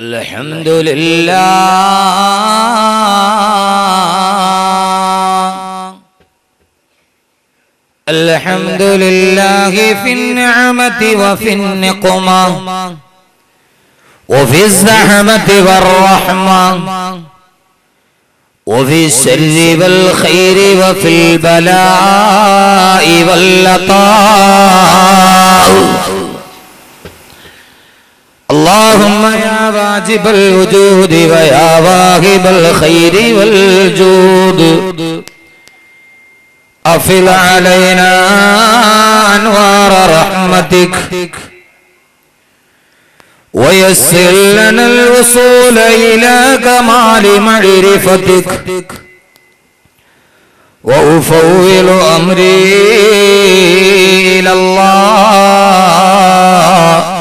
الحمد لله الحمد لله في النعمة وفي النقمة وفي الزحمة والرحمة وفي السر والخير وفي البلاء واللطاء اللهم يا واجب الوجود ويا واهب الخير والجود أفل علينا أنوار رحمتك ويسر لنا الوصول إلى كمال معرفتك وأفوض أمري إلى الله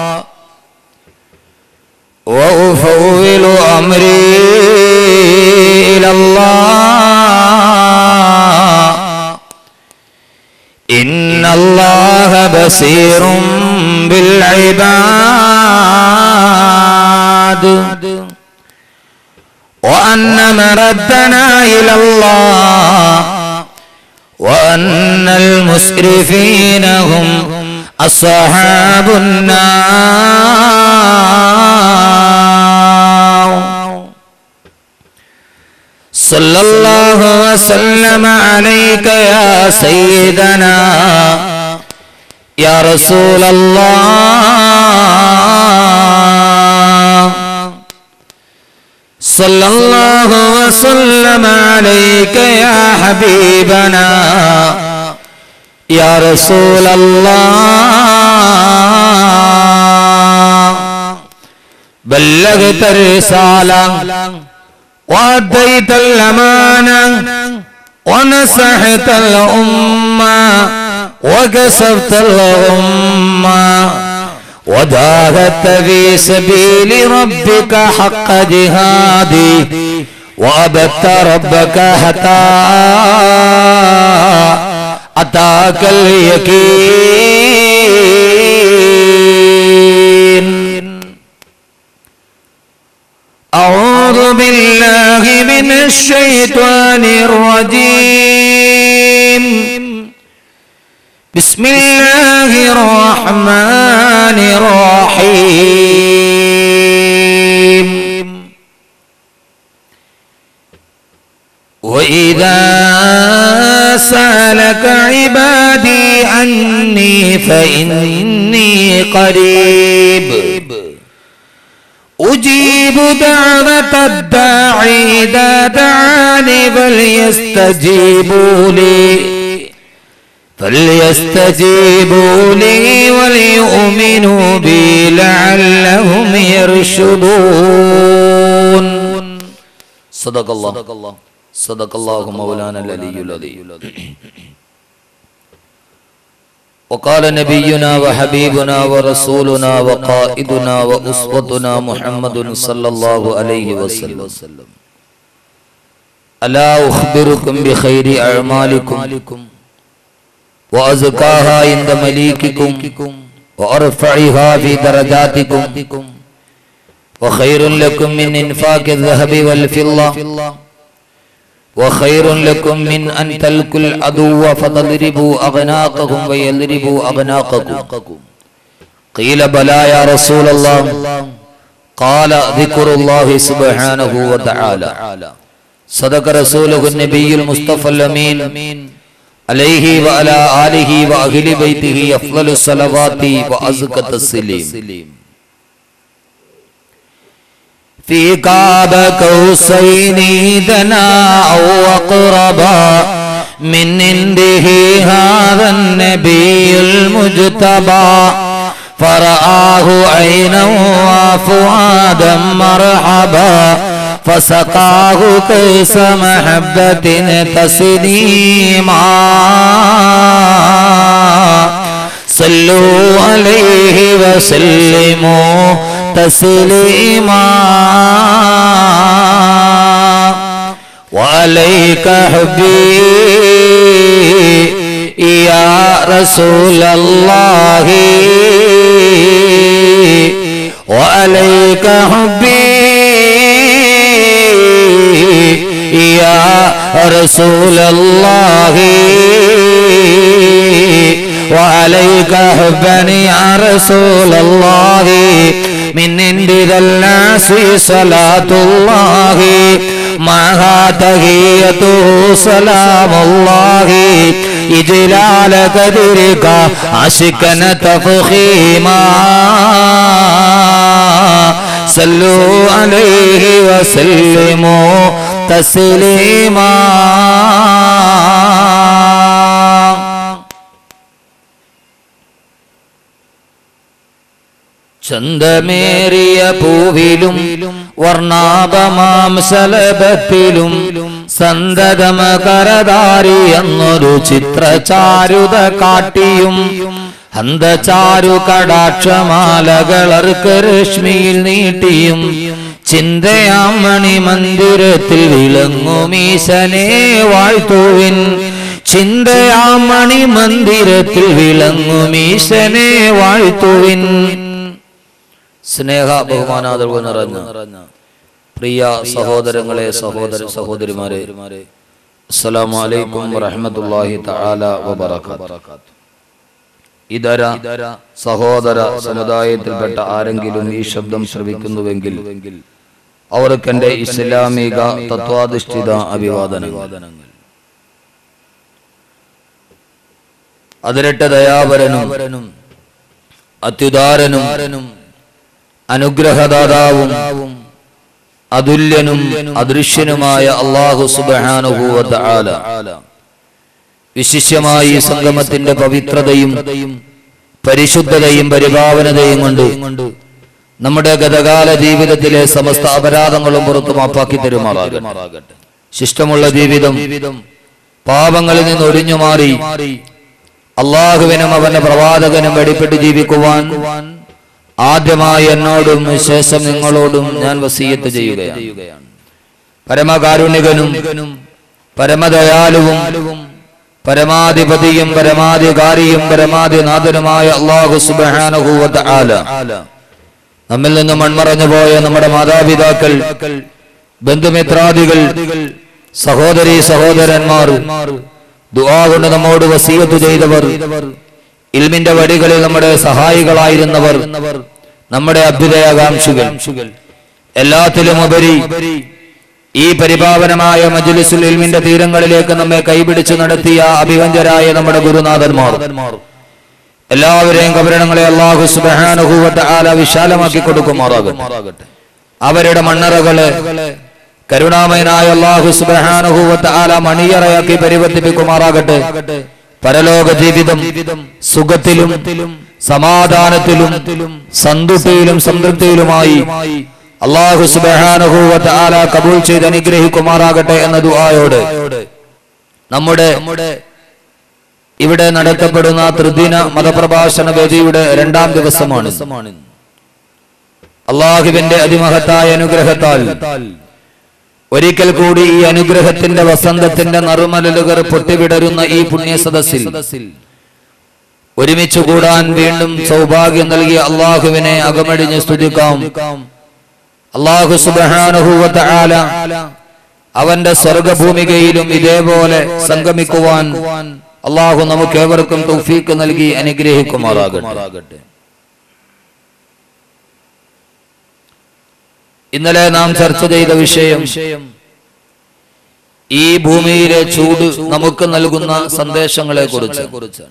وأفوض أمري إلى الله إن الله بصير بالعباد وأن مردنا إلى الله وأن المسرفين هم أصحاب النار صلى الله وسلم عليك يا سيدنا يا رسول الله صلى الله وسلم عليك يا حبيبنا يا رسول الله بلغت الرسالة وأديت الأمانة ونصحت الأمة وكسبت الأمة وجاهدت في سبيل ربك حق جهادي وأبدت ربك حتى أتاك اليقين أعوذ بالله من الشيطان الرجيم بسم الله الرحمن الرحيم وإذا سألك عبادي عني فإني قريب أجيب دعوة الداعي إذا دعاني فليستجيبوا لي فليستجيبوا لي وليؤمنوا بي لعلهم يرشدون صدق الله صدق الله مولانا العلي العظيم وقال نبينا وحبيبنا ورسولنا وقائدنا وأسوتنا محمد صلى الله عليه وسلم ألا أخبركم بخير أعمالكم وأزكاها عند مليككم وأرفعها في درجاتكم وخير لكم من إنفاق الذهب والفضة وخير لكم من أن تلقوا العدو فتضربوا أغناقهم ويضربوا أغناقكم قيل بلى يا رسول الله قال ذكر الله سبحانه وتعالى صدق رسوله النبي المصطفى الأمين عليه وعلى آله وأهل بيته أفضل الصلوات وأزكى التسليم في قاب قوسين دنا أو أقربا من عنده هذا النبي المجتبى فرآه عينا وفؤادا مرحبا فسقاه كيس محبة تسليما صلوا عليه وسلموا تسليما وعليك حبي يا رسول الله وعليك حبي رسول الله وعليك حبا يا رسول الله من عند ذا الناس صلاة الله معها تهيته سلام الله إجلال قدرك عشقا تفخيما صلوا عليه وسلموا تسليما ചന്തമേറിയ പൂവിലും വർണ്ണാഭമാം ശലഭത്തിലും സന്തതമകരധാരി എന്നൊരു ചിത്രചാരുത കാട്ടിയും ഹന്തചാരു കടാക്ഷമാലകളർക്ക് രശ്മിയിൽ നീട്ടിയും ചിന്തയാം മണിമന്ദിരത്തിൽ വിളങ്ങുമീശനെ വാഴ്ത്തുവിൻ ചിന്തയാം മണിമന്ദിരത്തിൽ വിളങ്ങുമീശനെ വാഴ്ത്തുവിൻ സ്നേഹ ബഹുമാനാദർവ് നിറഞ്ഞ പ്രിയ സഹോദരങ്ങളെ സഹോദര സഹോദരിമാരെ അസ്സലാമു അലൈക്കും വറഹ്മത്തുള്ളാഹി തആല വബറകാത്ത് ഇതര സഹോദര സമുദായത്തിൽപ്പെട്ട ആരെങ്കിലും ഈ ശബ്ദം ശ്രവിക്കുന്നുവെങ്കിൽ അവർക്ക് എന്റെ ഇസ്ലാമിക തത്വാധിഷ്ഠിത അഭിവാദനങ്ങൾ അതിരട്ട ദയാപരനും അത്യുദാരനും അനുഗ്രഹദാതാവും അതുല്യനും അദൃശ്യനുമായ അള്ളാഹു സുബാനുഭൂവത്ത് ആല വിശിഷ്യമായി ഈ സംഗമത്തിന്റെ പവിത്രതയും പരിശുദ്ധതയും പരിഭാവനതയും കൊണ്ട് നമ്മുടെ ഗതകാല ജീവിതത്തിലെ സമസ്ത അപരാധങ്ങളും പുറത്തു മാപ്പാക്കി തരുമാറാകട്ടെ ശിഷ്ടമുള്ള ജീവിതം പാപങ്ങളിൽ നിന്ന് ഒഴിഞ്ഞു മാറി അള്ളാഹുവിനും അവന്റെ പ്രവാചകനും വെടിപ്പെട്ട് ജീവിക്കുവാൻ ആദ്യമായി എന്നോടും ശേഷം നിങ്ങളോടും ഞാൻ വസീയത്ത് ചെയ്യുകയാണ് പരമകാരുണികനും പരമദയാലുവും പരമാധിപതിയും പരമാധികാരിയും പരമാധിനാഥനുമായ അള്ളാഹു സുബാനുഭൂവത്ത് ആല നമ്മിൽ നിന്ന് മൺമറഞ്ഞു പോയ നമ്മുടെ മാതാപിതാക്കൾ ബന്ധുമിത്രാദികൾ സഹോദരി സഹോദരന്മാർ ദുആ കൊണ്ട് നമ്മോട് വസീയത്ത് ചെയ്തവർ ഇൽമിന്റെ വഴികളിൽ നമ്മുടെ സഹായികളായിരുന്നവർ നമ്മുടെ അഭ്യുദയാകാംക്ഷികൾ എല്ലാത്തിലും ഉപരി ഈ പരിപാവനമായ മജ്ലിസുൽ ഇൽമിന്റെ തീരങ്ങളിലേക്ക് നമ്മെ കൈപിടിച്ചു നടത്തിയ അഭിവഞ്ചരായ നമ്മുടെ ഗുരുനാഥന്മാർ എല്ലാവരെയും കബരണങ്ങളെ അള്ളാഹു സുബാനുഭൂവത്തെ ആല വിശാലമാക്കി കൊടുക്കുമാറാകട്ടെ അവരുടെ മണ്ണറകള് കരുണാമയനായ അള്ളാഹു സുബാനുഭൂവത്തെ ആല മണിയറയാക്കി പരിവർത്തിപ്പിക്കുമാറാകട്ടെ പരലോക ജീവിതം സുഖത്തിലും സമാധാനത്തിലും സന്തുഷ്ടിയിലും സംതൃപ്തിയിലുമായി അള്ളാഹു സുബാനുഭൂവത്ത് ആല കബൂൾ ചെയ്ത് അനുഗ്രഹിക്കുമാറാകട്ടെ എന്ന ദുആയോട് നമ്മുടെ ഇവിടെ നടത്തപ്പെടുന്ന ത്രിദിന മതപ്രഭാഷണ വേദിയുടെ രണ്ടാം ദിവസമാണ് അള്ളാഹുവിന്റെ അതിമഹത്തായ അനുഗ്രഹത്താൽ ഒരിക്കൽ കൂടി ഈ അനുഗ്രഹത്തിന്റെ വസന്തത്തിന്റെ നറുമലലുകൾ പൊട്ടിവിടരുന്ന ഈ പുണ്യ സദസ്സിൽ ഒരുമിച്ച് കൂടാൻ വീണ്ടും സൗഭാഗ്യം നൽകിയ അള്ളാഹുവിനെ അകമടിഞ്ഞ് സ്തുതിക്കാം അള്ളാഹു സുബാനുഭൂവത്ത് ആല അവന്റെ സ്വർഗഭൂമികയിലും ഇതേപോലെ സംഗമിക്കുവാൻ അള്ളാഹു നമുക്ക് ഏവർക്കും തൗഫീക്ക് നൽകി അനുഗ്രഹിക്കുമാറാകട്ടെ ഇന്നലെ നാം ചർച്ച ചെയ്ത വിഷയം ഈ ഭൂമിയിലെ ചൂട് നമുക്ക് നൽകുന്ന സന്ദേശങ്ങളെ കുറിച്ച്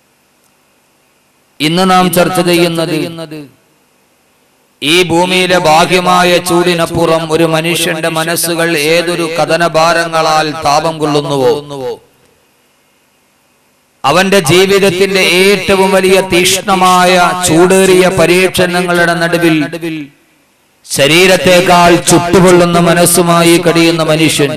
ഇന്ന് നാം ചർച്ച ചെയ്യുന്നത് ഈ ഭൂമിയിലെ ബാഹ്യമായ ചൂടിനപ്പുറം ഒരു മനുഷ്യന്റെ മനസ്സുകൾ ഏതൊരു കഥനഭാരങ്ങളാൽ താപം കൊള്ളുന്നുവോ അവന്റെ ജീവിതത്തിന്റെ ഏറ്റവും വലിയ തീഷ്ണമായ ചൂടേറിയ പരീക്ഷണങ്ങളുടെ നടുവിൽ ശരീരത്തെക്കാൾ ചുട്ടുപൊള്ളുന്ന മനസ്സുമായി കഴിയുന്ന മനുഷ്യൻ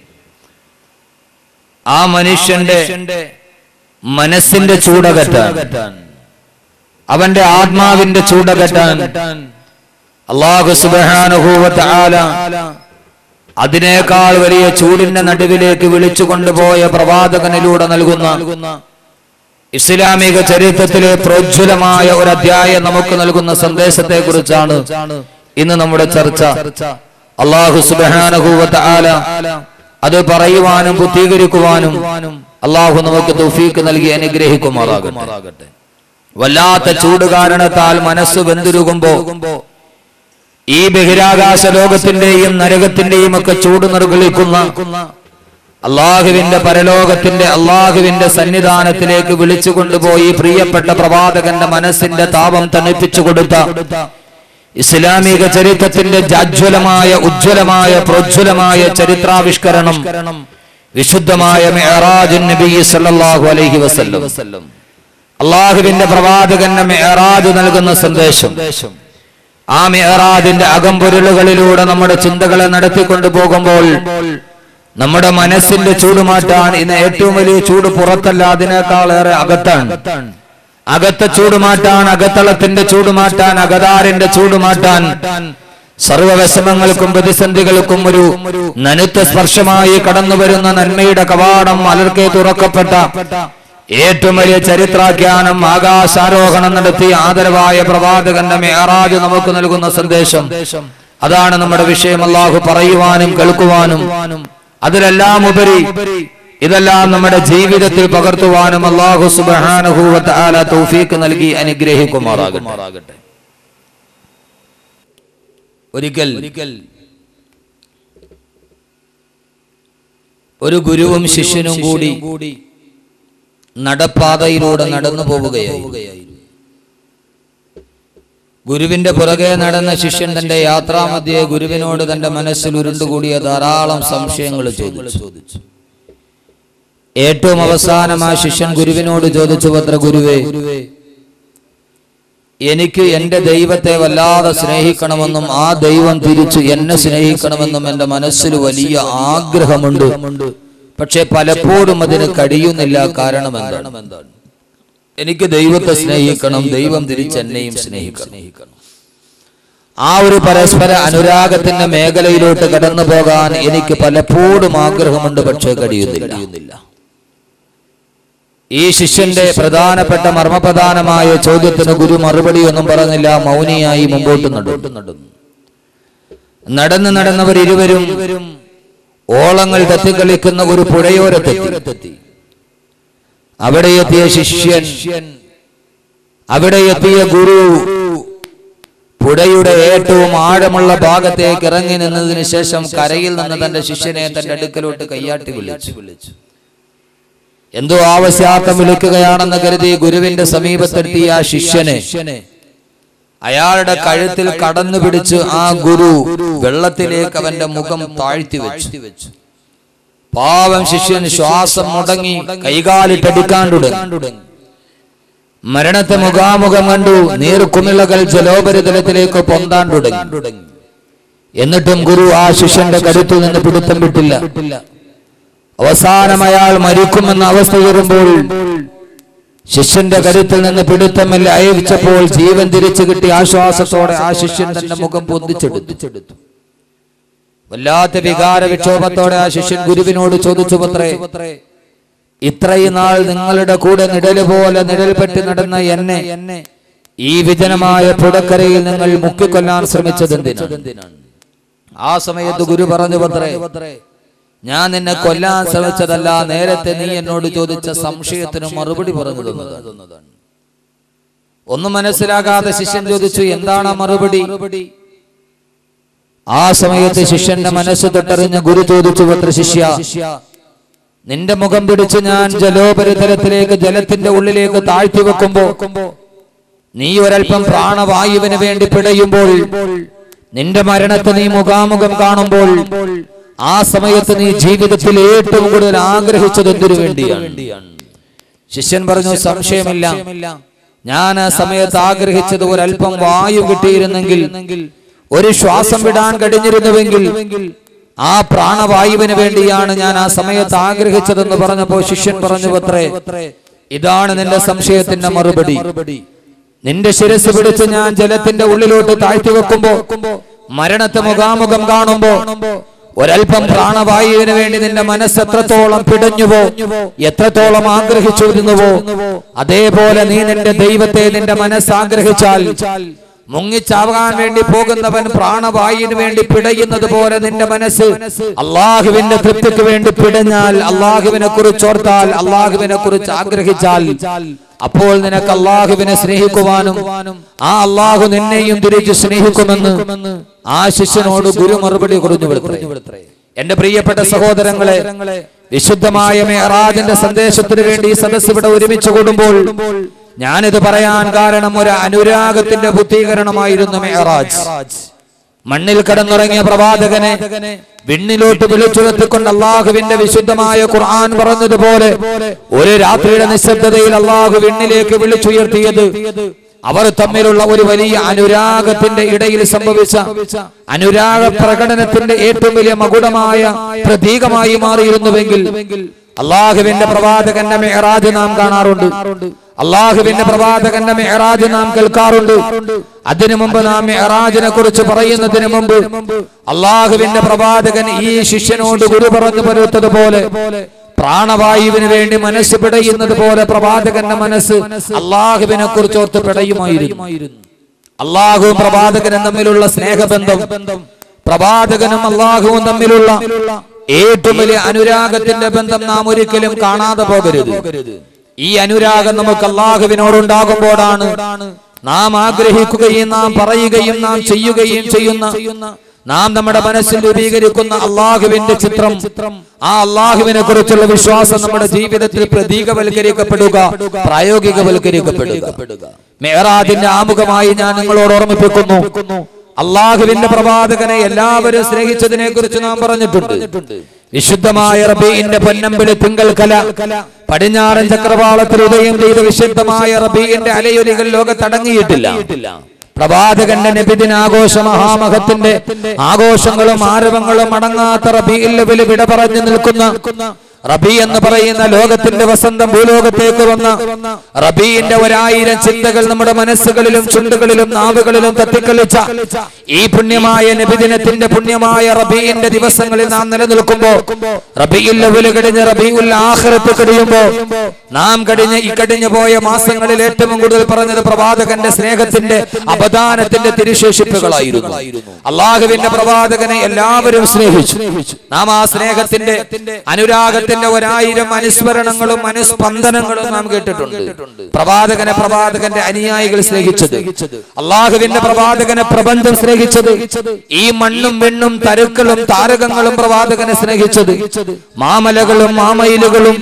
ആ മനുഷ്യന്റെ മനസ്സിന്റെ ചൂടകറ്റാൻ അവന്റെ ആത്മാവിന്റെ ചൂടകറ്റാൻ അള്ളാഹു സുബാനുഭൂവത്ത് ആല അതിനേക്കാൾ വലിയ ചൂടിന്റെ നടുവിലേക്ക് വിളിച്ചു കൊണ്ടുപോയ പ്രവാചകനിലൂടെ നൽകുന്ന ഇസ്ലാമിക ചരിത്രത്തിലെ പ്രോജ്വലമായ ഒരു അധ്യായം നമുക്ക് നൽകുന്ന സന്ദേശത്തെ കുറിച്ചാണ് ഇന്ന് നമ്മുടെ ചർച്ച അള്ളാഹു സുബാനുഭൂവത്ത് ആല അത് പറയുവാനും പൂർത്തീകരിക്കുവാനും അള്ളാഹു നമുക്ക് തൗഫീക്ക് നൽകി അനുഗ്രഹിക്കുമാറാകട്ടെ വല്ലാത്ത ചൂട് കാരണത്താൽ മനസ്സ് വെന്തുരുകുമ്പോ ഈ ബഹിരാകാശ ലോകത്തിന്റെയും നരകത്തിന്റെയും ഒക്കെ ചൂട് നിർഗളിക്കുന്ന അള്ളാഹുവിന്റെ പരലോകത്തിന്റെ അള്ളാഹുവിന്റെ സന്നിധാനത്തിലേക്ക് വിളിച്ചു കൊണ്ടുപോയി പ്രിയപ്പെട്ട പ്രവാചകന്റെ മനസ്സിന്റെ താപം തണുപ്പിച്ചു കൊടുത്ത ഇസ്ലാമിക ചരിത്രത്തിന്റെ ജാജ്വലമായ ഉജ്ജ്വലമായ പ്രോജ്വലമായ ചരിത്രാവിഷ്കരണം വിശുദ്ധമായ മെഹറാജ് നബി സല്ലല്ലാഹു അലൈഹി വസല്ലം അള്ളാഹുവിന്റെ പ്രവാചകന്റെ മെഹറാജ് നൽകുന്ന സന്ദേശം ആ മെഹറാജിന്റെ അകംപൊരുളുകളിലൂടെ നമ്മുടെ ചിന്തകളെ നടത്തിക്കൊണ്ടു പോകുമ്പോൾ നമ്മുടെ മനസ്സിന്റെ ചൂട് മാറ്റാൻ ഇന്ന് ഏറ്റവും വലിയ ചൂട് പുറത്തല്ല അതിനേക്കാളേറെ അകത്താണ് അകത്തെ ചൂട് മാറ്റാൻ അകത്തളത്തിന്റെ ചൂട് മാറ്റാൻ അകതാരിന്റെ ചൂട് മാറ്റാൻ സർവവിഷമങ്ങൾക്കും പ്രതിസന്ധികൾക്കും ഒരു നനുത്ത സ്പർശമായി കടന്നു വരുന്ന നന്മയുടെ കവാടം അലർക്കെ തുറക്കപ്പെട്ട ഏറ്റവും വലിയ ചരിത്രാഖ്യാനം ആകാശാരോഹണം നടത്തിയ ആദരവായ പ്രവാചകന്റെ മേറാജ് നമുക്ക് നൽകുന്ന സന്ദേശം അതാണ് നമ്മുടെ വിഷയം അള്ളാഹു പറയുവാനും കേൾക്കുവാനും അതിലെല്ലാം ഉപരി ഇതെല്ലാം നമ്മുടെ ജീവിതത്തിൽ പകർത്തുവാനും അള്ളാഹു സുബാനുഭൂവത്ത് ആല തൗഫീക്ക് നൽകി അനുഗ്രഹിക്കുമാറാകട്ടെ ഒരിക്കൽ ഒരു ഗുരുവും ശിഷ്യനും കൂടി നടപ്പാതയിലൂടെ നടന്നു പോവുകയായി ഗുരുവിന്റെ പുറകെ നടന്ന ശിഷ്യൻ തന്റെ യാത്രാമധ്യേ ഗുരുവിനോട് തന്റെ മനസ്സിൽ ഉരുണ്ടുകൂടിയ ധാരാളം സംശയങ്ങൾ ചോദിച്ചു ഏറ്റവും അവസാനം ആ ശിഷ്യൻ ഗുരുവിനോട് ചോദിച്ചു പത്ര ഗുരുവേ എനിക്ക് എന്റെ ദൈവത്തെ വല്ലാതെ സ്നേഹിക്കണമെന്നും ആ ദൈവം തിരിച്ചു എന്നെ സ്നേഹിക്കണമെന്നും എന്റെ മനസ്സിൽ വലിയ ആഗ്രഹമുണ്ട് പക്ഷെ പലപ്പോഴും അതിന് കഴിയുന്നില്ല കാരണം എന്താണ് എനിക്ക് ദൈവത്തെ സ്നേഹിക്കണം ദൈവം തിരിച്ച് എന്നെയും സ്നേഹിക്കണം ആ ഒരു പരസ്പര അനുരാഗത്തിന്റെ മേഖലയിലോട്ട് കടന്നു പോകാൻ എനിക്ക് പലപ്പോഴും ആഗ്രഹമുണ്ട് പക്ഷേ കഴിയുന്നില്ല ഈ ശിഷ്യന്റെ പ്രധാനപ്പെട്ട മർമ്മപ്രധാനമായ ചോദ്യത്തിന് ഗുരു മറുപടി ഒന്നും പറഞ്ഞില്ല മൗനിയായി മുമ്പോട്ട് നടന്നു നടന്ന് നടന്നവർ ഇരുവരും ഓളങ്ങൾ തത്തിക്കളിക്കുന്ന ഒരു പുഴയോരത്തെത്തി അവിടെ എത്തിയ ശിഷ്യൻ അവിടെ എത്തിയ ഗുരു പുഴയുടെ ഏറ്റവും ആഴമുള്ള ഭാഗത്തേക്ക് ഇറങ്ങി നിന്നതിന് ശേഷം കരയിൽ നിന്ന് തന്റെ ശിഷ്യനെ തന്റെ അടുക്കലോട്ട് കയ്യാട്ടി വിളിച്ചു എന്തോ ആവശ്യാർത്ഥം വിളിക്കുകയാണെന്ന് കരുതി ഗുരുവിന്റെ സമീപത്തെത്തിയ ആ ശിഷ്യനെ അയാളുടെ കഴുത്തിൽ കടന്നു പിടിച്ച് ആ ഗുരു വെള്ളത്തിലേക്ക് അവന്റെ മുഖം താഴ്ത്തി വെച്ചു പാവം ശിഷ്യൻ ശ്വാസം മുടങ്ങി കൈകാലിട്ടടിക്കാൻ തുടങ്ങി മരണത്തെ മുഖാമുഖം കണ്ടു നീർക്കുമിളകൾ ജലോപരിതലത്തിലേക്ക് പൊന്താൻ തുടങ്ങി എന്നിട്ടും ഗുരു ആ ശിഷ്യന്റെ കരുത്തിൽ നിന്ന് പിടുത്തം വിട്ടില്ല അവസാനം അയാൾ മരിക്കുമെന്ന അവസ്ഥ വരുമ്പോൾ ശിഷ്യന്റെ കരുത്തിൽ നിന്ന് പിടുത്തമില്ല അയച്ചപ്പോൾ ജീവൻ തിരിച്ചു കിട്ടി ആശ്വാസത്തോടെ ആ ശിഷ്യൻ തന്റെ മുഖം പൊന്തിച്ചെടുത്തു വല്ലാത്ത വികാര വിക്ഷോഭത്തോടെ ആ ശിഷ്യൻ ഗുരുവിനോട് ചോദിച്ചു പത്രേ ഇത്രയും നാൾ നിങ്ങളുടെ കൂടെ നിഴല് പോലെ നിഴൽപ്പെട്ട് നടന്ന എന്നെ ഈ വിജനമായ പുഴക്കരയിൽ നിങ്ങൾ മുക്കിക്കൊല്ലാൻ ശ്രമിച്ചത് എന്തിനാണ് ആ സമയത്ത് ഗുരു പറഞ്ഞു പത്രേ ഞാൻ നിന്നെ കൊല്ലാൻ ശ്രമിച്ചതല്ല നേരത്തെ നീ എന്നോട് ചോദിച്ച സംശയത്തിന് മറുപടി പറഞ്ഞു തന്നതാണ് ഒന്നും മനസ്സിലാകാതെ ശിഷ്യൻ ചോദിച്ചു എന്താണ് ആ മറുപടി ആ സമയത്ത് ശിഷ്യന്റെ മനസ്സ് തൊട്ടറിഞ്ഞ ഗുരു ചോദിച്ചു പത്ര ശിഷ്യ നിന്റെ മുഖം പിടിച്ച് ഞാൻ ജലോപരിതലത്തിലേക്ക് ജലത്തിന്റെ ഉള്ളിലേക്ക് താഴ്ത്തി വെക്കുമ്പോ നീ ഒരൽപ്പം പ്രാണവായുവിന് വേണ്ടി പിടയുമ്പോൾ നിന്റെ മരണത്തെ നീ മുഖാമുഖം കാണുമ്പോൾ ആ സമയത്ത് നീ ജീവിതത്തിൽ ഏറ്റവും കൂടുതൽ ആഗ്രഹിച്ചത് എന്തിനു വേണ്ടിയാണ് ശിഷ്യൻ പറഞ്ഞു സംശയമില്ല ഞാൻ ആ സമയത്ത് ആഗ്രഹിച്ചത് ഒരല്പം വായു കിട്ടിയിരുന്നെങ്കിൽ ഒരു ശ്വാസം വിടാൻ കഴിഞ്ഞിരുന്നുവെങ്കിൽ ആ പ്രാണവായുവിന് വേണ്ടിയാണ് ഞാൻ ആ സമയത്ത് ആഗ്രഹിച്ചതെന്ന് പറഞ്ഞപ്പോ ശിഷ്യൻ പറഞ്ഞു പത്രേ ഇതാണ് നിന്റെ സംശയത്തിന്റെ മറുപടി നിന്റെ ശിരസ് പിടിച്ച് ഞാൻ ജലത്തിന്റെ ഉള്ളിലോട്ട് താഴ്ത്തി വെക്കുമ്പോ മരണത്തെ മുഖാമുഖം കാണുമ്പോ ഒരൽപ്പം പ്രാണവായുവിന് വേണ്ടി നിന്റെ മനസ്സ് എത്രത്തോളം പിടഞ്ഞുവോ എത്രത്തോളം ആഗ്രഹിച്ചിരുന്നുവോ അതേപോലെ നീ നിന്റെ ദൈവത്തെ നിന്റെ മനസ്സ് ആഗ്രഹിച്ചാൽ മുങ്ങിച്ചാവാൻ വേണ്ടി പോകുന്നവൻ പ്രാണവായുവിന് വേണ്ടി പിടയുന്നത് പോലെ നിന്റെ മനസ്സ് അള്ളാഹുവിന്റെ തൃപ്തിക്ക് വേണ്ടി പിടഞ്ഞാൽ അള്ളാഹുവിനെ കുറിച്ച് ഓർത്താൽ അള്ളാഹുവിനെ കുറിച്ച് ആഗ്രഹിച്ചാൽ അപ്പോൾ നിനക്ക് അള്ളാഹുവിനെ സ്നേഹിക്കുവാനും ആ അള്ളാഹു നിന്നെയും തിരിച്ച് സ്നേഹിക്കുമെന്ന് ആ ശിഷ്യനോട് ഗുരു മറുപടി കുറിഞ്ഞു കൊടുത്തു എന്റെ പ്രിയപ്പെട്ട സഹോദരങ്ങളെ വിശുദ്ധമായ മെഹറാജിന്റെ സന്ദേശത്തിന് വേണ്ടി ഈ സദസ് ഇവിടെ ഒരുമിച്ച് കൂടുമ്പോൾ ഞാനിത് പറയാൻ കാരണം ഒരു അനുരാഗത്തിന്റെ ബുദ്ധീകരണമായിരുന്നു മെഹറാജ് മണ്ണിൽ കിടന്നുറങ്ങിയ പ്രവാചകനെ വിണ്ണിലോട്ട് വിളിച്ചുവെത്തിക്കൊണ്ട് അള്ളാഹുവിന്റെ വിശുദ്ധമായ ഖുർആൻ പറഞ്ഞതുപോലെ ഒരു രാത്രിയുടെ നിശബ്ദതയിൽ അള്ളാഹു വിണ്ണിലേക്ക് വിളിച്ചുയർത്തിയത് അവർ തമ്മിലുള്ള ഒരു വലിയ അനുരാഗത്തിന്റെ ഇടയിൽ സംഭവിച്ച അനുരാഗ പ്രകടനത്തിന്റെ ഏറ്റവും വലിയ മകുടമായ പ്രതീകമായി മാറിയിരുന്നുവെങ്കിൽ അള്ളാഹുവിന്റെ പ്രവാചകന്റെ മെഹറാജ് നാം കാണാറുണ്ട് അള്ളാഹുവിന്റെ പ്രവാചകന്റെ മെഹറാജ് നാം കേൾക്കാറുണ്ട് അതിനു മുമ്പ് നാം മെഹറാജിനെ കുറിച്ച് പറയുന്നതിന് മുമ്പ് അള്ളാഹുവിന്റെ പ്രവാചകൻ ഈ ശിഷ്യനോട് ഗുരു പറഞ്ഞു പരുത്തതുപോലെ പ്രാണവായുവിന് വേണ്ടി മനസ്സ് പിടയുന്നത് പോലെ പ്രവാചകന്റെ മനസ്സ് അള്ളാഹുവിനെ കുറിച്ച് ഓർത്ത് പിടയുമായിരുന്നു അള്ളാഹുവും പ്രവാചകനും തമ്മിലുള്ള സ്നേഹബന്ധം പ്രവാചകനും അള്ളാഹുവും തമ്മിലുള്ള ഏറ്റവും വലിയ അനുരാഗത്തിന്റെ ബന്ധം നാം ഒരിക്കലും കാണാതെ പോകരുത് ഈ അനുരാഗം നമുക്ക് അള്ളാഹുവിനോടുണ്ടാകുമ്പോഴാണ് നാം ആഗ്രഹിക്കുകയും നാം പറയുകയും നാം ചെയ്യുകയും ചെയ്യുന്ന നാം നമ്മുടെ മനസ്സിൽ രൂപീകരിക്കുന്ന അള്ളാഹുവിന്റെ ചിത്രം ആ അള്ളാഹുവിനെ കുറിച്ചുള്ള വിശ്വാസം നമ്മുടെ ജീവിതത്തിൽ പ്രതീകവൽക്കരിക്കപ്പെടുക പ്രായോഗികവൽക്കരിക്കപ്പെടുക മേറാജിന്റെ ആമുഖമായി ഞാൻ നിങ്ങളോട് ഓർമ്മിപ്പിക്കുന്നു അള്ളാഹുവിന്റെ പ്രവാചകനെ എല്ലാവരും സ്നേഹിച്ചതിനെ കുറിച്ച് നാം പറഞ്ഞിട്ടുണ്ട് വിശുദ്ധമായ റബീന്റെ പൊന്നമ്പിളി തിങ്കൾ കല പടിഞ്ഞാറൻ ചക്രവാളത്തിൽ ഉദയം ചെയ്ത വിശുദ്ധമായ റബീന്റെ അലയൊലികൾ ലോകത്തടങ്ങിയിട്ടില്ല പ്രവാചകന്റെ നബിദിന ആഘോഷ മഹാമഹത്തിന്റെ ആഘോഷങ്ങളും ആരവങ്ങളും അടങ്ങാത്ത റബീൽ വിട പറഞ്ഞു നിൽക്കുന്ന റബി എന്ന് പറയുന്ന ലോകത്തിന്റെ വസന്തം ഭൂലോകത്തേക്ക് വന്ന റബീന്റെ ഒരായിരം ചിന്തകൾ നമ്മുടെ മനസ്സുകളിലും ചുണ്ടുകളിലും നാവുകളിലും തട്ടിക്കളിച്ച ഈ പുണ്യമായ നബിദിനത്തിന്റെ പുണ്യമായ റബീന്റെ ദിവസങ്ങളിൽ നാം നിലനിൽക്കുമ്പോ റബിയിൽ കഴിഞ്ഞ് റബിയുൽ ആഖിറത്ത് കഴിയുമ്പോ നാം കഴിഞ്ഞ ഈ കഴിഞ്ഞു പോയ മാസങ്ങളിൽ ഏറ്റവും കൂടുതൽ പറഞ്ഞത് പ്രവാചകന്റെ സ്നേഹത്തിന്റെ അപദാനത്തിന്റെ തിരുശേഷിപ്പുകളായിരുന്നു അള്ളാഹുവിന്റെ പ്രവാചകനെ എല്ലാവരും സ്നേഹിച്ചു നാം ആ സ്നേഹത്തിന്റെ അനുരാഗത്തിന്റെ ഒരായിരം അനുസ്മരണങ്ങളും അനുസ്പന്ദനങ്ങളും നാം കേട്ടിട്ടുണ്ട് പ്രവാചകനെ പ്രവാചകന്റെ അനുയായികൾ സ്നേഹിച്ചത് അള്ളാഹുവിന്റെ പ്രവാചകനെ പ്രപഞ്ചം സ്നേഹിച്ചത് ഈ മണ്ണും വെണ്ണും തരുക്കളും താരകങ്ങളും പ്രവാചകനെ സ്നേഹിച്ചത് മാമലകളും മാമയിലുകളും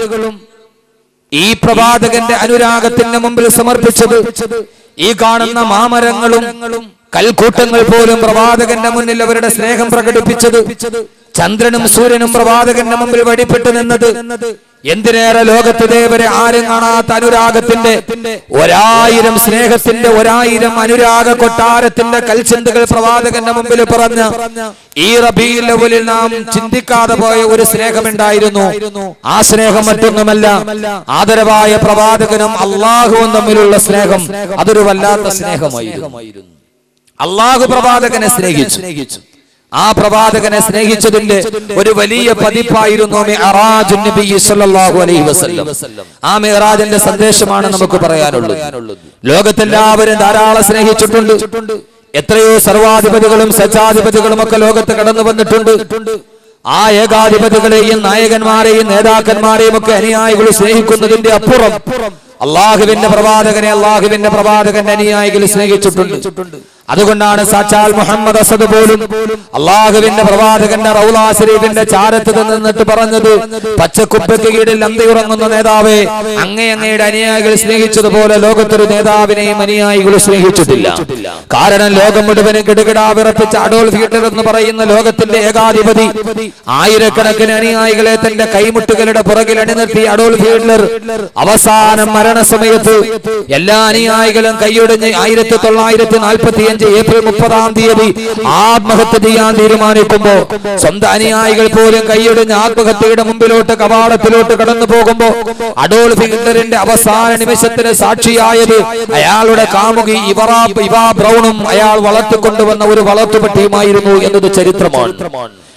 ഈ പ്രവാചകന്റെ അനുരാഗത്തിന്റെ മുമ്പിൽ സമർപ്പിച്ചത് ഈ കാണുന്ന മാമരങ്ങളും കൽക്കൂട്ടങ്ങൾ പോലും പ്രവാചകന്റെ മുന്നിൽ അവരുടെ സ്നേഹം പ്രകടിപ്പിച്ചത് ചന്ദ്രനും സൂര്യനും പ്രവാചകന്റെ മുമ്പിൽ വഴിപ്പെട്ടു നിന്നത് എന്തിനേറെ ലോകത്ത് ദേവരെ ആരും കാണാത്ത അനുരാഗത്തിന്റെ ഒരായിരം സ്നേഹത്തിന്റെ ഒരായിരം അനുരാഗ കൊട്ടാരത്തിന്റെ കൽചിന്തകൾ പ്രവാചകന്റെ മുമ്പിൽ പറഞ്ഞ ഈ റബീൽ ലെവലിൽ നാം ചിന്തിക്കാതെ പോയ ഒരു സ്നേഹമുണ്ടായിരുന്നു ആ സ്നേഹം മറ്റൊന്നുമല്ല ആദരവായ പ്രവാചകനും അള്ളാഹുവും തമ്മിലുള്ള സ്നേഹം അതൊരു വല്ലാത്ത സ്നേഹമായിരുന്നു അള്ളാഹു പ്രവാചകനെ സ്നേഹിച്ചു ആ പ്രവാചകനെ സ്നേഹിച്ചതിന്റെ ഒരു വലിയ പതിപ്പായിരുന്നു മിഅ്റാജ് നബി സല്ലല്ലാഹു അലൈഹി വസല്ലം ആ മിഅ്റാജിന്റെ സന്ദേശമാണ് നമുക്ക് പറയാനുള്ളത് ലോകത്തെല്ലാവരും ധാരാളം സ്നേഹിച്ചിട്ടുണ്ട് എത്രയോ സർവാധിപതികളും സച്ചാധിപതികളും ഒക്കെ ലോകത്ത് കടന്നു വന്നിട്ടുണ്ട് ആ ഏകാധിപതികളെയും നായകന്മാരെയും നേതാക്കന്മാരെയും ഒക്കെ അനുയായികൾ സ്നേഹിക്കുന്നതിന്റെ അപ്പുറം അള്ളാഹുവിന്റെ പ്രവാചകനെ അള്ളാഹുവിന്റെ പ്രവാചകന്റെ അനുയായികൾ സ്നേഹിച്ചിട്ടുണ്ട് അതുകൊണ്ടാണ് സാച്ചാൽ മുഹമ്മദ് അസദ് പോലും അള്ളാഹുവിന്റെ പ്രവാചകന്റെ റൗലാ ശരീഫിന്റെ ചാരത്ത് നിന്നിട്ട് പറഞ്ഞത് പച്ചക്കുപ്പയ്ക്ക് കീഴിൽ അന്തിയുറങ്ങുന്ന നേതാവേ അങ്ങേ അങ്ങയുടെ അനുയായികൾ സ്നേഹിച്ചതുപോലെ ലോകത്തൊരു നേതാവിനെയും അനുയായികൾ സ്നേഹിച്ചിട്ടില്ല കാരണം ലോകം മുഴുവനും കിടുകിടാ വിറപ്പിച്ച അഡോൾഫ് ഹിറ്റ്ലർ എന്ന് പറയുന്ന ലോകത്തിന്റെ ഏകാധിപതി ആയിരക്കണക്കിന് അനുയായികളെ തന്റെ കൈമുട്ടുകളുടെ പുറകിൽ അണിനിർത്തി അഡോൾഫ് ഹിറ്റ്ലർ അവസാനം മരണസമയത്ത് എല്ലാ അനുയായികളും കൈയൊടിഞ്ഞ് ആയിരത്തി തൊള്ളായിരത്തി നാൽപ്പത്തി അഞ്ച് ഏപ്രിൽ മുപ്പതാം തീയതി ആത്മഹത്യ ചെയ്യാൻ തീരുമാനിക്കുമ്പോ സ്വന്തം അനുയായികൾ പോലും കൈയൊടിഞ്ഞ് ആത്മഹത്യയുടെ മുമ്പിലോട്ട് കവാടത്തിലോട്ട് കടന്നു പോകുമ്പോ അഡോൾഫ് ഹിറ്റ്ലറിന്റെ അവസാന നിമിഷത്തിന് സാക്ഷിയായത് അയാളുടെ കാമുകി ഇവറാ ഇവാ ബ്രൗണും അയാൾ വളർത്തിക്കൊണ്ടുവന്ന ഒരു വളർത്തുപട്ടിയുമായിരുന്നു എന്നത് ചരിത്രമാണ്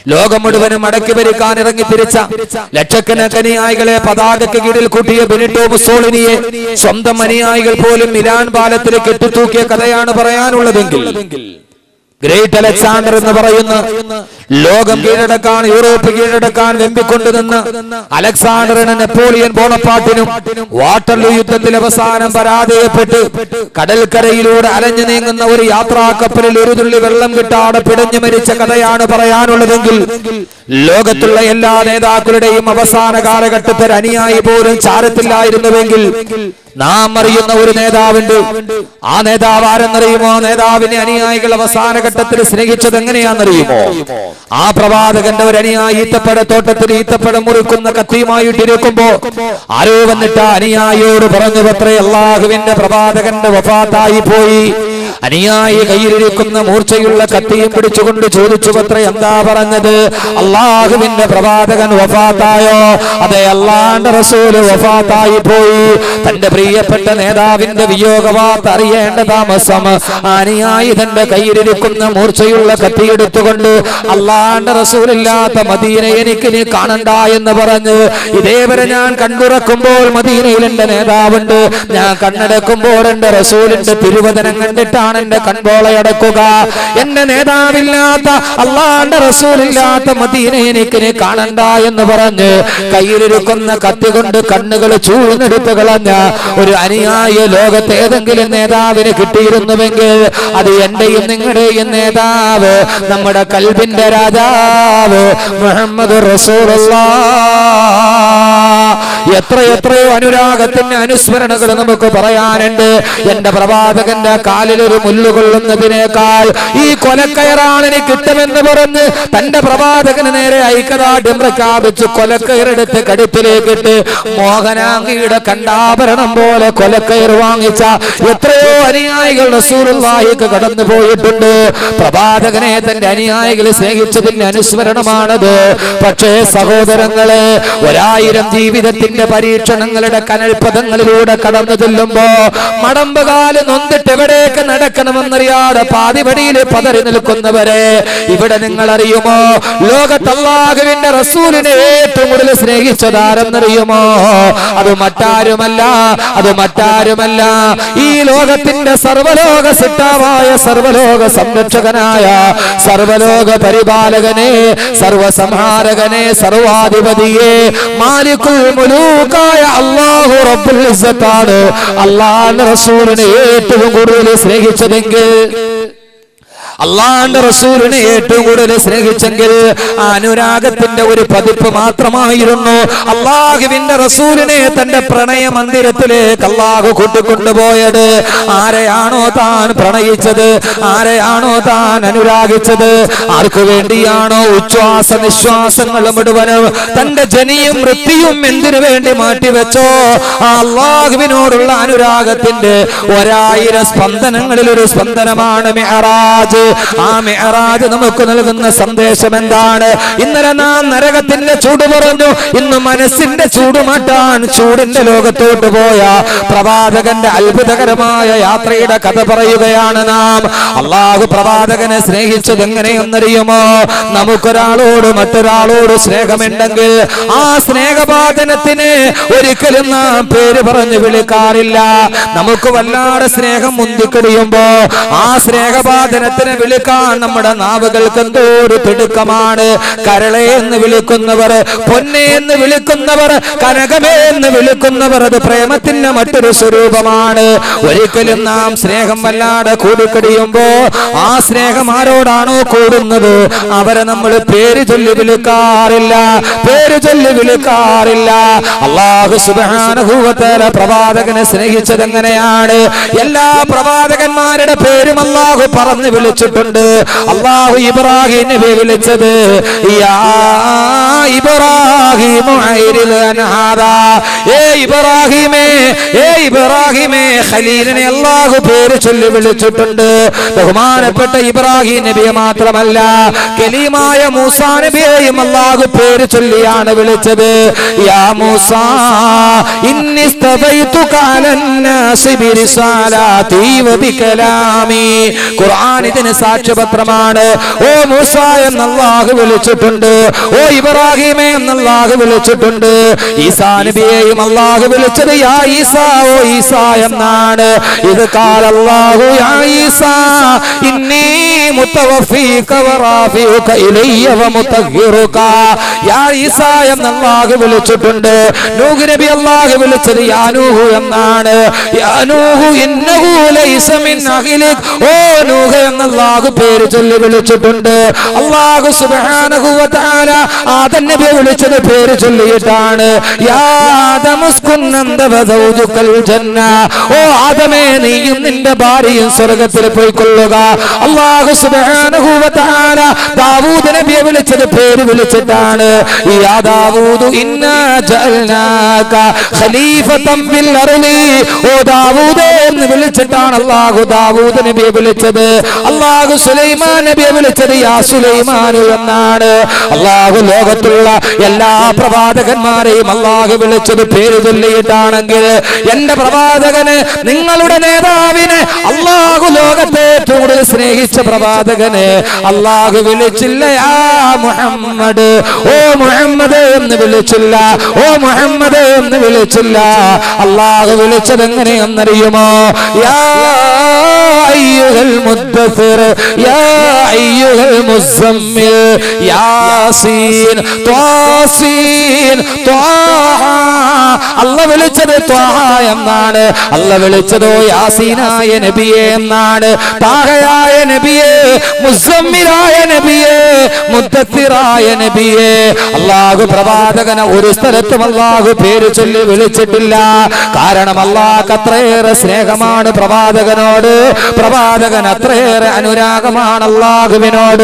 ലോകം മുഴുവനും അടക്കി ഭരിക്കാൻ ഇറങ്ങി തിരിച്ച ലക്ഷക്കണക്കിന് അനുയായികളെ പതാകയ്ക്ക് കീഴിൽ കൂട്ടിയ ബെനിറ്റോ മുസോളിനിയെ സ്വന്തം അനുയായികൾ പോലും മിലാൻ പാലത്തിൽ കെട്ടിത്തൂക്കിയ കഥയാണ് പറയാനുള്ളതെങ്കിൽ ഗ്രേറ്റ് അലക്സാണ്ടർ എന്ന് പറയുന്ന ലോകം കീഴടക്കാൻ യൂറോപ്പ് കീഴടക്കാൻ വെമ്പിക്കൊണ്ടു നിന്ന് അലക്സാണ്ടറിന് നെപ്പോളിയൻ ബോണപ്പാട്ടിനും വാട്ടർലൂ യുദ്ധത്തിൽ അവസാനം പരാജയപ്പെട്ട് കടൽക്കരയിലൂടെ അലഞ്ഞു നീങ്ങുന്ന ഒരു യാത്രാ കപ്പലിൽ ഒരു തുള്ളി വെള്ളം കിട്ടാതെ പിടഞ്ഞു മരിച്ച കഥയാണ് പറയാനുള്ളതെങ്കിൽ ലോകത്തുള്ള എല്ലാ നേതാക്കളുടെയും അവസാന കാലഘട്ടത്തിൽ അനുയായി പോലും ചാരത്തില്ലായിരുന്നുവെങ്കിൽ നാം അറിയുന്ന ഒരു നേതാവുണ്ട് ആ നേതാവ് ആരെന്നറിയുമോ ആ നേതാവിനെ അനുയായികൾ അവസാന ഘട്ടത്തിൽ സ്നേഹിച്ചത് എങ്ങനെയാണെന്നറിയുമോ ആ പ്രവാചകന്റെ ഒരു അനുയായി ഈത്തപ്പഴത്തോട്ടത്തിൽ ഈത്തപ്പഴം മുറിക്കുന്ന കത്തിയുമായിട്ടിരിക്കുമ്പോ ആരോ വന്നിട്ട് ആ അനുയായിയോട് പറഞ്ഞു പത്രേ അള്ളാഹുവിന്റെ പ്രവാചകന്റെ വഫാത്തായി പോയി അനുയായി കയ്യിലിരിക്കുന്ന മൂർച്ചയുള്ള കത്തിയും പിടിച്ചുകൊണ്ട് ചോദിച്ചു പത്രേ എന്താ പറഞ്ഞത് അള്ളാഹുവിന്റെ പ്രവാചകൻ വഫാത്തായോ അതെ അള്ളാന്റെ റസൂല് വഫാത്തായി പോയി തന്റെ പ്രിയപ്പെട്ട നേതാവിന്റെ വിയോഗവാർത്ത അറിയേണ്ട താമസം അനുയായി തന്റെ കയ്യിലിരിക്കുന്ന മൂർച്ചയുള്ള കത്തിയെടുത്തുകൊണ്ട് അള്ളാന്റെ റസൂലില്ലാത്ത മദീന എനിക്ക് നീ കാണണ്ട എന്ന് പറഞ്ഞ് ഇതേവരെ ഞാൻ കണ്ടുറക്കുമ്പോൾ മദീനയിൽ എന്റെ നേതാവുണ്ട് ഞാൻ കണ്ണടക്കുമ്പോൾ എന്റെ റസൂലിന്റെ തിരുവചനം കണ്ടിട്ടാണ് എന്റെ കൺപോളയടക്കുക എന്റെ നേതാവില്ലാത്ത അള്ളാന്റെ റസൂലില്ലാത്ത മദീന എനിക്ക് നീ കാണണ്ട എന്ന് പറഞ്ഞ് കയ്യിലിരിക്കുന്ന കത്തി കൊണ്ട് കണ്ണുകൾ ചൂഴ്ന്നെടുത്ത് കളഞ്ഞ ഒരു അനുയായ ലോകത്ത് ഏതെങ്കിലും നേതാവിന് കിട്ടിയിരുന്നുവെങ്കിൽ അത് എന്റെയും നിങ്ങളുടെയും നേതാവ് നമ്മുടെ കൽബിന്റെ രാജാവ് മുഹമ്മദ് റസൂലുള്ള എത്ര എത്രയോ അനുരാഗത്തിന്റെ അനുസ്മരണകൾ നമുക്ക് പറയാനുണ്ട് എന്റെ പ്രവാചകന്റെ കാലിൽ ഒരു മുല്ലുകൊള്ളുന്നതിനേക്കാൾ ഈ കൊലക്കയറാണ് എനിക്ക് കിട്ടുമെന്ന് പറഞ്ഞ് തന്റെ പ്രവാചകന് നേരെ ഐക്യദാർഢ്യം പ്രഖ്യാപിച്ച് കൊലക്കയറെടുത്ത് കടുപ്പിലേക്കിട്ട് മോഹനാംഗിയുടെ കണ്ടാഭരണം പോലെ കൊലക്കയർ വാങ്ങിച്ച എത്രയോ അനുയായികൾ റസൂലുള്ളാഹിക്ക് കടന്നു പോയിട്ടുണ്ട് പ്രവാചകനെ തന്റെ അനുയായികളെ സ്നേഹിച്ചതിന്റെ അനുസ്മരണമാണത് പക്ഷേ സഹോദരങ്ങളെ ഒരായിരം ജീവിതത്തിന്റെ പരീക്ഷണങ്ങളുടെ കനൽപദങ്ങളിലൂടെ കടന്നു ചെല്ലുമ്പോ മടമ്പുകാല് നൊന്നിട്ട് എവിടേക്ക് നടക്കണമെന്നറിയാതെ പാതിപടിയിൽ പതറി നിൽക്കുന്നവരെ ഇവിടെ നിങ്ങൾ അറിയുമോ ലോകത്തല്ലാഹുവിന്റെ റസൂലിനെ ഏറ്റവും കൂടുതൽ സ്നേഹിച്ചതാരെന്നറിയുമോ അത് മറ്റാരുമല്ല അത് മറ്റാരുമല്ല ഈ ലോകത്തിന്റെ സർവലോക സിട്ടാവായ സർവലോക സംരക്ഷകനായ സർവലോക പരിപാലകനെ സർവസംഹാരകനെ സർവാധിപതിയെ മാലിക്കുൽ മുലൂക്കായ അള്ളാഹു റബ്ബുൽ ഇസ്സത്താണ് അള്ളാഹുവിന്റെ റസൂലിനെ ഏറ്റവും കൂടുതൽ സ്നേഹിച്ചതെങ്കിൽ അള്ളാന്റെ റസൂലിനെ ഏറ്റവും കൂടുതൽ സ്നേഹിച്ചെങ്കിൽ ആ അനുരാഗത്തിന്റെ ഒരു പതിപ്പ് മാത്രമായിരുന്നു അള്ളാഹുവിന്റെ റസൂലിനെ തന്റെ പ്രണയ മന്ദിരത്തിലേക്ക് അള്ളാഹു കൂട്ടിക്കൊണ്ടുപോയത് ആരെയാണോ താൻ പ്രണയിച്ചത് ആരെയാണോ താൻ അനുരാഗിച്ചത് ആർക്കു വേണ്ടിയാണോ ഉച്ഛ്വാസ നിശ്വാസങ്ങൾ മുഴുവനും തന്റെ ജനിയും വൃത്തിയും എന്തിനു വേണ്ടി മാറ്റിവെച്ചോ ആ അള്ളാഹുവിനോടുള്ള അനുരാഗത്തിന്റെ ഒരായിരം സ്പന്ദനങ്ങളിൽ ഒരു സ്പന്ദനമാണ് മെഹറാജ് ആ മെഹറാജ് നമുക്ക് നൽകുന്ന സന്ദേശം എന്താണ് ഇന്നലെ നാം നരകത്തിന്റെ ചൂട് പറഞ്ഞു ഇന്ന് മനസ്സിന്റെ ചൂട് മാറ്റാൻ ചൂടിന്റെ ലോകത്തോട്ട് പോയ പ്രവാചകന്റെ അത്ഭുതകരമായ യാത്രയുടെ കഥ പറയുകയാണ് നാം അള്ളാഹു പ്രവാചകനെ സ്നേഹിച്ചത് എങ്ങനെയെന്നറിയുമോ നമുക്കൊരാളോട് മറ്റൊരാളോട് സ്നേഹമുണ്ടെങ്കിൽ ആ സ്നേഹപാതനത്തിന് ഒരിക്കലും നാം പേര് പറഞ്ഞു വിളിക്കാറില്ല നമുക്ക് വല്ലാതെ സ്നേഹം മുന്തിക്കടിയുമ്പോ ആ സ്നേഹപാതനത്തിന് വിളിക്കാൻ നമ്മുടെ നാവുകൾക്ക് എന്തോ ഒരു തിടുക്കമാണ് കരളെ എന്ന് വിളിക്കുന്നവർ പൊന്നെ എന്ന് വിളിക്കുന്നവർ കനകമേ എന്ന് വിളിക്കുന്നവർ അത് പ്രേമത്തിന്റെ മറ്റൊരു സ്വരൂപമാണ് ഒരിക്കലും നാം സ്നേഹം വല്ലാതെ കൂടിക്കടിയുമ്പോ ആ സ്നേഹം ആരോടാണോ കൂടുന്നത് അവരെ നമ്മൾ പേര് ചൊല്ലി വിളിക്കാറില്ല പേര് ചൊല്ലി വിളിക്കാറില്ല അള്ളാഹു സുബാനുഭൂവത്തേല പ്രവാചകനെ സ്നേഹിച്ചത് എങ്ങനെയാണ് എല്ലാ പ്രവാചകന്മാരുടെ പേരും അള്ളാഹു പറഞ്ഞു വിളിച്ചിട്ടുണ്ട് അള്ളാഹു ഇബ്രാഹിം നബി വിളിച്ചത് യാ ഇബ്രാഹിം അയ്രിൽ അൻ ഹാദാ ഏ ഇബ്രാഹിമേ ഏ ഇബ്രാഹിമേ ഖലീലിനെ അല്ലാഹു പേര് ചൊല്ലി വിളിച്ചിട്ടുണ്ട് ബഹുമാനപ്പെട്ട ഇബ്രാഹിം നബിയെ മാത്രമല്ല കലീമായ മൂസാ നബിയെയും അല്ലാഹു പേര് ചൊല്ലിയാണ് വിളിച്ചത് യാ മൂസാ ഇന്നി സ്തഫൈതുക അലന്നാസി ബിരിസാലാതി വബികലാമി ഖുർആൻ ഇതിന് സാക്ഷ്യപത്രമാണ് ഓ മൂസ എന്ന് അല്ലാഹു വിളിച്ചിട്ടുണ്ട് ഓ ഇബ്രാഹിമെ എന്ന് അല്ലാഹു വിളിച്ചിട്ടുണ്ട് ഈസാ നബിയെയും അല്ലാഹു വിളിച്ചത് യാ ഈസാ ഓ ഈസാ എന്നാണ് ഇത് കാല അല്ലാഹു യാ ഈസാ ഇന്നി മുത്തവഫീക വറാഫിഉക ഇലയ്യ വമുതഹിറുക യാ ഈസാ എന്ന് അല്ലാഹു വിളിച്ചിട്ടുണ്ട് നൂഹ് നബി അല്ലാഹു വിളിച്ചത് യാ നൂഹ് എന്നാണ് യാ നൂഹ് ഇന്നഹു ലൈസ മിൻ അഹ്ലിക് ഓ നൂഹ് എന്ന് അല്ലാഹു പേര് ചൊല്ലി വിളിച്ചിട്ടുണ്ട് അല്ലാഹു സുബ്ഹാനഹു വ തആല ആദം നബിയെ വിളിച്ചത് പേര് ചൊല്ലിയിട്ടാണ് യാ ആദമുസ്കുൻ അന്ത വ സൗജുകൽ ജന്ന ഓ ആദമേ നീയും നിന്റെ ഭാര്യയും സ്വർഗ്ഗത്തിൽ പോയിക്കൊള്ളുക അല്ലാഹു സുബ്ഹാനഹു വ തആല ദാവൂദ് നബിയെ വിളിച്ചത് പേര് വിളിച്ചിട്ടാണ് യാ ദാവൂദ് ഇന്നാ ജഅൽനാക ഖലീഫതൻ ഫിൽ അർളി ഓ ദാവൂദേ എന്ന് വിളിച്ചിട്ടാണ് അല്ലാഹു ദാവൂദ് നബിയെ വിളിച്ചത് അല്ലാഹു സുലൈമാൻ നബിയെ വിളിച്ചത് യാ സുലൈമാനു എന്നാണ് അല്ലാഹു ലോകത്തുള്ള എല്ലാ പ്രവാചകന്മാരെയും അല്ലാഹു വിളിച്ചത് പേര് ചൊല്ലിയിട്ടാണെങ്കിൽ എന്റെ പ്രവാചകന് നിങ്ങളുടെ നേതാവിനെ അല്ലാഹു ലോകത്തെ ഏറ്റവും കൂടുതൽ സ്നേഹിച്ച പ്രവാചകന് അല്ലാഹു വിളിച്ചില്ല യാ മുഹമ്മദ് ഓ മുഹമ്മദ് എന്ന് വിളിച്ചില്ല ഓ മുഹമ്മദ് എന്ന് വിളിച്ചില്ല അല്ലാഹു വിളിച്ചത് എങ്ങനെയെന്നറിയുമോ യാ അയ്യുഹൽ മുദ്ദസിർ യാ അയ്യുഹൽ മുസമ്മിൽ യാസീൻ ത്വാസീൻ ത്വാഹ അല്ല വിളിച്ചത് ത്വാഹ എന്നാണ് അല്ല വിളിച്ചതോ യാസീനായ നബിയെ എന്നാണ് താഹയായ നബിയെ മുസമ്മിലായ നബിയെ മുദ്ദത്തിറായ നബിയെ അള്ളാഹു പ്രവാചകനെ ഒരു സ്ഥലത്തും അള്ളാഹു പേര് ചൊല്ലി വിളിച്ചിട്ടില്ല കാരണം അള്ളാഹ് അത്രയേറെ സ്നേഹമാണ് പ്രവാചകനോട് പ്രവാചകൻ അത്രയേറെ അനുരാഗമാണ് അള്ളാഹുവിനോട്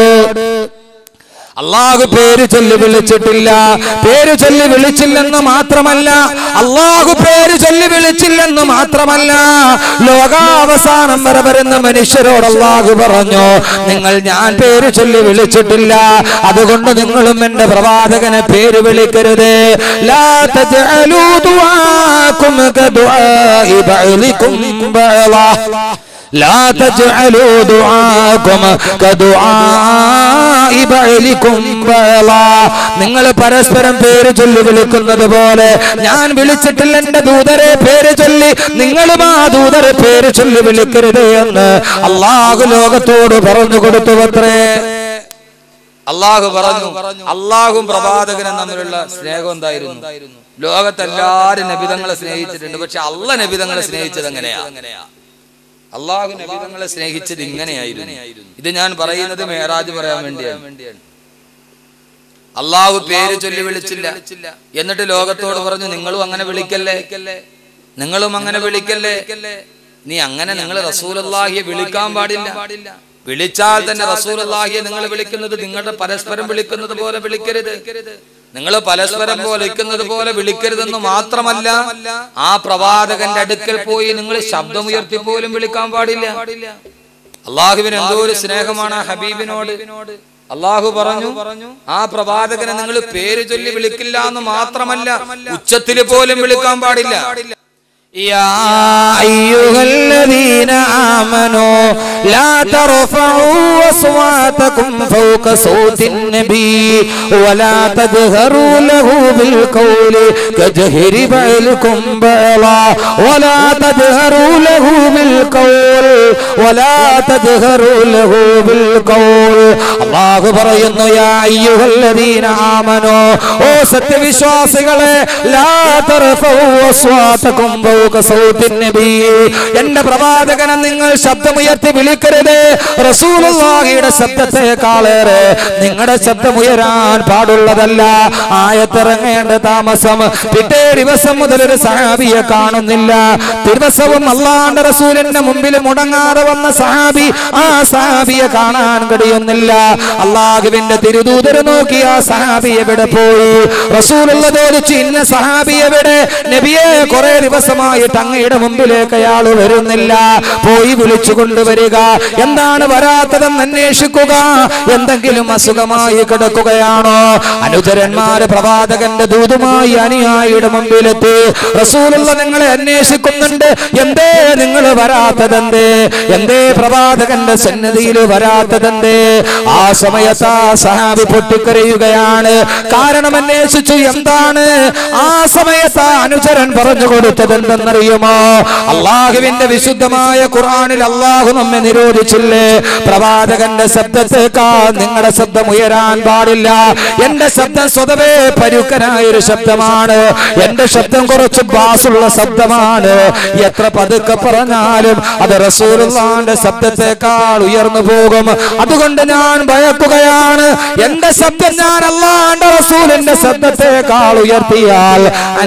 അള്ളാഹു പേര് ചൊല്ലി വിളിച്ചിട്ടില്ല പേര് ചൊല്ലി വിളിച്ചില്ലെന്ന് മാത്രമല്ല അള്ളാഹു പേര് ചൊല്ലി വിളിച്ചില്ലെന്ന് മാത്രമല്ല ലോകാവസാനം വരെ വരുന്ന മനുഷ്യരോട് അള്ളാഹു പറഞ്ഞു നിങ്ങൾ ഞാൻ പേര് ചൊല്ലി വിളിച്ചിട്ടില്ല അതുകൊണ്ട് നിങ്ങളും എന്റെ പ്രവാചകനെ പേര് വിളിക്കരുത് ലാ തജ്അലൂ ദുആക്കും കദുആഇ ബഅലിക്കും ബഅളാ لا تجعلوا دعاكم كدعاء بعلكم بعضا നിങ്ങൾ പരസ്പരം പേര് ചൊല്ലി വിളിക്കുന്നത് പോലെ ഞാൻ വിളിച്ചിട്ടില്ല എന്റെ ദൂതരെ പേര് ചൊല്ലി നിങ്ങളും ആ ദൂതരെ പേര് ചൊല്ലി വിളിക്കരുത് എന്ന് അള്ളാഹു ലോകത്തോട് പറഞ്ഞു കൊടുത്തു അത്രേ അള്ളാഹു പറഞ്ഞു അള്ളാഹും പ്രവാചകനും തമ്മിലുള്ള സ്നേഹം എന്തായിരുന്നു ലോകത്തെല്ലാരും നബിതങ്ങളെ സ്നേഹിച്ചിട്ടുണ്ട് പക്ഷെ അള്ള നബിതങ്ങളെ സ്നേഹിച്ചത് എങ്ങനെയാ അള്ളാഹു നബിതങ്ങളെ സ്നേഹിച്ചത് ഇങ്ങനെയായിരുന്നു ഇത് ഞാൻ പറയുന്നത് മേറാജ് പറയാൻ വേണ്ടിയാണ് അള്ളാഹു പേര് ചൊല്ലി വിളിച്ചില്ല എന്നിട്ട് ലോകത്തോട് പറഞ്ഞു നിങ്ങളും അങ്ങനെ വിളിക്കല്ലേ നിങ്ങളും അങ്ങനെ വിളിക്കല്ലേ നീ അങ്ങനെ നിങ്ങൾ റസൂലല്ലാഹിയെ വിളിക്കാൻ പാടില്ല വിളിച്ചാൽ തന്നെ റസൂലല്ലാഹിയെ നിങ്ങൾ വിളിക്കുന്നത് നിങ്ങളുടെ പരസ്പരം വിളിക്കുന്നത് പോലെ വിളിക്കരുത് നിങ്ങൾ പരസ്പരം വിളിക്കുന്നത് പോലെ വിളിക്കരുതെന്ന് മാത്രമല്ല ആ പ്രവാചകന്റെ അടുക്കൽ പോയി നിങ്ങൾ ശബ്ദമുയർത്തി പോലും വിളിക്കാൻ പാടില്ല അള്ളാഹുവിന് എന്തോ ഒരു സ്നേഹമാണ് ആ ഹബീബിനോട് അള്ളാഹു പറഞ്ഞു ആ പ്രവാചകനെ നിങ്ങൾ പേര് ചൊല്ലി വിളിക്കില്ല എന്ന് മാത്രമല്ല ഉച്ചത്തിൽ പോലും വിളിക്കാൻ പാടില്ല يا أيها الذين آمنوا لا ترفعوا أصواتكم فوق صوت النبي ولا تجهروا له بالقول كجهر بعلكم بعضا ولا تجهروا له بالقول ولا تجهروا له بالقول الله പറയുന്നു യാ അയ്യുഹല്ലദീന ആമനു ഓ സത്യവിശ്വാസികളെ ലാ തർഫഉ അസ്വാതകും ഫൗക സൗത്തിൻ നബി എന്റെ പ്രവാചകനെ നിങ്ങൾ ശബ്ദമുയർത്തി വിളിക്കരുത് റസൂലുള്ളാഹിയുടെ ശബ്ദത്തെക്കാളേറെ നിങ്ങളുടെ ശബ്ദമുയരാൻ പാടുള്ളതല്ല ആയത്തിറങ്ങേണ്ട താമസം പിറ്റേ ദിവസം മുതൽ ഒരു സഹാബിയെ കാണുന്നില്ല ദിവസവും അള്ളാന്റെ റസൂലിന്റെ മുമ്പിൽ മുടങ്ങാതെ വന്ന സഹാബി ആ സഹാബിയെ കാണാൻ കഴിയുന്നില്ല അള്ളാഹുവിന്റെ തിരുദൂതര് നോക്കി ആ സഹാബി എവിടെ പോയി റസൂലുള്ള ചോദിച്ചു ഇന്ന സഹാബി എവിടെ നബിയെ കുറെ ദിവസമായിട്ട് അങ്ങയുടെ മുമ്പിലേക്ക് അയാൾ വരുന്നില്ല പോയി വിളിച്ചു കൊണ്ടുവരിക എന്താണ് വരാത്തതെന്ന് അന്വേഷിക്കുക എന്തെങ്കിലും അസുഖമായി കിടക്കുകയാണോ അനുചരന്മാര് പ്രവാചകന്റെ ദൂതുമായി അനുയായിയുടെ മുമ്പിലെത്തി റസൂലുള്ള നിങ്ങളെ അന്വേഷിക്കുന്നുണ്ട് എന്തേ നിങ്ങൾ വരാത്തതെന്തേ എന്തേ പ്രവാചകന്റെ സന്നിധിയിൽ വരാത്തതെന്തേ ആ സമയത്ത് ആ സഹാബി പൊട്ടിക്കരയുകയാണ് കാരണം അന്വേഷിച്ചു എന്താണ് ആ സമയത്ത് ആ അനുചരൻ പറഞ്ഞു കൊടുത്തത് എന്തെന്നറിയുമോ അള്ളാഹുവിന്റെ വിശുദ്ധമായ ഖുർആനിൽ അള്ളാഹു നമ്മെ നിരോധിച്ചില്ലേ പ്രവാചകന്റെ ശബ്ദത്തേക്കാൾ നിങ്ങളുടെ ശബ്ദം ഉയരാൻ പാടില്ല എന്റെ ശബ്ദം സ്വതവേ പരുക്കനായ ഒരു ശബ്ദമാണ് എന്റെ ശബ്ദം കുറച്ച് ബാസുള്ള ശബ്ദമാണ് എത്ര പതുക്കെ പറഞ്ഞാലും അത് റസൂലുള്ളാന്റെ ശബ്ദത്തെക്കാൾ ഉയർന്നു പോകും അതുകൊണ്ട് ഞാൻ ഭയക്കുകയാണ് എന്റെ ശബ്ദം ഞാൻ അല്ലാന്റെ റസൂലിന്റെ ശബ്ദത്തെക്കാൾ ഉയർത്തിയാൽ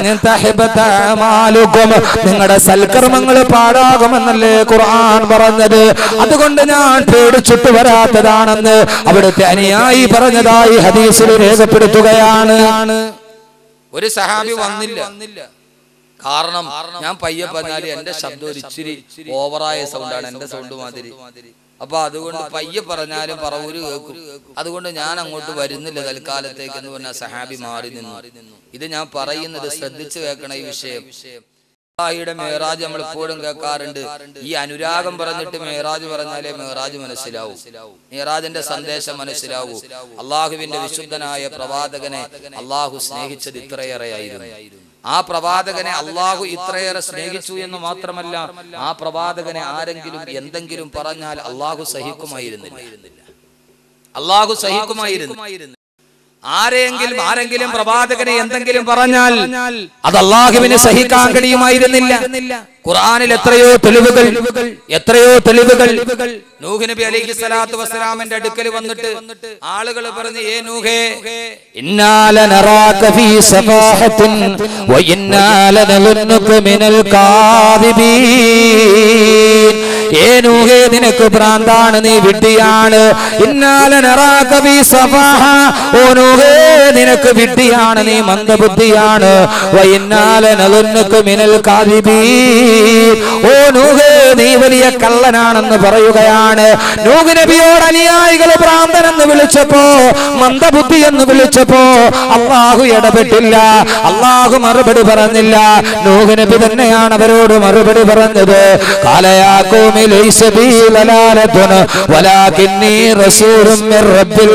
അനിതഹിബതഅമാലുക്കും നിങ്ങളുടെ സൽക്കർമ്മങ്ങൾ പാഴാകുമെന്നല്ലേ ഖുർആൻ പറഞ്ഞത് അതുകൊണ്ട് ഞാൻ പേടിച്ചിട്ട് വരാത്തതാണെന്ന് അവിടുത്തെ അനുയായി പറഞ്ഞതായി ഹദീസിൽ രേഖപ്പെടുത്തുകയാണ് ഒരു സഹാബി വന്നില്ല കാരണം ഞാൻ പയ്യെ പറഞ്ഞാല് എന്റെ ശബ്ദം ഒരു ഇച്ചിരി ഓവറായ സൗണ്ടാണ് എന്റെ സൗണ്ട് മാതിരി അപ്പൊ അതുകൊണ്ട് പയ്യെ പറഞ്ഞാലും പറവൂര് കേൾക്കും അതുകൊണ്ട് ഞാൻ അങ്ങോട്ട് വരുന്നില്ല തൽക്കാലത്തേക്ക് എന്ന് പറഞ്ഞ സഹാബി മാറി നിന്നു ഇത് ഞാൻ പറയുന്നത് ശ്രദ്ധിച്ചു കേൾക്കണ ഈ വിഷയം യുടെ മേറാജ് നമ്മൾ എപ്പോഴും കേൾക്കാറുണ്ട് ഈ അനുരാഗം പറഞ്ഞിട്ട് മേറാജ് പറഞ്ഞാലേ മേറാജ് മനസ്സിലാവൂ മേറാജിന്റെ സന്ദേശം മനസ്സിലാവൂ അള്ളാഹുവിന്റെ വിശുദ്ധനായ പ്രവാചകനെ അള്ളാഹു സ്നേഹിച്ചത് ഇത്രയേറെയായിരുന്നു ആ പ്രവാചകനെ അള്ളാഹു ഇത്രയേറെ സ്നേഹിച്ചു എന്ന് മാത്രമല്ല ആ പ്രവാചകനെ ആരെങ്കിലും എന്തെങ്കിലും പറഞ്ഞാൽ അള്ളാഹു സഹിക്കുമായിരുന്നില്ല അള്ളാഹു സഹിക്കുമായിരുന്നു ആരെങ്കിലും ആരെങ്കിലും പ്രവാചകനെ എന്തെങ്കിലും പറഞ്ഞാൽ അത് അള്ളാഹുവിന് സഹിക്കാൻ കഴിയുമായിരുന്നില്ല ഖുർആനിൽ എത്രയോ തെളിവുകൾ എത്രയോ തെളിവുകൾ നൂഹ് നബി അലൈഹി സ്വലാത്തു വസ്സലാമിന്റെ അടുക്കൽ വന്നിട്ട് ആളുകൾ പറഞ്ഞു ഏ നൂഹേ ഇന്നാല നറാക ഫീ സഫാഹത്തിൻ വഇന്നാല നലുന്നുക മിനൽ കാദിബീൻ ഏ നൂഹേ നിനക്ക് ഭ്രാന്താണ് നീ വിഡ്ഢിയാണ് ഇന്നാല നറാക ഫീ സഫാഹ ഓ നൂഹേ നിനക്ക് വിഡ്ഢിയാണ് നീ മന്ദബുദ്ധിയാണ് വഇന്നാല നലുന്നുക മിനൽ കാദിബീൻ ഓ നൂഹേ നീ വലിയ കള്ളനാണെന്ന് പറയുകയാണ് നൂഹ് നബിയോട് അനുയായികൾ ഭ്രാന്തനെന്ന് വിളിച്ചപ്പോ മന്ദബുദ്ധി എന്ന് വിളിച്ചപ്പോ അള്ളാഹു ഇടപെട്ടില്ല അള്ളാഹു മറുപടി പറഞ്ഞില്ല നൂഹ് നബി തന്നെയാണ് അവരോട് മറുപടി പറഞ്ഞത് കാലയാക്കോമി ലൈസ ബീ ലലാലത്തുൻ വലാകിന്നി റസൂലും മിർ റബ്ബിൽ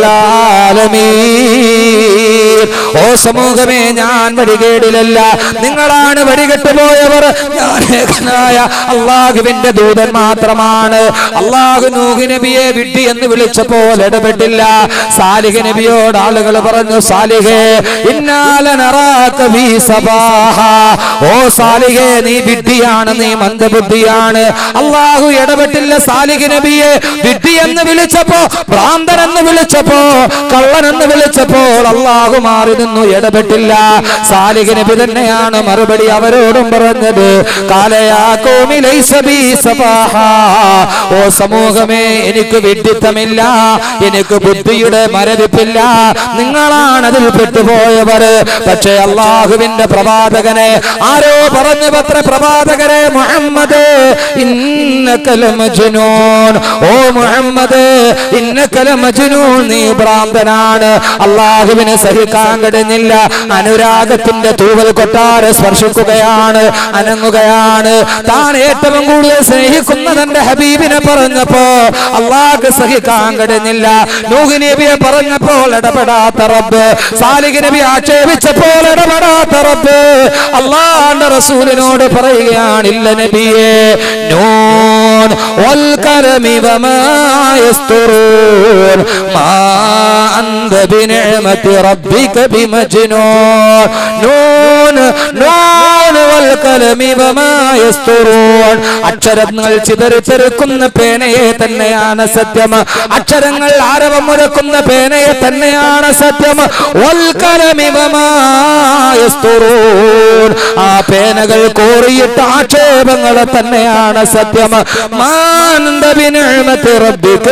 ആലമീൻ ഓ സമൂഹമേ ഞാൻ വഴികേടിലല്ല നിങ്ങളാണ് വഴികെട്ടു പോയവർ ഞാൻ ഏകനായ അള്ളാഹുവിന്റെ ദൂതൻ മാത്രമാണ് അള്ളാഹു നൂഹ് നബിയെ വിഡ്ഢി എന്ന് വിളിച്ചപ്പോൾ ഇടപെട്ടില്ല സാലിഹ് നബിയോട് ആളുകൾ പറഞ്ഞു സാലിഹേ ഇന്നാല നറാക ഫീ സബാഹ ഓ സാലിഹേ നീ വിഡ്ഢിയാണ് നീ മന്ദബുദ്ധിയാണ് അള്ളാഹു ഇടപെട്ടില്ല സാലിഹ് നബിയെ വിഡ്ഢി എന്ന് വിളിച്ചപ്പോ ഭ്രാന്തൻ എന്ന് വിളിച്ചപ്പോ കള്ളൻ എന്ന് വിളിച്ചപ്പോൾ അള്ളാഹു മാറി നിന്നു ഇടപെട്ടില്ല സാലിഹ് നബി തന്നെയാണ് മറുപടി അവരോടും പറഞ്ഞത് കാലയാ കോമി ലൈസ ബീ സബാഹ ഓ സമൂഹമേ എനിക്ക് വിഡ്ഢിത്തമില്ല എനിക്ക് ബുദ്ധിയുടെ മരവിപ്പില്ല നിങ്ങളാണ് അതിൽ പെട്ടുപോയവർ പക്ഷേ അള്ളാഹുവിന്റെ പ്രവാചകനെ ആരോ പറഞ്ഞു പത്ര പ്രവാചകരെ മുഹമ്മദ് ഇന്നകല മജ്നൂൻ ഓ മുഹമ്മദ് ഇന്നകല മജ്നൂൻ നീ ഭ്രാന്തനാണ് അള്ളാഹുവിന് സഹിക്കാൻ കഴിഞ്ഞില്ല അനുരാഗത്തിന്റെ തൂവൽ കൊട്ടാര സ്പർശിക്കുകയാണ് അനങ്ങുകയാണ് താൻ ഏറ്റവും കൂടുതൽ സ്നേഹിക്കുന്ന തന്റെ ഹബീബിനെ പറഞ്ഞപ്പോ അള്ളാഹ് സഹിക്കാൻ കഴിഞ്ഞില്ല നൂഹ് നബിയെ പറഞ്ഞപ്പോൾ ഇടപെടാത്ത റബ്ബ് സാലിഹ് നബി ആക്ഷേപിച്ചപ്പോൾ ഇടപെടാത്ത റബ്ബ് അള്ളാന്റെ റസൂലിനോട് പറയുകയാണില്ല നബിയെ നൂൻ വൽ കരമി വമാ യസ്തുറൂൻ മാ അന്ത ബിനിഅമതി റബ്ബിക ബിമജ്നൂൻ നൂൻ നൂൻ والقلم وما يسطرون അക്ഷരങ്ങൾ ചിതറിച്ചെറുക്കുന്ന പേനയെ തന്നെയാണ് സത്യം അക്ഷരങ്ങൾ ആരവം മുഴക്കുന്ന പേനയെ തന്നെയാണ് സത്യം വൽക്കലം വമാ യസ്തുറൂൻ. ആ പേനകൾ കോറിയിട്ട ആക്ഷേപങ്ങൾ തന്നെയാണ് സത്യം മാനന്ദ ബിനിഅ്മത്തി റബ്ബിക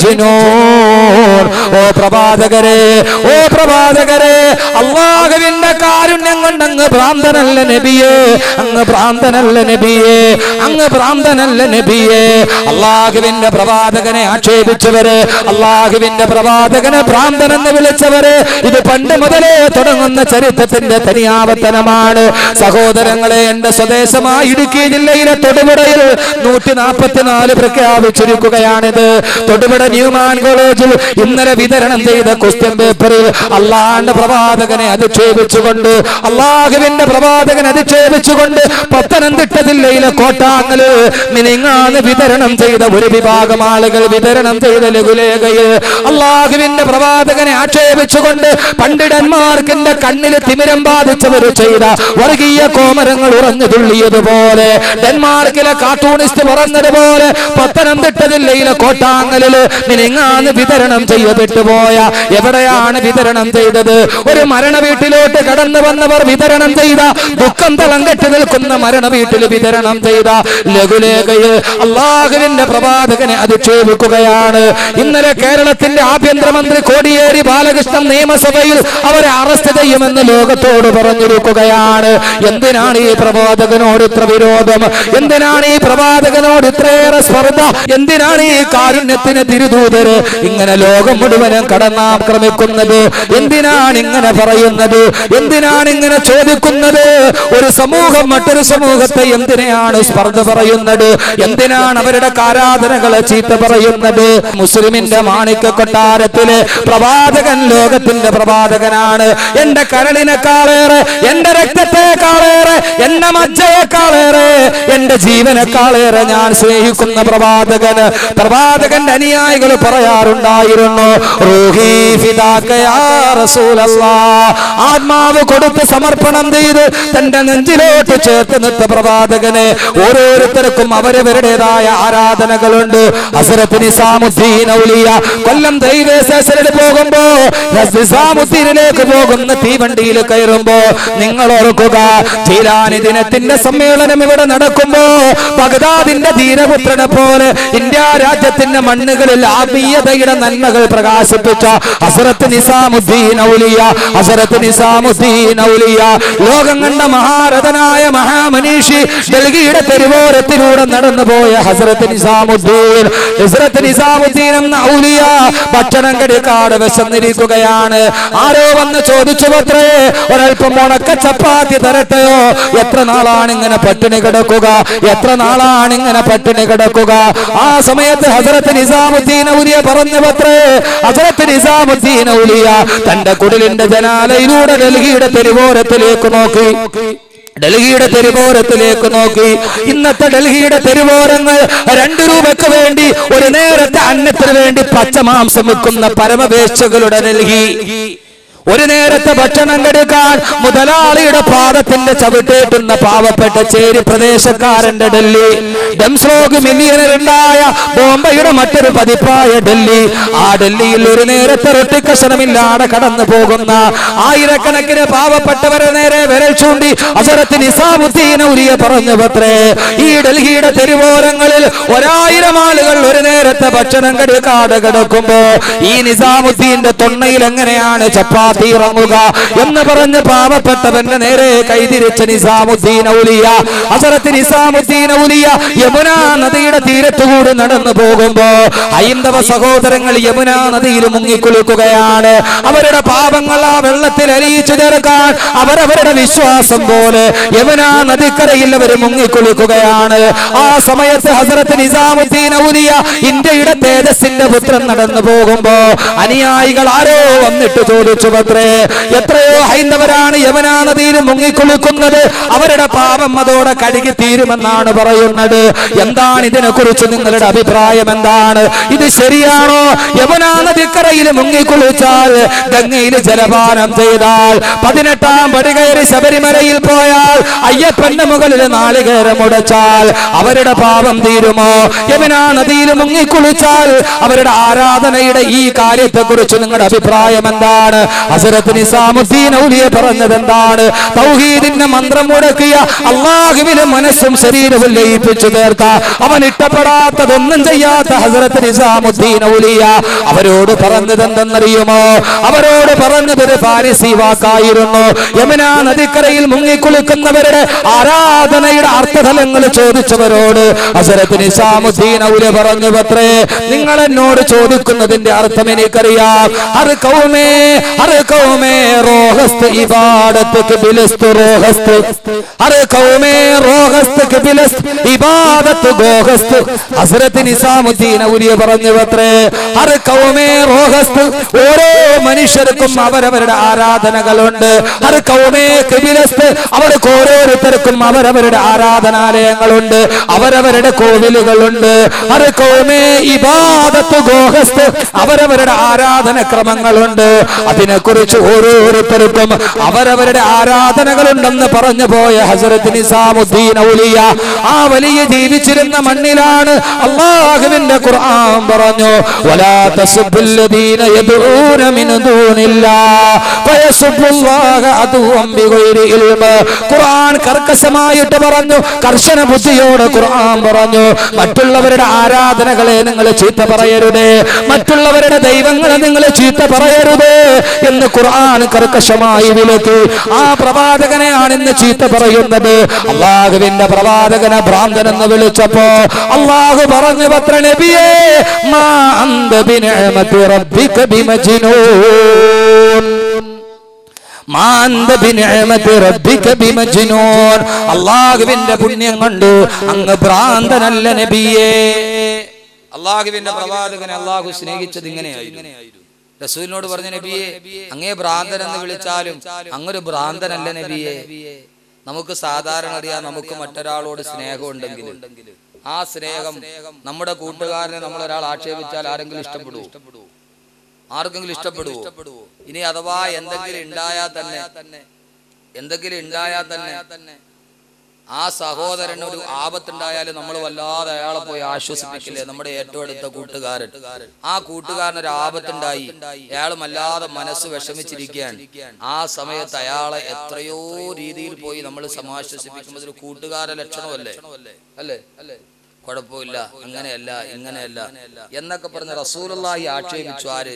ബിമജ്നൂൻ. ഓ പ്രവാചകരെ ഓ പ്രവാചകരെ അള്ളാഹുവിന്റെ കാരുണ്യം കൊണ്ട് അങ്ങ് ഭ്രാന്തനല്ല നബിയെ അങ്ങ് ഭ്രാന്തനല്ല നബിയെ അങ്ങ് ഭ്രാന്തനല്ല നബിയെ അള്ളാഹുവിന്റെ പ്രവാചകനെ ആക്ഷേപിച്ചവര് അള്ളാഹുവിന്റെ പ്രവാചകനെ ഭ്രാന്തനെന്ന് വിളിച്ചവര് ഇത് പണ്ട് മുതലേ തുടങ്ങുന്ന ചരിത്രത്തിന്റെ തനിയാവർത്തനമാണ് സഹോദരങ്ങളെ എന്റെ സ്വദേശമായ ഇടുക്കി ജില്ലയിലെ തൊടുപുഴയിൽ നൂറ്റി നാൽപ്പത്തിനാല് പ്രഖ്യാപിച്ചിരിക്കുകയാണിത് തൊടുപുഴ ന്യൂമാൻ കോളേജിൽ ഇന്നലെ വിതരണം ചെയ്ത ക്വസ്റ്റ്യൻ പേപ്പറിൽ അള്ളാന്റെ പ്രവാചകനെ അധിക്ഷേപിച്ചുകൊണ്ട് അള്ളാഹുവിന്റെ പ്രവാചകനെ അധിക്ഷേപിച്ചുകൊണ്ട് പത്തനംതിട്ട ജില്ലയിലെ കോട്ടാങ്ങല് മിനിങ്ങാന്ന് വിതരണം ചെയ്ത ഒരു വിഭാഗം ആളുകൾ വിതരണം ചെയ്ത ലഘുലേഖയിൽ അള്ളാഹുവിന്റെ പ്രവാചകനെ ആക്ഷേപിച്ചുകൊണ്ട് പണ്ഡിതന്മാർക്കിന്റെ കണ്ണിൽ തിമിരം ബാധിച്ചവർ ചെയ്ത വർഗീയ കോമരങ്ങൾ ഉറഞ്ഞു തുള്ളിയതുപോലെ ഡെൻമാർക്കിലെ കാർട്ടൂണിസ്റ്റ് പറഞ്ഞതുപോലെ പത്തനംതിട്ട ജില്ലയിലെ കോട്ടാങ്ങലില് മിനിങ്ങാന്ന് വിതരണം ചെയ്യപ്പെട്ടു പോയ എവിടെയാണ് വിതരണം ചെയ്തത് ഒരു മരണ വീട്ടിലോട്ട് കടന്നു വന്നവർ വിതരണം ചെയ്ത ദുഃഖം തളം കെട്ടി നിൽക്കുന്ന മരണ വീട്ടിൽ വിതരണം ചെയ്ത ലഘുലേഖയിൽ അള്ളാഹുവിന്റെ പ്രവാചകനെ അധിക്ഷേപിക്കുകയാണ് ഇന്നലെ കേരളത്തിന്റെ ആഭ്യന്തരമന്ത്രി കോടിയേരി ബാലകൃഷ്ണൻ നിയമസഭയിൽ അവരെ അറസ്റ്റ് ചെയ്യുമെന്ന് ലോകത്തോട് പറഞ്ഞിരിക്കുകയാണ് എന്തിനാണ് ഈ പ്രവാചകനോട് ഇത്ര വിരോധം എന്തിനാണ് ഈ പ്രവാചകനോട് ഇത്രയേറെ സ്പർദ്ധ എന്തിനാണ് ഈ കാരുണ്യത്തിന് തിരുദൂതര് ഇങ്ങനെ ലോകം മുഴുവനും കടന്നാക്രമിക്കുന്നത് എന്തിനാണ് ഇങ്ങനെ പറയുന്നത് എന്തിനാണ് ഇങ്ങനെ ചോദിക്കുന്നത് ഒരു സമൂഹം മറ്റൊരു സമൂഹത്തെ എന്തിനെയാണ് സ്പർദ്ധ പറയുന്നത് എന്തിനാണ് അവരുടെ ആരാധനകളെ ചീത്ത പറയുന്നത് മുസ്ലിമിന്റെ മാണിക്യ കൊട്ടാരത്തിലെ പ്രവാചകൻ ലോകത്തിന്റെ പ്രവാചകനാണ് എന്റെ കരളിനെക്കാളേറെ എന്റെ രക്തത്തെക്കാളേറെ എന്റെ മജ്ജയെക്കാളേറെ എന്റെ ജീവനെക്കാളേറെ ഞാൻ സ്നേഹിക്കുന്ന പ്രവാചകന് പ്രവാചകന്റെ അനുയായികൾ പറയാറുണ്ടായിരുന്നു റൂഹി ഫിദാക യാ റസൂലല്ലാ. ആത്മാവ് കൊടുത്ത് സമർപ്പണം ചെയ്ത് തന്റെ നെഞ്ചിലോട്ട് ചേർത്ത് നിർത്ത പ്രവാചകന് ഓരോരുത്തർക്കും അവരവരുടേതായ ആരാധനകളുണ്ട് ഹസരത്ത് നിസാമുദ്ദീൻ ഔലിയ കൊല്ലം റെയിൽവേ സ്റ്റേഷനിൽ പോകുമ്പോ നിസാമുദ്ദീനിലേക്ക് പോകുന്ന തീവണ്ടിയിൽ കയറുമ്പോ നിങ്ങൾ ഓർക്കുക ചീലാനി ദിനത്തിന്റെ സമ്മേളനം ഇവിടെ നടക്കുമ്പോ ബഗ്ദാദിന്റെ ധീരപുത്രനെ പോലെ ഇന്ത്യ രാജ്യത്തിന്റെ മണ്ണുകളിൽ ആത്മീയതയുടെ നന്മകൾ പ്രകാശിപ്പിച്ച ഹസരത്ത് നിസാമുദ്ദീൻ ഔലിയ ഹസരത്ത് നിസാമുദ്ദീൻ ഔലിയ ലോകം കണ്ട മഹാരഥനായ മഹാമനീഷി ഡൽഹിയുടെ തെരുവോരത്തിലൂടെ നടന്നുപോയ ഹസരത്ത് നിസാമുദ്ദീൻ ഹസരത്ത് നിസാമുദ്ദീൻ എന്ന ഔലിയ ഭക്ഷണം കടിക്കാട് വിശന്നിരിക്കുകയാണ് ആരോ വന്ന് ചോദിച്ചു പത്രേ ഒരൽപ്പം ഉണക്ക ചപ്പാത്തി തരട്ടെയോ എത്ര നാളാണ് ഇങ്ങനെ പട്ടിണി കിടക്കുക എത്ര നാളാണ് ഇങ്ങനെ പട്ടിണി കിടക്കുക ആ സമയത്ത് ഹസരത്ത് നിസാമുദ്ദീൻ ഔലിയ പറഞ്ഞു പത്രേ ഹസരത്ത് നിസാമുദ്ദീൻ ഔലിയ തന്റെ കുടിലിന്റെ ജനാലയിലൂടെ ഡൽഹിയുടെ തെരുവോരത്തിലേക്ക് നോക്കി ഡൽഹിയുടെ തെരുവോരത്തിലേക്ക് നോക്കി ഇന്നത്തെ ഡൽഹിയുടെ തെരുവോരങ്ങൾ രണ്ടു രൂപയ്ക്ക് വേണ്ടി ഒരു നേരത്തെ അന്നത്തിന് വേണ്ടി പച്ചമാംസം വെക്കുന്ന പരമവേശകളുടെ ഡൽഹി ഒരു നേരത്തെ ഭക്ഷണം കെടുക്കാൻ മുതലാളിയുടെ പാദത്തിന്റെ ചവിട്ടേറ്റുന്ന പാവപ്പെട്ട ചേരി പ്രദേശക്കാരന്റെ ഡൽഹി ഡംസ്ലോഗ് മില്ലിയനറുണ്ടായ ബോംബെയുടെ മറ്റൊരു പതിപ്പായ ഡൽഹി ആ ഡൽഹിയിൽ ഒരു നേരത്തെ റൊട്ടിക്കഷണമില്ലാതെ കടന്നു പോകുന്ന ആയിരക്കണക്കിന് പാവപ്പെട്ടവരെ നേരെ വിരൽ ചൂണ്ടി അസരത്ത് നിസാമുദ്ദീൻ ഉരിയ പറഞ്ഞു പത്രേ ഈ ഡൽഹിയുടെ തെരുവോരങ്ങളിൽ ഒരായിരം ആളുകൾ ഒരു നേരത്തെ ഭക്ഷണം കെടുക്കാതെ കിടക്കുമ്പോ ഈ നിസാമുദ്ദീന്റെ തൊണ്ണയിൽ എങ്ങനെയാണ് ചപ്പാത്തി ഇറങ്ങുക എന്ന് പറഞ്ഞ് പാവപ്പെട്ടവന്റെ നേരെ കൈതിരിച്ച നിസാമുദ്ദീൻ ഔലിയ അസരത്ത് നിസാമുദ്ദീൻ ഔലിയ യമുന നദിയുടെ തീരത്തുകൂടി നടന്നു പോകുമ്പോ ഹൈന്ദവ സഹോദരങ്ങൾ യമുന നദിയിൽ മുങ്ങിക്കുളിക്കുകയാണ് അവരുടെ പാപങ്ങൾ ആ വെള്ളത്തിൽ അലിയിച്ചു ചേർക്കാൻ അവരവരുടെ വിശ്വാസം പോലെ യമുന നദിക്കരയിൽ അവർ മുങ്ങിക്കുളിക്കുകയാണ് ആ സമയത്ത് ഹസരത്ത് നിസാമുദ്ദീൻ ഔലിയ ഇന്ത്യയുടെ തേജസ്സിന്റെ പുത്രൻ നടന്നു പോകുമ്പോ അനുയായികൾ ആരോ വന്നിട്ട് ചോദിച്ചു അത്രേ എത്രയോ ഹൈന്ദവരാണ് യമുനാ നദിയിൽ മുങ്ങിക്കുളിക്കുന്നത് അവരുടെ പാപം അതോടെ കഴുകി തീരുമെന്നാണ് പറയുന്നത് എന്താണ് ഇതിനെ കുറിച്ച് നിങ്ങളുടെ അഭിപ്രായം എന്താണ് ഇത് ശരിയാണോ യമുനാ നദിക്കരയിൽ മുങ്ങിക്കുളിച്ചാൽ ഗംഗയിൽ ജലപാനം ചെയ്താൽ പതിനെട്ടാം പടി കയറി ശബരിമലയിൽ പോയാൽ അയ്യപ്പന്റെ മുകളിൽ നാളികേരം ഉടച്ചാൽ അവരുടെ പാപം തീരുമോ യമുനാ നദിയിൽ മുങ്ങിക്കുളിച്ചാൽ അവരുടെ ആരാധനയുടെ ഈ കാര്യത്തെ കുറിച്ച് നിങ്ങളുടെ അഭിപ്രായം എന്താണ് ഹസരത്ത് നിസാമുദ്ദീൻ ഔലിയ പറഞ്ഞത് എന്താണ് തൗഹീദിന്റെ മന്ത്രം മുടക്കിയ അള്ളാഹുവിന് മനസ്സും ശരീരവും ലയിപ്പിച്ചു തീർത്ത അവൻ ഇഷ്ടപ്പെടാത്തതൊന്നും ചെയ്യാത്ത ഹസരത്ത് നിസാമുദ്ദീൻ ഔലിയ അവരോട് പറഞ്ഞത് എന്തെന്നറിയുമോ അവരോട് പറഞ്ഞതൊരു ഫാരിസി വാക്കായിരുന്നു യമുന നദിക്കരയിൽ മുങ്ങിക്കുളിക്കുന്നവരുടെ ആരാധനയുടെ അർത്ഥതലങ്ങൾ ചോദിച്ചവരോട് ഹസരത്ത് നിസാമുദ്ദീൻ ഔലിയ പറഞ്ഞു പത്രേ നിങ്ങൾ എന്നോട് ചോദിക്കുന്നതിന്റെ അർത്ഥം എനിക്കറിയാം ഹർ കൗമേ ഹർ കൗമേ റോഹസ്ത് ഇബാദത്ത് ബിലസ്തു റോഹസ്ത് ഹർ കൗമേ റോഹസ്ത് ബിലസ്ത് ഇബാദത്ത് ഗോഹസ്ത് ഹസ്രത്ത് നിസാമുദ്ദീൻ ഔലിയ പറഞ്ഞു പത്രേ ഹർ കൗമേ റോഹസ്ത് ഓരോ മനുഷ്യർക്കും അവരവരുടെ ആരാധനകളുണ്ട് ഹർ കൗമേ കബിലസ്ത് അവർക്ക് ഓരോരുത്തർക്കും അവരവരുടെ ആരാധനാലയങ്ങളുണ്ട് അവരവരുടെ കോവിലുകളുണ്ട് ഹർ കൗമേ ഇബാദത്ത് ഗോഹസ്ത് അവരവരുടെ ആരാധന ക്രമങ്ങളുണ്ട് അതിനെക്കുറിച്ച് ഓരോരുത്തർക്കും അവരവരുടെ ആരാധനകളുണ്ടെന്ന് പറഞ്ഞു പോയ ഹസരത്ത് നിസാമുദ്ദീൻ ഔലിയ ആ വലിയ ജീവിച്ചിരുന്ന മണ്ണിലാണ് അള്ളാഹുവിന്റെ ഖുർആൻ പറഞ്ഞു വലാ തസുബ്ബുല്ലദീന യദഊന മിൻ ദൂനില്ലാഹ് ഫയസുബ്ബുല്ലാഹ അദുവം ബിഗൈരി ഇൽമ ഖുർആൻ കർക്കശമായിട്ട് പറഞ്ഞു കർശന ബുദ്ധിയോടെ ഖുർആൻ പറഞ്ഞു മറ്റുള്ളവരുടെ ആരാധനകളെ നിങ്ങൾ ചീത്ത പറയരുതേ മറ്റുള്ളവരുടെ ദൈവങ്ങളെ നിങ്ങൾ ചീത്ത പറയരുതേ എന്ന് ഖുർആൻ കർക്കശമായി വിലക്കി ആ പ്രവാചകനെയാണ് ഇന്ന് ചീത്ത പറയുന്നത് അള്ളാഹുവിന്റെ പ്രവാചകനെ ഭ്രാന്തൻ എന്ന് വിളിച്ചപ്പോ അള്ളാഹു പറഞ്ഞു പത്ര നബിയേ മാ അന്ത ബിനിഅമതി റബ്ബിക ബിമജ്നൂൻ മാ അന്ത ബിനിഅമതി റബ്ബിക ബിമജ്നൂൻ അള്ളാഹുവിന്റെ പുണ്യം കൊണ്ട് അങ്ങ് ഭ്രാന്തനല്ല നബിയേ അള്ളാഹുവിന്റെ പ്രവാചകനെ അള്ളാഹു സ്നേഹിച്ചത് ഇങ്ങനെയായിരുന്നു റസൂലിനോട് പറഞ്ഞ നബിയെ അങ്ങേ ഭ്രാന്തൻ എന്ന് വിളിച്ചാലും അങ്ങൊരു ഭ്രാന്തനല്ല നബിയെ നമുക്ക് സാധാരണ അറിയാം നമുക്ക് മറ്റൊരാളോട് സ്നേഹം ഉണ്ടെങ്കിൽ ആ സ്നേഹം നമ്മുടെ കൂട്ടുകാരനെ നമ്മൾ ഒരാൾ ആക്ഷേപിച്ചാൽ ആരെങ്കിലും ഇഷ്ടപ്പെടുവോ ആർക്കെങ്കിലും ഇഷ്ടപ്പെടുവോ ഇനി അഥവാ എന്തെങ്കിലും ഉണ്ടായാൽ തന്നെ എന്തെങ്കിലും ഉണ്ടായാൽ തന്നെ ആ സഹോദരന് ഒരു ആപത്തുണ്ടായാലും നമ്മൾ വല്ലാതെ അയാളെ പോയി ആശ്വസിപ്പിക്കില്ലേ നമ്മുടെ ഏറ്റവും അടുത്ത കൂട്ടുകാരൻ ആ കൂട്ടുകാരന് ഒരു ആപത്തുണ്ടായി അയാൾ വല്ലാതെ മനസ്സ് വിഷമിച്ചിരിക്കുകയാണ് ആ സമയത്ത് അയാളെ എത്രയോ രീതിയിൽ പോയി നമ്മൾ സമാശ്വസിപ്പിക്കുമ്പോൾ ഒരു കൂട്ടുകാര ലക്ഷണമല്ലേ അല്ലേ അല്ലേ കുഴപ്പമില്ല അങ്ങനെയല്ല ഇങ്ങനെയല്ല എന്നൊക്കെ പറഞ്ഞ റസൂലുള്ളാഹി ആക്ഷേപിച്ചു ആര്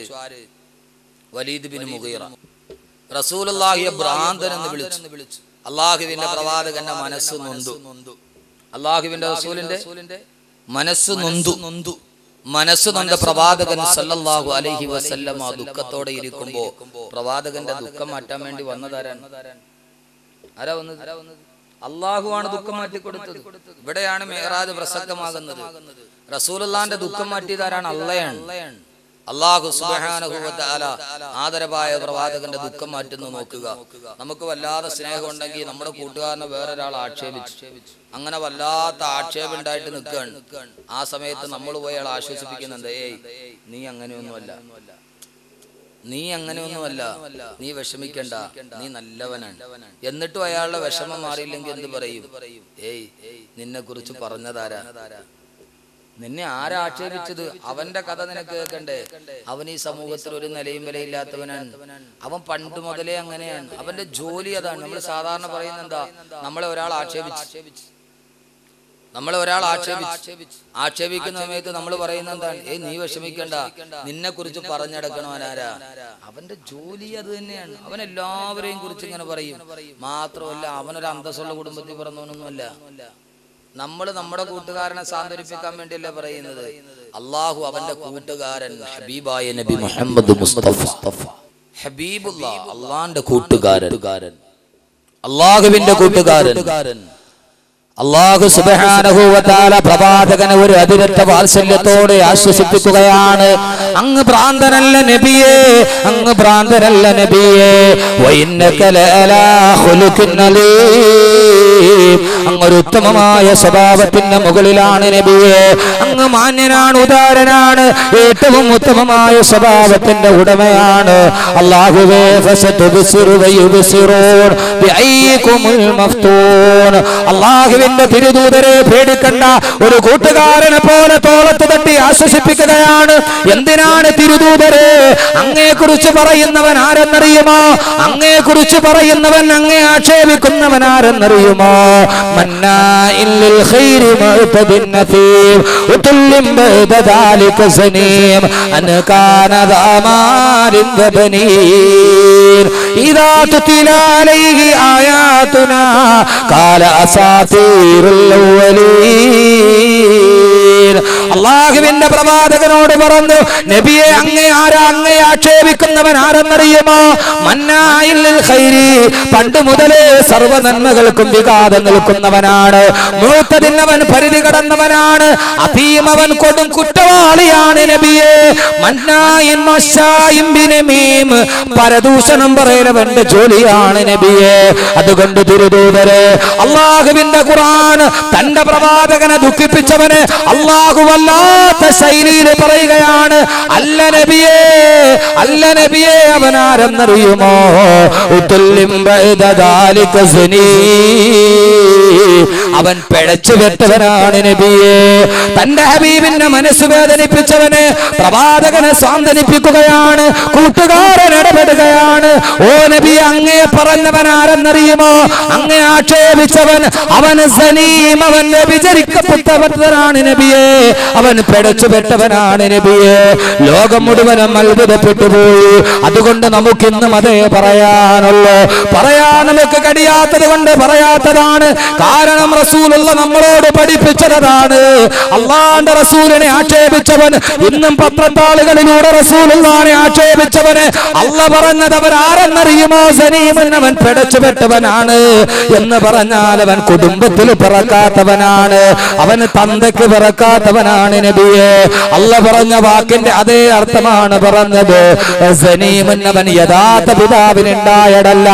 വലീദ് ബിൻ മുഗീറ റസൂലുള്ളാഹിയെ ഭ്രാന്തൻ എന്ന് വിളിച്ചു അള്ളാഹുവിന്റെ പ്രവാചകന്റെ മനസ്സ് നൊന്തു അള്ളാഹുവിന്റെ റസൂലിന്റെ മനസ്സ് നൊന്തു നൊന്തു മനസ്സ് നൊന്ത പ്രവാചകൻ സല്ലല്ലാഹു അലൈഹി വസല്ലമ ദുഃഖത്തോടെ ഇരിക്കുമ്പോ പ്രവാചകന്റെ ദുഃഖം മാറ്റാൻ വേണ്ടി വന്നതാരാണ് ആരാ വന്നത് അള്ളാഹുവാണ് ദുഃഖം മാറ്റി കൊടുത്തത് ഇവിടെയാണ് മേറാജ് പ്രസക്തമാകുന്നത് റസൂലുള്ളാന്റെ ദുഃഖം മാറ്റിയതാരാണ് അള്ളയാണ് അള്ളാഹു സുബാനുഭവത്താല ആദരവായ പ്രവാചകന്റെ ദുഃഖം മാറ്റുന്നു നോക്കുക നമുക്ക് വല്ലാതെ സ്നേഹം ഉണ്ടെങ്കിൽ നമ്മുടെ കൂട്ടുകാരനെ വേറൊരാൾ ആക്ഷേപിച്ചു അങ്ങനെ വല്ലാത്ത ആക്ഷേപം ഉണ്ടായിട്ട് നിൽക്കുകയാണ് ആ സമയത്ത് നമ്മൾ പോയി അയാൾ ആശ്വസിപ്പിക്കുന്നുണ്ട് ഏയ് നീ അങ്ങനെയൊന്നുമല്ല നീ അങ്ങനെയൊന്നുമല്ല നീ വിഷമിക്കണ്ട നീ നല്ലവനാണ് എന്നിട്ടും അയാളുടെ വിഷമം മാറിയില്ലെങ്കിൽ എന്ത് പറയും ഏയ് നിന്നെ കുറിച്ച് പറഞ്ഞതാരാ നിന്നെ ആരാ ആക്ഷേപിച്ചത് അവന്റെ കഥ നിനക്ക് കേൾക്കണ്ടേ അവൻ ഈ സമൂഹത്തിൽ ഒരു നിലയും വിലയില്ലാത്തവനാണ് അവൻ പണ്ട് മുതലേ അങ്ങനെയാണ് അവന്റെ ജോലി അതാണ് നമ്മൾ സാധാരണ പറയുന്ന എന്താ നമ്മളെ ഒരാൾ ആക്ഷേപിച്ചു നമ്മളെ ഒരാൾ ആക്ഷേപിച്ചു ആക്ഷേപിക്കുന്ന സമയത്ത് നമ്മൾ പറയുന്ന എന്താണ് ഏയ് നീ വിഷമിക്കണ്ട നിന്നെ കുറിച്ച് പറഞ്ഞടക്കണവനാരാ അവന്റെ ജോലി അത് തന്നെയാണ് അവൻ എല്ലാവരെയും കുറിച്ച് ഇങ്ങനെ പറയും മാത്രമല്ല അവനൊരു അന്തസ്സുള്ള കുടുംബത്തിൽ പറഞ്ഞവനൊന്നുമല്ല നമ്മൾ നമ്മുടെ കൂട്ടുകാരനെ സാന്ത്വനിപ്പിക്കാൻ വേണ്ടിയല്ലേ പറയുന്നത് അള്ളാഹു അവന്റെ കൂട്ടുകാരൻ ഹബീബായ നബി മുഹമ്മദ് മുസ്തഫ ഹബീബുള്ള അള്ളാന്റെ കൂട്ടുകാരൻ അള്ളാഹുവിന്റെ കൂട്ടുകാരൻ അള്ളാഹു സുബാനഹുവത്താല പ്രവാചകനെ ഒരു അതിരറ്റ വാത്സല്യത്തോടെ ആശ്വസിപ്പിക്കുകയാണ് അങ്ങ് ഭ്രാന്തനല്ല നബിയേ അങ്ങ് ഭ്രാന്തനല്ല നബിയേ വൈന്നക ലഅലാ ഖുലുഖിൻ അലീം. അങ്ങ് ഒരു ഉത്തമമായ സ്വഭാവത്തിന്റെ മുകളിലാണ് നബിയെ അങ്ങ് മാന്യനാണ് ഉദാരനാണ് ഏറ്റവും ഉത്തമമായ സ്വഭാവത്തിന്റെ ഉടമയാണ് അള്ളാഹുവേ ഫസതുബ്സിറു വയുബ്സിറൂൻ ബിഅയ്യികുമുൽ മഫ്തൂൻ അള്ളാഹുവിന്റെ തിരുദൂതരെ പേടിക്കണ്ട ഒരു കൂട്ടുകാരനെ പോലെ തോളത്ത് തട്ടി ആശ്വസിപ്പിക്കുകയാണ് എന്തിനാണ് തിരുദൂതരെ അങ്ങയെ കുറിച്ച് പറയുന്നവൻ ആരെന്നറിയുമോ അങ്ങയെ കുറിച്ച് പറയുന്നവൻ അങ്ങേ ആക്ഷേപിക്കുന്നവൻ ആരെന്നറിയുമോ മന്നാഇൻ ലിൽ ഖൈരി മുഅ്തദിൻ നസീം ഉതുല്ലിം ബഅദ ذلك സനീം അൻ കാന ദാമാരിൻ വബനീർ ഇദാ തുതില അലൈഹി ആയാതുനാ قال أساطير الأولين അള്ളാഹുവിന്റെ പ്രവാചകനോട് പറഞ്ഞു നബിയെ അങ്ങേ ആരാ അങ്ങേ ആക്ഷേപിക്കുന്നവൻ ആരെന്നറിയുമോ മന്നായിൽ ഖൈരി പണ്ട് മുതലേ സർവ്വ നന്മകൾക്കും വിഘാതം നിൽക്കുന്നവനാണ് മൂത്തതിന്നവൻ പരിധി കടന്നവനാണ് അഭീമവൻ കൊടും കുറ്റവാളിയാണ് നബിയെ മന്നായിൻ മശായിൻ ബിനമീം പരദൂഷണം പറയലവന്റെ ജോലിയാണ് നബിയെ അതുകൊണ്ട് തിരുദൂതരെ അള്ളാഹുവിന്റെ ഖുർആൻ തന്റെ പ്രവാചകനെ ദുഃഖിപ്പിച്ചവന് അള്ളാഹു വല്ലാത്ത ശൈലിയിൽ പറയുകയാണ് അല്ല നബിയേ അല്ല നബിയേ അവൻ ആരെന്നറിയുമോ ഉത്തുല്ലിം ബഅദ ദാലിക സനീ. അവൻ പിഴച്ചു വെട്ടവനാണ് നബിയെ തന്റെ ഹബീബിന്റെ മനസ്സ് വേദനിപ്പിച്ചവന് പ്രവാചകനെ സാന്ത്വനിപ്പിക്കുകയാണ് കൂട്ടുകാരൻ ഇടപെടുകയാണ് ഓ നബി അങ്ങേ പറഞ്ഞവൻ ആരെന്നറിയുമോ അങ്ങേ ആക്ഷേപിച്ചവൻ അവൻ സനീം അവൻ വ്യഭിചരിക്കപ്പെട്ടവനാണ് നബിയെ അവൻ പിടച്ചു പെട്ടവനാണ് നബിയെ ലോകം മുഴുവനും അത്ഭുതപ്പെട്ടു പോയി അതുകൊണ്ട് നമുക്കിന്നും അതേ പറയാനുള്ളൂ പറയാൻ നമുക്ക് കഴിയാത്തത് കൊണ്ട് പറയാത്തതാണ് കാരണം റസൂലുള്ള നമ്മളോട് പഠിപ്പിച്ചതാണ് അള്ളാന്റെ റസൂലിനെ ആക്ഷേപിച്ചവൻ ഇന്നും പത്രത്താളുകളിലൂടെ റസൂലുള്ളാനെ ആക്ഷേപിച്ചവന് അല്ല പറഞ്ഞത് അവർ ആരെന്നറിയുമോ സനീമൻ അവൻ പിടച്ചുപെട്ടവനാണ് എന്ന് പറഞ്ഞാൽ അവൻ കുടുംബത്തിൽ പിറക്കാത്തവനാണ് അവന് തന്തയ്ക്ക് പിറക്കാത്തവനാണ് നബിയെ അല്ല പറഞ്ഞ വാക്കിന്റെ അതേ അർത്ഥമാണ് പറഞ്ഞത് സനീമൻ അവൻ യഥാർത്ഥ പിതാവിനുണ്ടായടല്ല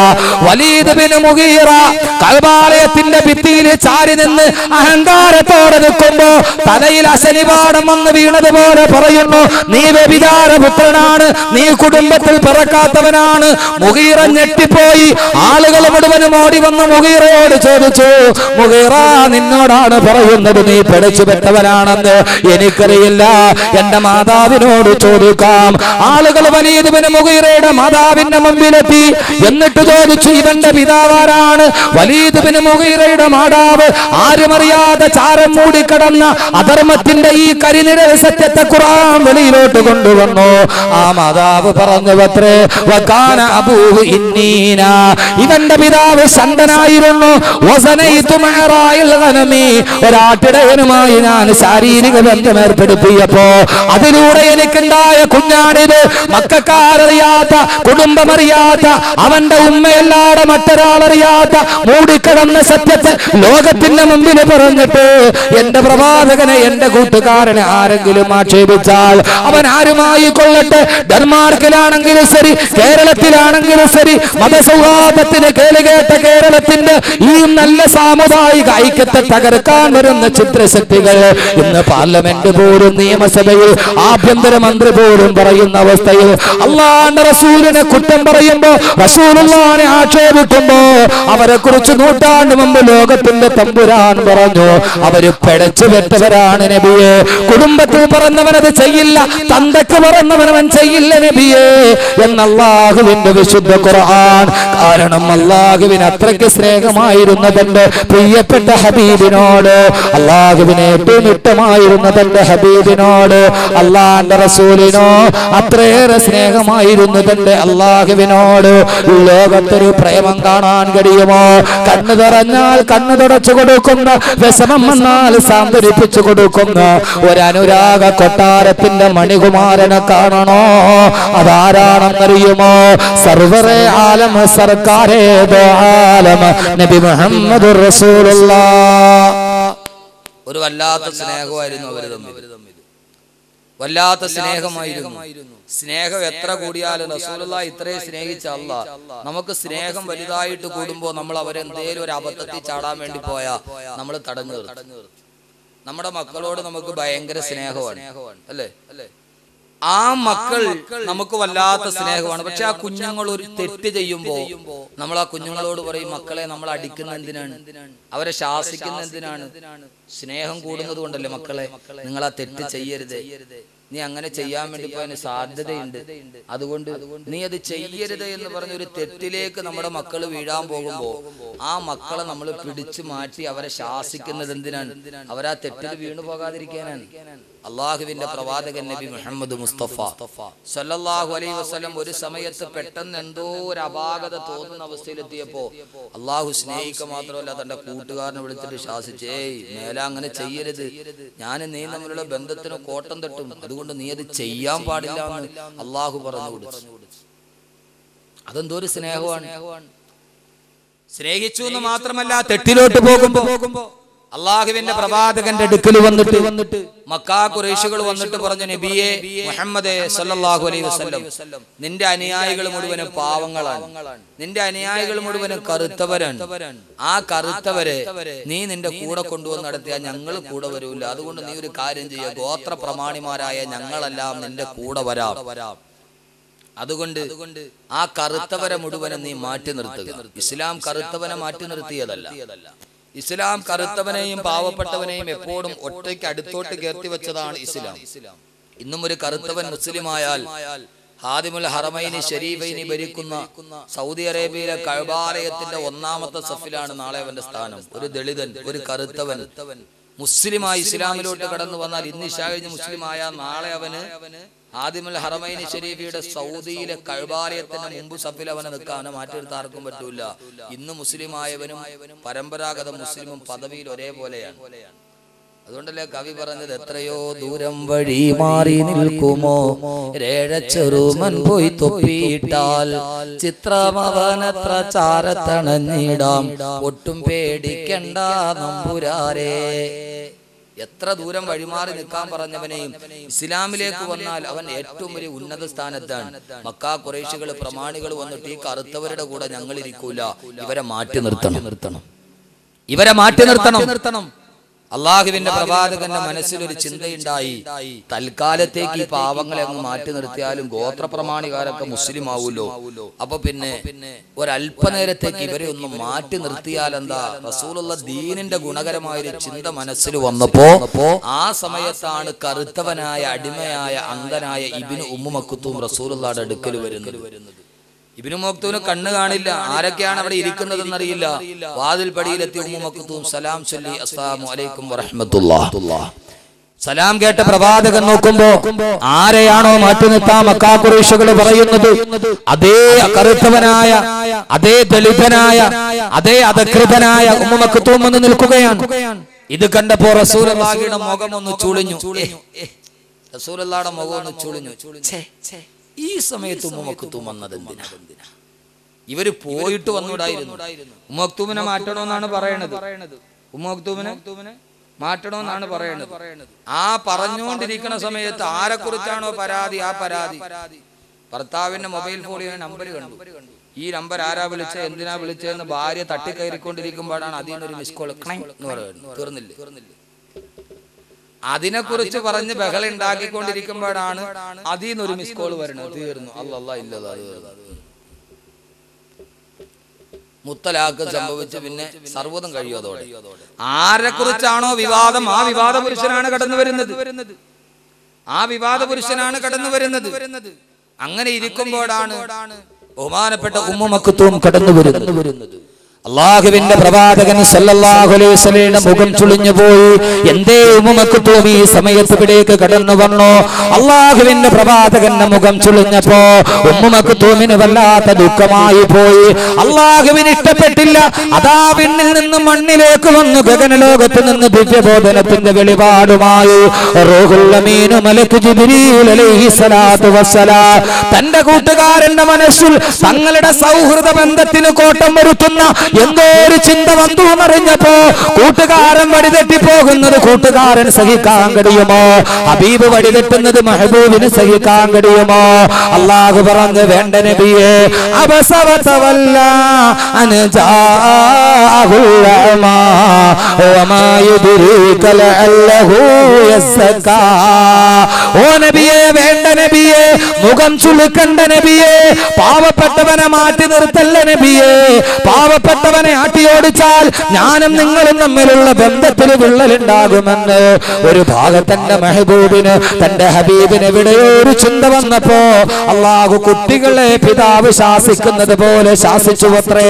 വലീദ് മുഗീറ കൽബാലയത്തിന്റെ ഭിത്തിയിൽ ചാരി നിന്ന് അഹങ്കാരത്തോടെ നിൽക്കുമ്പോ തലയിൽ അശനിപാഠം വന്ന് വീണതുപോലെ പറയുന്നു നീ വ്യഭിചാര പുത്രനാണ് നീ കുടുംബത്തിൽ പിറക്കാത്തവനാണ് മുഗീറ ഞെട്ടിപ്പോയി ആളുകൾ മുഴുവനും ഓടി വന്ന് മുഗീറയോട് ചോദിച്ചു മുഗീറ നിന്നോടാണ് പറയുന്നത് നീ പിടച്ചു പെട്ടവനാണെന്ന് എനിക്കറിയില്ല എന്റെ മാതാവിനോട് ചോദിക്കാം ആളുകൾ വലിയതുവിന് മുഗീറയുടെ മാതാവിന്റെ മുമ്പിലെത്തി എന്നിട്ട് ചോദിച്ചു ഇവന്റെ പിതാവാരാണ് വലിയതുവിന് മുഗീറയുടെ മാതാവ് ആരുമറിയാതെ ചാരം മൂടിക്കിടന്ന അധർമ്മത്തിന്റെ ഈ കരിനിഴൽ സത്യത്തെ ഖുറാൻ വെളിയിലോട്ട് കൊണ്ടുവന്നു ആ മാതാവ് പറഞ്ഞു പത്രേ വകാന അബൂഹു ഇന്നീന ഇവന്റെ പിതാവ് ശന്തനായിരുന്നു വസനയിതു മഅറായിൽ ഗനമി ഒരാട്ടിടയനുമായി ഞാൻ ശാരീരിക ബന്ധം ഏർപ്പെടുത്തിയപ്പോ അതിലൂടെ എനിക്കുണ്ടായ കുഞ്ഞാണിത് മക്കാരറിയാത്ത കുടുംബമറിയാത്ത അവന്റെ ഉമ്മയല്ലാതെ മറ്റൊരാളറിയാത്ത മൂടിക്കിടന്ന സത്യത്തെ ലോകത്തിന്റെ മുമ്പിൽ പറഞ്ഞിട്ട് എന്റെ പ്രവാചകനെ എന്റെ കൂട്ടുകാരനെ ആരെങ്കിലും ആക്ഷേപിച്ചാൽ അവൻ ആരുമായി കൊള്ളട്ടെ ഡെൻമാർക്കിലാണെങ്കിലും ശരി കേരളത്തിലാണെങ്കിലും ശരി മതസൗഹാർദ്ദത്തിന് കേളുകേട്ട കേരളത്തിന്റെ ഈ നല്ല സാമുദായിക ഐക്യത്തെ തകർക്കാൻ വരുന്ന ചിത്രശക്തികൾ ഇന്ന് പാർലമെന്റ് പോലും നിയമസഭയിൽ ആഭ്യന്തരമന്ത്രി പോലും പറയുന്ന അവസ്ഥയിൽ അള്ളാന്റെ റസൂലിനെ കുറ്റം പറയുമ്പോ റസൂലുള്ളാനെ ആക്ഷേപിക്കുമ്പോ അവരെ കുറിച്ച് നൂറ്റാണ്ട് മുമ്പ് ലോകത്തിന്റെ തമ്പുരാൻ പറഞ്ഞു അവര് പിടച്ചു വെട്ടവരാണ് നബിയെ കുടുംബത്തിൽ പറഞ്ഞവനത് ചെയ്യില്ല തന്തക്ക് പറഞ്ഞവനവൻ ചെയ്യില്ല നബിയെ എന്നല്ലാഹുവിന്റെ വിശുദ്ധ ഖുർആൻ കാരണം അള്ളാഹുവിന് അത്രയ്ക്ക് സ്നേഹമായിരുന്ന തന്റെ പ്രിയപ്പെട്ട ഹബീബിനോട് അള്ളാഹുവിന് ഏറ്റവും ഇഷ്ടമായിരുന്ന തന്റെ ഹബീബിനോട് അള്ളാന്റെ റസൂലിനോ അത്രയേറെ സ്നേഹമായിരുന്നു തന്റെ അള്ളാഹുവിനോട് ലോകത്തൊരു പ്രേമം കാണാൻ കഴിയുമോ കണ്ണു തുറഞ്ഞാൽ കണ്ണു തുടച്ചു കൊടുക്കുന്ന വിഷമം വന്നാൽ സാന്ത്വനിപ്പിച്ചു കൊടുക്കുന്ന ഒരനുരാഗ കൊട്ടാരത്തിന്റെ മണികുമാരനെ കാണണോ അതാരാണെന്നറിയുമോ സർവറെ ആലം സർക്കാരേ ദോ ആലമ നബി മുഹമ്മദുർ റസൂലുള്ളാഹ് ഒരു വല്ലാത്ത സ്നേഹമായിരുന്നു അവർ തമ്മിൽ വല്ലാത്ത സ്നേഹമായിരുന്നു സ്നേഹം എത്ര കൂടിയാലും റസൂലുള്ള ഇത്രയും സ്നേഹിച്ച അല്ല നമുക്ക് സ്നേഹം വലുതായിട്ട് കൂടുമ്പോ നമ്മൾ അവരെന്തേലും ഒരു അബദ്ധത്തിൽ ചാടാൻ വേണ്ടി പോയാ നമ്മൾ തടഞ്ഞു നിർത്തും നമ്മുടെ മക്കളോട് നമുക്ക് ഭയങ്കര സ്നേഹമാണ് അല്ലേ അല്ലേ ആ മക്കൾ നമുക്ക് വല്ലാത്ത സ്നേഹമാണ് പക്ഷെ ആ കുഞ്ഞുങ്ങൾ ഒരു തെറ്റ് ചെയ്യുമ്പോ നമ്മൾ ആ കുഞ്ഞുങ്ങളോട് പറയും മക്കളെ നമ്മൾ അടിക്കുന്ന എന്തിനാണ് അവരെ ശാസിക്കുന്ന എന്തിനാണ് സ്നേഹം കൂടുന്നത് കൊണ്ടല്ലേ മക്കളെ നിങ്ങൾ ആ തെറ്റ് ചെയ്യരുത് നീ അങ്ങനെ ചെയ്യാൻ വേണ്ടി പോയതിന് സാധ്യതയുണ്ട് അതുകൊണ്ട് നീ അത് ചെയ്യരുത് എന്ന് പറഞ്ഞ ഒരു തെറ്റിലേക്ക് നമ്മുടെ മക്കൾ വീഴാൻ പോകുമ്പോ ആ മക്കളെ നമ്മൾ പിടിച്ചു മാറ്റി അവരെ ശാസിക്കുന്നത് എന്തിനാണ് അവരാ തെറ്റിൽ വീണു പോകാതിരിക്കാനാണ് അള്ളാഹുവിന്റെ പ്രവാചകൻ നബി മുഹമ്മദ് മുസ്തഫ സല്ലല്ലാഹു അലൈഹി വസല്ലം ഒരു സമയത്ത് പെട്ടെന്ന് എന്തോ ഒരു അപാകത തോന്നുന്ന അവസ്ഥയിലെത്തിയപ്പോ അള്ളാഹു സ്നേഹിക്കുക മാത്രമല്ല തന്റെ കൂട്ടുകാരനെ വിളിച്ചിട്ട് ശാസിച്ച് ഏയ് മേല അങ്ങനെ ചെയ്യരുത് ഞാൻ നീ തമ്മിലുള്ള ബന്ധത്തിന് കോട്ടം തട്ടും അതുകൊണ്ട് നീ അത് ചെയ്യാൻ പാടില്ല എന്ന് അള്ളാഹു പറഞ്ഞു കൊടുത്തു അതെന്തോ ഒരു സ്നേഹമാണ് സ്നേഹിച്ചു എന്ന് മാത്രമല്ല തെറ്റിലോട്ട് പോകുമ്പോ അള്ളാഹുവിന്റെ പ്രവാചകന്റെ അടുക്കൽ വന്നിട്ട് വന്നിട്ട് മക്കാ കുറേശികൾ വന്നിട്ട് പറഞ്ഞു നബിയെ മുഹമ്മദേ സല്ലല്ലാഹു അലൈഹി വസല്ലം നിന്റെ അനുയായികൾ മുഴുവനും പാവങ്ങളാണ് നിന്റെ അനുയായികൾ മുഴുവനും കറുത്തവരാണ് ആ കറുത്തവരെ നീ നിന്റെ കൂടെ കൊണ്ടുവന്ന് നടത്തിയാൽ ഞങ്ങൾ കൂടെ വരൂല അതുകൊണ്ട് നീ ഒരു കാര്യം ചെയ്യുക ഗോത്ര പ്രമാണിമാരായ ഞങ്ങളെല്ലാം നിന്റെ കൂടെ വരാം അതുകൊണ്ട് ആ കറുത്തവരെ മുഴുവനും നീ മാറ്റി നിർത്തുക ഇസ്ലാം കറുത്തവനെ മാറ്റി നിർത്തിയതല്ല ഇസ്ലാം കറുത്തവനെയും പാവപ്പെട്ടവനെയും എപ്പോഴും ഒറ്റയ്ക്ക് അടുത്തോട്ട് കയറ്റി വെച്ചതാണ് ഇസ്ലാം ഇന്നും ഒരു കറുത്തവൻ മുസ്ലിമായാൽ ഹാദിമുൽ ഹറമൈനി ഷരീഫൈനി ഭരിക്കുന്ന സൗദി അറേബ്യയിലെ കഴബാലയത്തിന്റെ ഒന്നാമത്തെ സഫിലാണ് നാളെ അവന്റെ സ്ഥാനം ഒരു ദളിതൻ ഒരു കറുത്തവൻ മുസ്ലിമായി ഇസ്ലാമിലോട്ട് കടന്നു വന്നാൽ ഇന്ന് ഇഷ കഴിഞ്ഞ് മുസ്ലിമായ നാളെ അവന് ആദിമുൽ ഹറമൈനി ഷരീഫിയുടെ സൗദിയിലെ കഴബാലയത്തിന്റെ മുമ്പ് സഫിൽ അവനെ നിൽക്കാൻ അവനെ മാറ്റി നിർത്താൻ ആർക്കും പറ്റൂല ഇന്ന് മുസ്ലിമായവനും പരമ്പരാഗത മുസ്ലിമും പദവിയിൽ ഒരേപോലെയാണ് അതുകൊണ്ടല്ലേ കവി പറഞ്ഞത് എത്രയോ ദൂരം വഴി മാറി നിൽക്കുമോ രേഴച്ചെറുമൻ പോയി തൊപ്പിയിട്ടാൽ ചിത്രമവനത്ര ചാരത്തണഞ്ഞിടാം ഒട്ടും പേടിക്കണ്ട നമ്പുരാരേ എത്ര ദൂരം വഴിമാറി നിൽക്കാൻ പറഞ്ഞവനെയും ഇസ്ലാമിലേക്ക് വന്നാൽ അവൻ ഏറ്റവും വലിയ ഉന്നത സ്ഥാനത്താണ് മക്കാ കുറേശികൾ പ്രമാണികൾ വന്നിട്ട് ഈ കറുത്തവരുടെ കൂടെ ഞങ്ങൾ ഇരിക്കൂല ഇവരെ മാറ്റി നിർത്തണം നിർത്തണം ഇവരെ മാറ്റി നിർത്തണം നിർത്തണം അള്ളാഹുവിന്റെ പ്രവാചകന്റെ മനസ്സിൽ ഒരു ചിന്തയുണ്ടായി തൽക്കാലത്തേക്ക് ഈ പാവങ്ങളെ അങ്ങ് മാറ്റി നിർത്തിയാലും ഗോത്രപ്രമാണികാരൊക്കെ മുസ്ലിം ആവൂലോ അപ്പൊ പിന്നെ ഒരല്പനേരത്തേക്ക് ഇവരെ ഒന്ന് മാറ്റി നിർത്തിയാൽ എന്താ റസൂലുള്ള ദീനിന്റെ ഗുണകരമായ ഒരു ചിന്ത മനസ്സിൽ വന്നപ്പോ ആ സമയത്താണ് കറുത്തവനായ അടിമയായ അന്ധനായ ഇബിന് ഉമ്മുമക്കുത്തും റസൂലുള്ളാടെ അടുക്കൽ വരുന്നത് ഇബിനു മക്തൂന് കണ്ണ് കാണില്ല ആരൊക്കെയാണ് അവിടെ ഇരിക്കുന്നതെന്നറിയില്ല വാതിൽ പടിയിലെത്തി ഉമ്മുമക്തൂം സലാം ചൊല്ലി അസ്സലാമു അലൈക്കും വറഹ്മത്തുള്ളാഹ് സലാം കേട്ട പ്രവാചകൻ നോക്കുമ്പോ ആരെയാണോ മാറ്റി നിർത്താൻ മക്കാക്കുറേഷുകൾ പറയുന്നത് അതേ കറുത്തവനായ അതേ ദളിതനായ അതേ അധകൃതനായ ഉമ്മുമക്തൂം എന്ന് നിൽക്കുകയാണ് ഇത് കണ്ടപ്പോ റസൂലുള്ളാഹിയുടെ മുഖം ഒന്ന് ചുളിഞ്ഞു റസൂലുള്ളാഹിയുടെ മുഖം ഒന്ന് ചുളിഞ്ഞു ഛേ, ഛേ. ഈ സമയത്ത് ഉമ്മക്തും വന്നത് എന്തിനാ ഇവര് പോയിട്ട് വന്നുകൂടായിരുന്നു ഉമ്മക്തൂമിനെ മാറ്റണമെന്നാണ് പറയണത് ഉമ്മക്തൂമിനെ മാറ്റണമെന്നാണ് പറയണത് ആ പറഞ്ഞുകൊണ്ടിരിക്കുന്ന സമയത്ത് ആരെ കുറിച്ചാണോ പരാതി ആ പരാതി ഭർത്താവിന്റെ മൊബൈൽ ഫോണിൽ നമ്പർ കണ്ടു ഈ നമ്പർ ആരാ വിളിച്ച എന്തിനാ വിളിച്ചതെന്ന് ഭാര്യ തട്ടിക്കയറിക്കൊണ്ടിരിക്കുമ്പോഴാണ് അതിൽ നിന്നൊരു മിസ് കോൾ എന്ന് പറയുന്നത് തീർന്നില്ല തീർന്നില്ല അതിനെക്കുറിച്ച് പറഞ്ഞ് ബഹളം ഉണ്ടാക്കിക്കൊണ്ടിരിക്കുമ്പോഴാണ് അതിൽ നിന്നൊരു മിസ് കോൾ വരുന്നത് തീർന്നു അല്ലല്ല ഇല്ലത് അത് തീർന്നു, അത് തീർന്നു. മുത്തലാക്ക് സംഭവിച്ച് പിന്നെ സർവ്വതും കഴിയും അതോടെ ആരെ കുറിച്ചാണോ വിവാദം ആ വിവാദ പുരുഷനാണ് കടന്നു വരുന്നത് ആ വിവാദ പുരുഷനാണ് കടന്നു വരുന്നത് അങ്ങനെ ഇരിക്കുമ്പോഴാണ് ബഹുമാനപ്പെട്ട ഉമ്മുമക്കുത്തും കടന്നു വരുന്നത് അള്ളാഹുവിന്റെ പ്രവാചകൻ സല്ലല്ലാഹു അലൈഹി വസല്ലയുടെ മുഖം ചുളിഞ്ഞു പോയി എന്തേ ഉമ്മക്കുത്തോം ഈ സമയത്ത് ഇവിടേക്ക് കടന്നു വന്നു അള്ളാഹുവിന്റെ പ്രവാചകന്റെ മുഖം ചുളിഞ്ഞപ്പോ ഉമ്മുമക്കുത്തോമിന് വല്ലാത്ത ദുഃഖമായി പോയി അള്ളാഹുവിന് ഇഷ്ടപ്പെട്ടില്ല അതാ വിണ്ണിൽ നിന്ന് മണ്ണിലേക്ക് വന്നു ഗഗനലോകത്ത് നിന്ന് ദിവ്യബോധനത്തിന്റെ വെളിപാടുമായി റൂഹുൽ അമീനു മലക്ക് ജിബ്രീൽ അലൈഹി സ്വലാത്തു വസ്സലാം തന്റെ കൂട്ടുകാരന്റെ മനസ്സിൽ തങ്ങളുടെ സൗഹൃദ ബന്ധത്തിന് കോട്ടം വരുത്തുന്ന എന്തോ ഒരു ചിന്ത വന്നു എന്നറിഞ്ഞപ്പോ കൂട്ടുകാരൻ വഴിതെറ്റി പോകുന്നത് കൂട്ടുകാരൻ സഹിക്കാൻ കഴിയുമോ ഹബീബ് വഴിതെറ്റുന്നത് മെഹബൂബിന് സഹിക്കാൻ കഴിയുമോ അള്ളാഹു പറഞ്ഞു വേണ്ട നബിയെ അബസവതവല്ല അനുജാഹുല്ലമാ വമാ യുദ്രീക ലഅല്ലഹു യസ്സക്കാ ഓ നബിയെ വേണ്ട നബിയെ മുഖം ചുളുക്കണ്ട നബിയെ പാവപ്പെട്ടവനെ മാറ്റി നിർത്തല്ല നബിയെ പാവപ്പെട്ടവനെ ആട്ടിയോടിച്ചാൽ ഞാനും നിങ്ങളും തമ്മിലുള്ള ബന്ധത്തിൽ വിള്ളലുണ്ടാകുമെന്ന് ഒരു ഭാഗത്തന്റെ മെഹബൂബിന് തന്റെ ഹബീബിന് എവിടെയോ ഒരു ചിന്ത വന്നപ്പോ അള്ളാഹു കുട്ടികളെ പിതാവ് ശാസിക്കുന്നത് പോലെ ശാസിച്ചു അത്രേ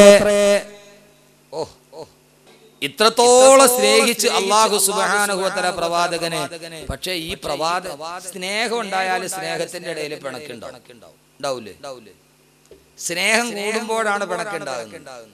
ഇത്രത്തോളം സ്നേഹിച്ച് അള്ളാഹു സുബാനുഭവത്തല പ്രവാചകനെ പക്ഷേ ഈ പ്രവാദ സ്നേഹം ഉണ്ടായാലും സ്നേഹത്തിന്റെ ഇടയിൽ പിണക്കുണ്ടാവും ഉണ്ടാവൂലേ സ്നേഹം കൂടുമ്പോഴാണ് പിണക്കുണ്ടാകുന്നത്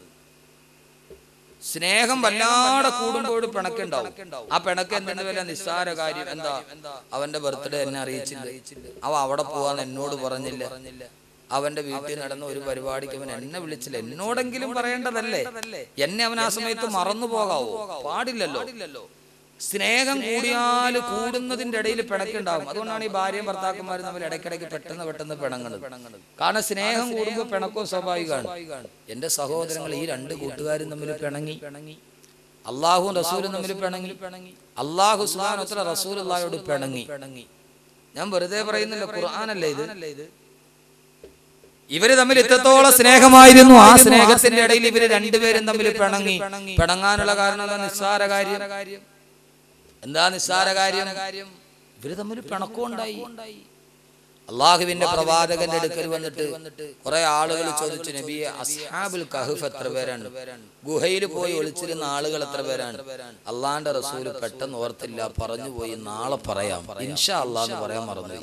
സ്നേഹം വല്ലാതെ കൂടുമ്പോൾ പിണക്കുണ്ടാവും ആ പിണക്ക് എന്തെന്ന് വല്ല നിസ്സാര കാര്യം എന്താ അവന്റെ ബർത്ത്ഡേ എന്നെ അറിയിച്ചില്ല അവ അവിടെ പോവാന്ന് എന്നോട് പറഞ്ഞില്ല അവന്റെ വീട്ടിൽ നടന്ന ഒരു പരിപാടിക്ക് അവൻ എന്നെ വിളിച്ചില്ല എന്നോടെങ്കിലും പറയേണ്ടതല്ലേ എന്നെ അവൻ ആ സമയത്ത് മറന്നു പോകാവോ പാടില്ലല്ലോ സ്നേഹം കൂടിയാൽ കൂടുന്നതിന്റെ ഇടയിൽ പിണക്കുണ്ടാവും അതുകൊണ്ടാണ് ഈ ഭാര്യയും ഭർത്താക്കന്മാരും തമ്മിൽ ഇടയ്ക്കിടയ്ക്ക് പെട്ടെന്ന് പെട്ടെന്ന് പിണങ്ങുന്നത് കാരണം സ്നേഹം കൂടുമ്പോൾ പിണക്കവും സ്വാഭാവികമാണ് എന്റെ സഹോദരങ്ങൾ ഈ രണ്ട് കൂട്ടുകാരും തമ്മിൽ പിണങ്ങി അള്ളാഹുവും റസൂലും തമ്മിൽ പിണങ്ങി അള്ളാഹു സുബാനോത്ര റസൂൽ അള്ളാഹോട് പിണങ്ങി ഞാൻ വെറുതെ പറയുന്നില്ല ഖുർആാനല്ലേ ഇത് ഇവര് തമ്മിൽ ഇത്രത്തോളം സ്നേഹമായിരുന്നു ആ സ്നേഹത്തിന്റെ ഇടയിൽ ഇവര് രണ്ടുപേരും തമ്മിൽ പിണങ്ങി പിണങ്ങാനുള്ള കാരണം എന്താ നിസ്സാര കാര്യം എന്താ നിസ്സാര കാര്യം ഇവര് തമ്മിൽ പിണക്കമുണ്ടായി അള്ളാഹുവിന്റെ പ്രവാചകന്റെ അടുക്കൽ വന്നിട്ട് കുറെ ആളുകൾ ചോദിച്ചു നബിയെ അസ്ഹാബുൽ കഹഫ് എത്ര പേരാണ് ഗുഹയിൽ പോയി ഒളിച്ചിരുന്ന ആളുകൾ എത്ര പേരാണ് അള്ളാന്റെ റസൂല് പെട്ടെന്ന് ഓർത്തില്ല പറഞ്ഞു പോയി നാളെ പറയാം ഇൻഷാ അള്ളാന്ന് പറയാൻ മറന്നു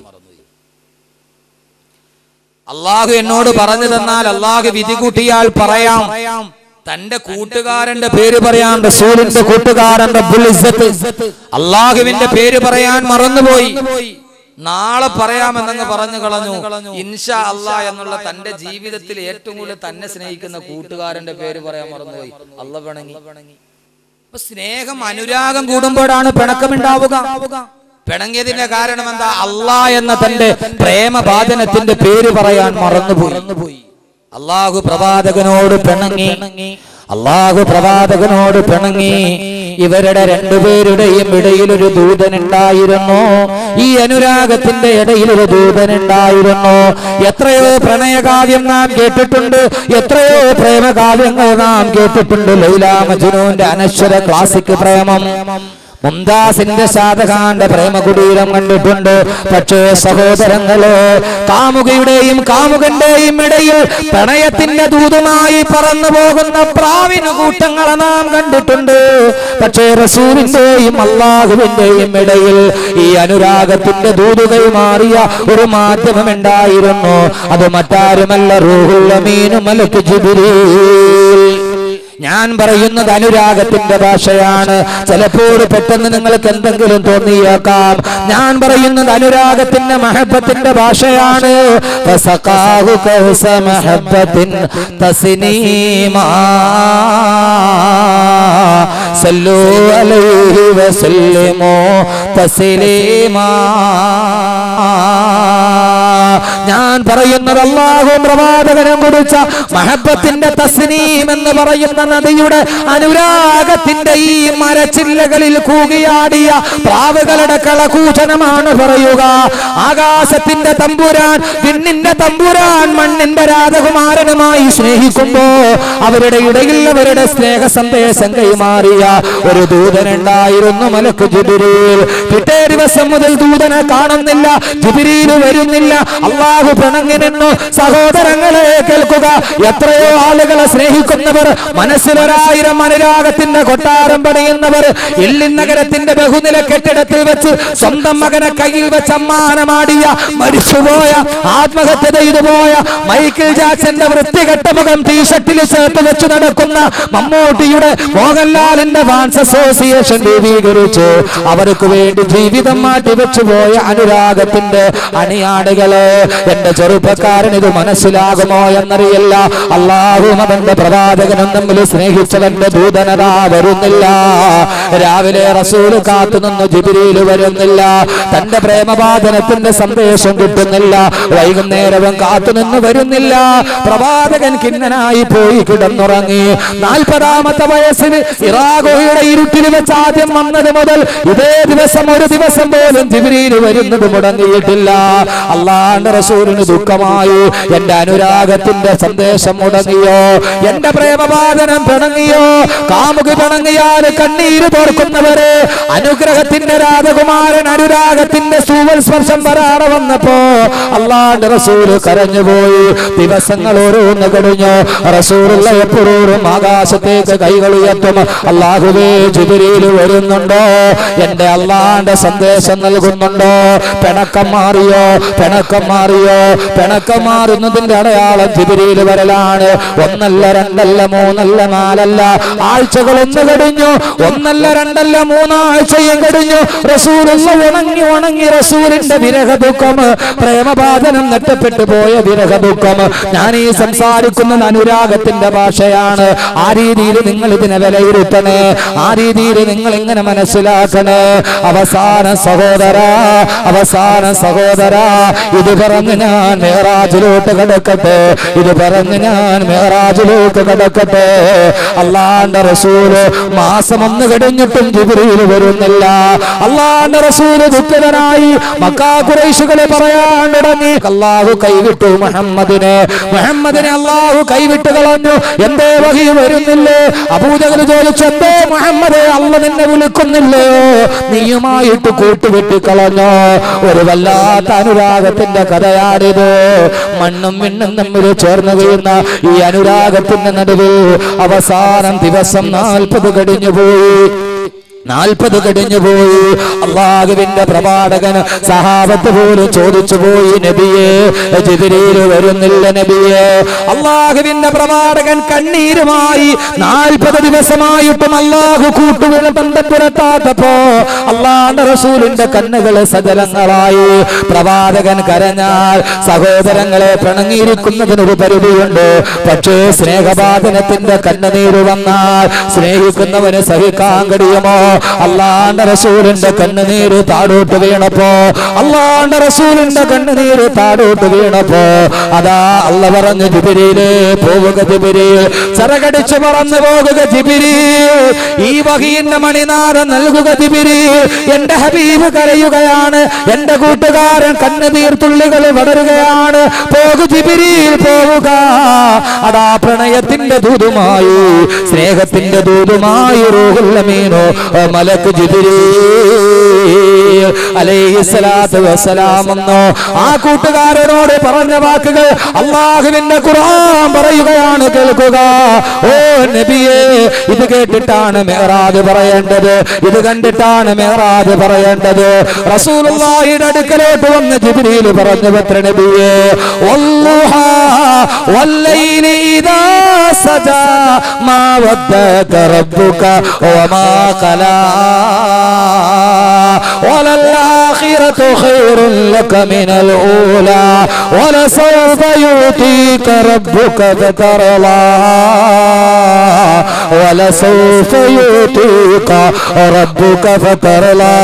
അള്ളാഹു എന്നോട് പറഞ്ഞു തന്നാൽ അള്ളാഹു വിധി കൂട്ടിയാൽ പറയാം തന്റെ കൂട്ടുകാരന്റെ പേര് പറയാൻ റസൂലിന്റെ കൂട്ടുകാരൻ റബ്ബുൽ ഇസ്സത്ത് അള്ളാഹുവിന്റെ പേര് പറയാൻ മറന്നുപോയി നാളെ പറയാമെന്നങ്ങ് പറഞ്ഞു കളഞ്ഞു ഇൻഷാ അള്ളാ എന്നുള്ള തന്റെ ജീവിതത്തിൽ ഏറ്റവും കൂടുതൽ തന്നെ സ്നേഹിക്കുന്ന കൂട്ടുകാരന്റെ പേര് പറയാൻ മറന്നുപോയി അല്ല പിണങ്ങി അപ്പൊ സ്നേഹം അനുരാഗം കൂടുമ്പോഴാണ് പിണക്കമുണ്ടാവുക പിണങ്ങിയതിന്റെ കാരണം എന്താ അള്ളാ എന്ന തന്റെ പ്രേമഭാജനത്തിന്റെ പേര് പറയാൻ മറന്നുപോയി അള്ളാഹു പ്രവാചകനോട് പിണങ്ങി അള്ളാഹു പ്രവാചകനോട് പിണങ്ങി ഇവരുടെ രണ്ടുപേരുടെയും ഇടയിൽ ഒരു ദൂതനുണ്ടായിരുന്നു ഈ അനുരാഗത്തിന്റെ ഇടയിൽ ഒരു ദൂതനുണ്ടായിരുന്നു എത്രയോ പ്രണയകാവ്യം നാം കേട്ടിട്ടുണ്ട് എത്രയോ പ്രേമകാവ്യങ്ങൾ നാം കേട്ടിട്ടുണ്ട് ലൈല മജ്നൂന്റെ അനശ്വര ക്ലാസിക് പ്രേമം മുംതാസിന്റെ ഷാജഹാന്റെ പ്രേമകുടീരം കണ്ടിട്ടുണ്ട് പക്ഷേ സഹോദരങ്ങളെ കാമുകയുടെയും കാമുകന്റെയും ഇടയിൽ പ്രണയത്തിന്റെ ദൂതുമായി പറന്നു പോകുന്ന പ്രാവിന് കൂട്ടങ്ങളെ നാം കണ്ടിട്ടുണ്ട് പക്ഷേ റസൂലിന്റെയും അള്ളാഹുവിന്റെയും ഇടയിൽ ഈ അനുരാഗത്തിന്റെ ദൂതുകൾ മാറിയ ഒരു മാധ്യമം ഉണ്ടായിരുന്നു അത് മറ്റാരുമല്ല റൂഹുൽ അമീനു മലക്ക് ജിബ്രീൽ ഞാൻ പറയുന്നത് അനുരാഗത്തിന്റെ ഭാഷയാണ് ചിലപ്പോൾ പെട്ടെന്ന് നിങ്ങൾക്ക് എന്തെങ്കിലും തോന്നിയേക്കാം ഞാൻ പറയുന്നത് അനുരാഗത്തിന്റെ മഹബത്തിന്റെ ഭാഷയാണ് ഫസഖാഹു കൗസ മഹബ്ബത്തിൻ തസ്നീമാ സല്ലു അലൈഹി വസല്ലിമു തസ്ലീമാ ഞാൻ പറയുന്നത് അള്ളാഹു പ്രവാചകനും കുറിച്ച മഹബത്തിന്റെ തസ്നീം എന്ന് പറയുന്ന നദിയുടെ അനുരാഗത്തിന്റെ ഈ മരച്ചില്ലകളിൽ കൂകിയാടിയ പ്രാവുകളുടെ കളകൂചനമാണ് പറയുക ആകാശത്തിന്റെ തമ്പുരാൻ വിണ്ണിന്റെ തമ്പുരാൻ മണ്ണിന്റെ രാജകുമാരനുമായി സ്നേഹിക്കുമ്പോ അവരുടെ ഇടയിൽ അവരുടെ സ്നേഹ സന്ദേശം കൈമാറിയ ഒരു ദൂതനുണ്ടായിരുന്നു മലക്ക് ജിബിരിയിൽ പിറ്റേ ദിവസം മുതൽ ദൂതനെ കാണുന്നില്ല ജിബിരിയിൽ വരുന്നില്ല അള്ളാഹു പിണങ്ങി നിന്നു സഹോദരങ്ങളെ കേൾക്കുക എത്രയോ ആളുകളെ സ്നേഹിക്കുന്നവർ മനസ്സിലൊരായിരം അനുരാഗത്തിന്റെ കൊട്ടാരം പണിയുന്നവർ ഇല്ലിൻ നഗരത്തിന്റെ ബഹുനില കെട്ടിടത്തിൽ വെച്ച് സ്വന്തം മകനെ കയ്യിൽ വെച്ച് അമ്മാനമാടിയ മരിച്ചുപോയ ആത്മഹത്യ ചെയ്തു പോയ മൈക്കിൾ ജാക്സന്റെ വൃത്തികെട്ട മുഖം ടീഷർട്ടിൽ ചേർത്ത് വെച്ച് നടക്കുന്ന മമ്മൂട്ടിയുടെ മോഹൻലാലിന്റെ ഫാൻസ് അസോസിയേഷൻ രൂപീകരിച്ചു അവർക്ക് വേണ്ടി ജീവിതം മാറ്റി വെച്ചു പോയ അനുരാഗത്തിന്റെ അണിയാടുകളെ എന്റെ ചെറുപ്പക്കാരൻ ഇത് മനസ്സിലാകുമോ എന്നറിയില്ല അള്ളാഹും അവന്റെ പ്രവാചകനും തമ്മിൽ സ്നേഹിച്ചവന്റെ ദൂതനതാ വരുന്നില്ല രാവിലെ റസൂല് കാത്തുനിന്ന് ജിബിരിയിൽ വരുന്നില്ല തന്റെ പ്രേമവാദനത്തിന്റെ സന്ദേശം കിട്ടുന്നില്ല വൈകുന്നേരവും കാത്തുനിന്ന് വരുന്നില്ല പ്രവാചകൻ കിന്നനായി പോയി കിടന്നുറങ്ങി നാൽപ്പതാമത്തെ വയസ്സിൽ ഇറാഖോയുടെ ഇരുട്ടിൽ വെച്ച് ആദ്യം വന്നത് മുതൽ ഇതേ ദിവസം ഒരു ദിവസം പോലും ജിബിരിയിൽ വരുന്നത് മുടങ്ങിയിട്ടില്ല അള്ളാന്റെ റസൂലിന് ദുഃഖമായി എന്റെ അനുരാഗത്തിന്റെ സന്ദേശം മുടങ്ങിയോ എന്റെ പ്രേമവാദനം പിണങ്ങിയോ കാമുകി പിണങ്ങിയാൽ കണ്ണീര് തോർക്കുന്നവരെ അനുഗ്രഹത്തിന്റെ രാജകുമാരൻ അനുരാഗത്തിന്റെ സൂവൽ സ്പർശം വരാതെ വന്നപ്പോ അള്ളാന്റെ റസൂല് കരഞ്ഞുപോയി ദിവസങ്ങൾ ഓരോന്ന് കഴിഞ്ഞു റസൂലുള്ള എപ്പോഴും ആകാശത്തേക്ക് കൈകൾ ഉയർത്തും അള്ളാഹുവേ ജിബിരിയിൽ വരുന്നുണ്ടോ എന്റെ അള്ളാന്റെ സന്ദേശം നൽകുന്നുണ്ടോ പിണക്കം മാറിയോ പിണക്കം മാറിയോ പിണക്കം മാറുന്നതിന്റെ അടയാളം ജിബിരിയിൽ വരലാണ് ഒന്നല്ല രണ്ടല്ല മൂന്നല്ല നാലല്ല ആഴ്ചകൾ ഒന്ന് കഴിഞ്ഞു ഒന്നല്ല രണ്ടല്ല മൂന്നാഴ്ചയും കഴിഞ്ഞു റസൂലുള്ള ഉണങ്ങി ഉണങ്ങി റസൂലിന്റെ വിരഹ ദുഃഖം പ്രേമബാധനം നഷ്ടപ്പെട്ടു പോയ വിരഹ ദുഃഖം ഞാൻ ഈ സംസാരിക്കുന്നത് അനുരാഗത്തിന്റെ ഭാഷയാണ് ആ രീതിയിൽ നിങ്ങൾ ഇതിനെ വിലയിരുത്തണേ ആ രീതിയിൽ നിങ്ങൾ ഇങ്ങനെ മനസ്സിലാക്കണേ അവസാന സഹോദര അവസാന സഹോദര ഇത് പറഞ്ഞ് ഞാൻ മേറാജിലോട്ട് കിടക്കട്ടെ ഇത് പറഞ്ഞ് ഞാൻ മേറാജിലോട്ട് കിടക്കട്ടെ അള്ളാന്റെ റസൂല് മാസം ഒന്ന് കഴിഞ്ഞിട്ടും ജിബ്രീൽ വരുന്നില്ല അള്ളാന്റെ റസൂല് ദുഃഖിതനായി മക്കാ കുറേശുകളെ പറയാൻ തുടങ്ങി അള്ളാഹു കൈവിട്ടു മുഹമ്മദിനെ മുഹമ്മദിനെ അള്ളാഹു കൈവിട്ട് കളഞ്ഞു എന്തേ വഹി വരുന്നില്ലേ അബൂജകൽ ചോദിച്ചു എന്തേ മുഹമ്മദെ അള്ള നിന്നെ വിളിക്കുന്നില്ലയോ നീയുമായിട്ട് കൂട്ടുവിട്ട് കളഞ്ഞോ ഒരു വല്ലാത്ത അനുരാഗത്തിന്റെ കഥയാണിത് മണ്ണും മിണ്ണും തമ്മിൽ ചേർന്ന് വീഴുന്ന ഈ അനുരാഗത്തിന്റെ നടുവിൽ അവസാനം ദിവസം നാൽപ്പത് കഴിഞ്ഞു പോയി നാൽപ്പത് കഴിഞ്ഞു പോയി അള്ളാഹുവിന്റെ പ്രവാടകൻ സഹാബത്ത് പോലും ചോദിച്ചു പോയി നബിയെ ജിബിരിയിൽ വരുന്നില്ല നബിയെ അള്ളാഹുവിന്റെ പ്രവാടകൻ കണ്ണീരുമായി നാൽപ്പത് ദിവസമായിട്ടും അള്ളാഹു കൂട്ടുവിള ബന്ധം പുരട്ടാത്തപ്പോ അള്ളാന്റെ റസൂലിന്റെ കണ്ണുകൾ സജലങ്ങളായി പ്രവാചകൻ കരഞ്ഞാൽ സഹോദരങ്ങളെ പിണങ്ങിയിരിക്കുന്നതിനൊരു പരിധിയുണ്ട് പക്ഷേ സ്നേഹബാധനത്തിന്റെ കണ്ണുനീര് വന്നാൽ സ്നേഹിക്കുന്നവന് സഹിക്കാൻ കഴിയുമോ അള്ളാന്റെ റസൂലിന്റെ കണ്ണുനീര് താടോട്ട് വീണപ്പോ അള്ളാന്റെ റസൂലിന്റെ കണ്ണുനീര് താടോട്ട് വീണപ്പോ അതാ അല്ല പറഞ്ഞു ജിബിരിയിലേ പോവുക ജിബിരി ചിറകടിച്ചു പറന്നു പോകുക ജിബിരി ഈ വകീന്റെ മണിനാഥം നൽകുക ജിബിരി എന്റെ ഹബീബ് കരയുകയാണ് എന്റെ കൂട്ടുകാരൻ കണ്ണുനീർത്തുള്ളികൾ വളരുകയാണ് പോകു ജിബിരിയിൽ പോവുക അതാ പ്രണയത്തിന്റെ ദൂതുമായി സ്നേഹത്തിന്റെ ദൂതുമായി റൂഹുല്ലമീനോ മലക്ക് ജിബിരി അലൈഹിസ്സലാത്തു വസ്സലാം എന്നോ ആ കൂട്ടുകാരനോട് പറഞ്ഞ വാക്കുകൾ അള്ളാഹുവിന്റെ ഖുർആൻ പറയുകയാണ് കേൾക്കുക ഓ നബിയേ ഇത് കേട്ടിട്ടാണ് മെഹറാജ് പറയേണ്ടത് ഇത് കണ്ടിട്ടാണ് മെഹറാജ് പറയേണ്ടത് റസൂലുള്ളാഹിയുടെ അടുക്കലോട്ട് വന്ന് ജിബ്രീൽ പറഞ്ഞു പത്ര നബിയേ വല്ലുഹാ വല്ലൈലി ഇദാ സജാ മാ വദ്ദക റബ്ബുക വമാ ഖലാ وللآخرة خير لك من الأولى ولسوف يؤتيك ربك فترضى ولسوف يؤتيك ربك فترضى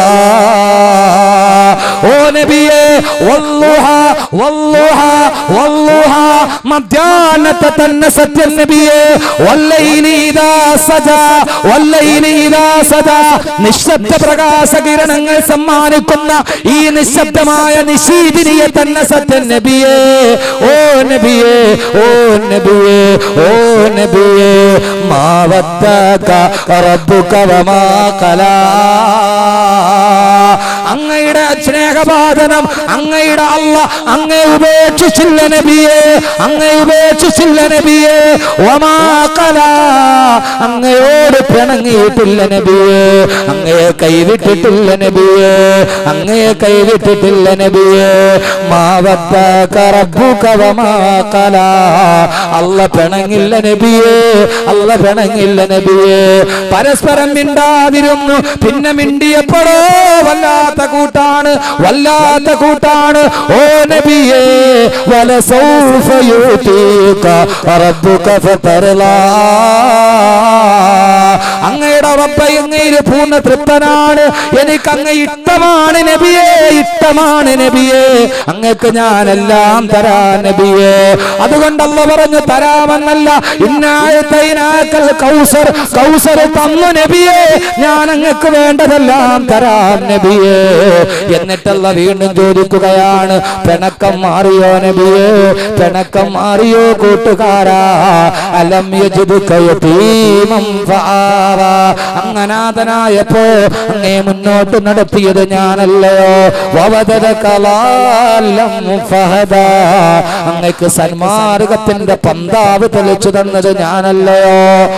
ഓ നബിയേ വല്ലുഹ വല്ലുഹ വല്ലുഹ മധ്യാഹ്നത്തെ തന്നെ സത്യം നബിയേ വല്ലൈലി ഇദാ സജാ വല്ലൈലി ഇദാ സജാ നിശബ്ദ പ്രകാശ കിരണങ്ങൾ സമ്മാനിക്കുന്ന ഈ നിശബ്ദമായ നിശീതിനിയെ തന്നെ സത്യം നബിയേ ഓ നബിയേ ഓ നബിയേ ഓ നബിയേ മാവത്തക റബ്ബുക വമാ ഖലാ അങ്ങയുടെ സ്നേഹബാധനം അങ്ങയുടെ അല്ല അങ്ങേ ഉപേക്ഷിച്ചില്ല നബിയെ അങ്ങേ ഉപേക്ഷിച്ചില്ല നബിയെ ഒമാക്കല അങ്ങയോട് പിണങ്ങിയിട്ടില്ല നബിയെ അങ്ങയെ കൈവിട്ടിട്ടില്ല നബിയെ അങ്ങയെ കൈവിട്ടിട്ടില്ല നബിയെ മാവത്തറബുക്കവമാക്കല അല്ല പിണങ്ങില്ല നബിയെ അല്ല പിണങ്ങില്ല നബിയെ പരസ്പരം മിണ്ടാതിരുന്നു പിന്നെ മിണ്ടിയപ്പോഴോ വല്ലാത്ത കൂട്ടാണ് വല്ലാത്ത കൂട്ടാണ് ഓ നബിയെ വലസൗഫ യൂതീക റബ്ബുക ഫതർലാ അങ്ങയുടെ റബ്ബ അങ്ങയിൽ പൂർണ്ണ തൃപ്തനാണ് എനിക്ക് അങ്ങ് ഇഷ്ടമാണ് നബിയെ ഇഷ്ടമാണ് നബിയെ അങ്ങക്ക് ഞാനെല്ലാം തരാ നബിയെ അതുകൊണ്ടല്ല പറഞ്ഞു തരാമെന്നല്ല ഇന്നായത്തൈനാക്കൽ കൗസർ കൗസർ തന്നു നബിയെ ഞാൻ അങ്ങക്ക് വേണ്ടതെല്ലാം തരാം നബിയെ എന്നിട്ടല്ല വീണ്ടും ചോദിക്കുകയാണ് പിണക്കം മാറിയോ നബിയെ പിണക്കം മാറിയോ കൂട്ടുകാരാ അലം യജിദുക്കയതീമം ഫആവ അങ്ങനാഥനായപ്പോ അങ്ങേ മുന്നോട്ട് നടത്തിയത് ഞാനല്ലയോ വവദരകലാലം ഫഹദ അങ്ങക്ക് സന്മാർഗത്തിന്റെ പന്താവ് തെളിച്ചു തന്നത് ഞാനല്ലയോ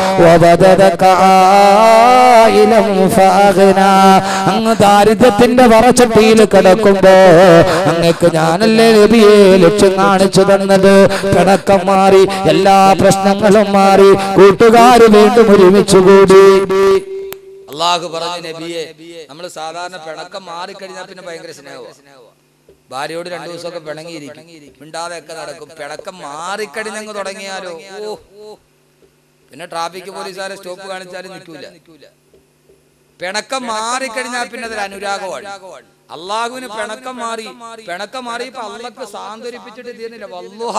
വവദരകായിലം ഫഅഗ്ന അങ്ങ് ദാരിദ്ര്യത്തിന്റെ വറച്ചട്ടിയിൽ കിടക്കുമ്പോ അങ്ങക്ക് ഞാനല്ലേ നബിയെ ലക്ഷ്യം കാണിച്ചു തന്നത് പിണക്കം മാറി എല്ലാ പ്രശ്നങ്ങളും മാറി കൂട്ടുകാര് വീണ്ടും ഒരുമിച്ച് കൂടി അള്ളാഹു പറഞ്ഞു നബിയെ നമ്മൾ സാധാരണ പിണക്കം മാറിക്കഴിഞ്ഞാൽ പിന്നെ ഭയങ്കര സ്നേഹമാണ് ഭാര്യയോട് രണ്ടു ദിവസമൊക്കെ പിണങ്ങിയിരിക്കും മിണ്ടാതെയൊക്കെ നടക്കും പിണക്കം മാറിക്കഴിഞ്ഞങ്ങ് തുടങ്ങിയാലോ ഓ പിന്നെ ട്രാഫിക് പോലീസുകാരെ സ്റ്റോപ്പ് കാണിച്ചാലും നിൽക്കൂല പിണക്കം മാറിക്കഴിഞ്ഞാൽ പിന്നെ അതൊരു അനുരാഗമാണ് അള്ളാഹുവിന് പിണക്കം മാറി പിണക്കം മാറി ഇപ്പൊ അള്ളക്ക് സാന്ത്വനിപ്പിച്ചിട്ട് തീർന്നില്ല വല്ലുഹ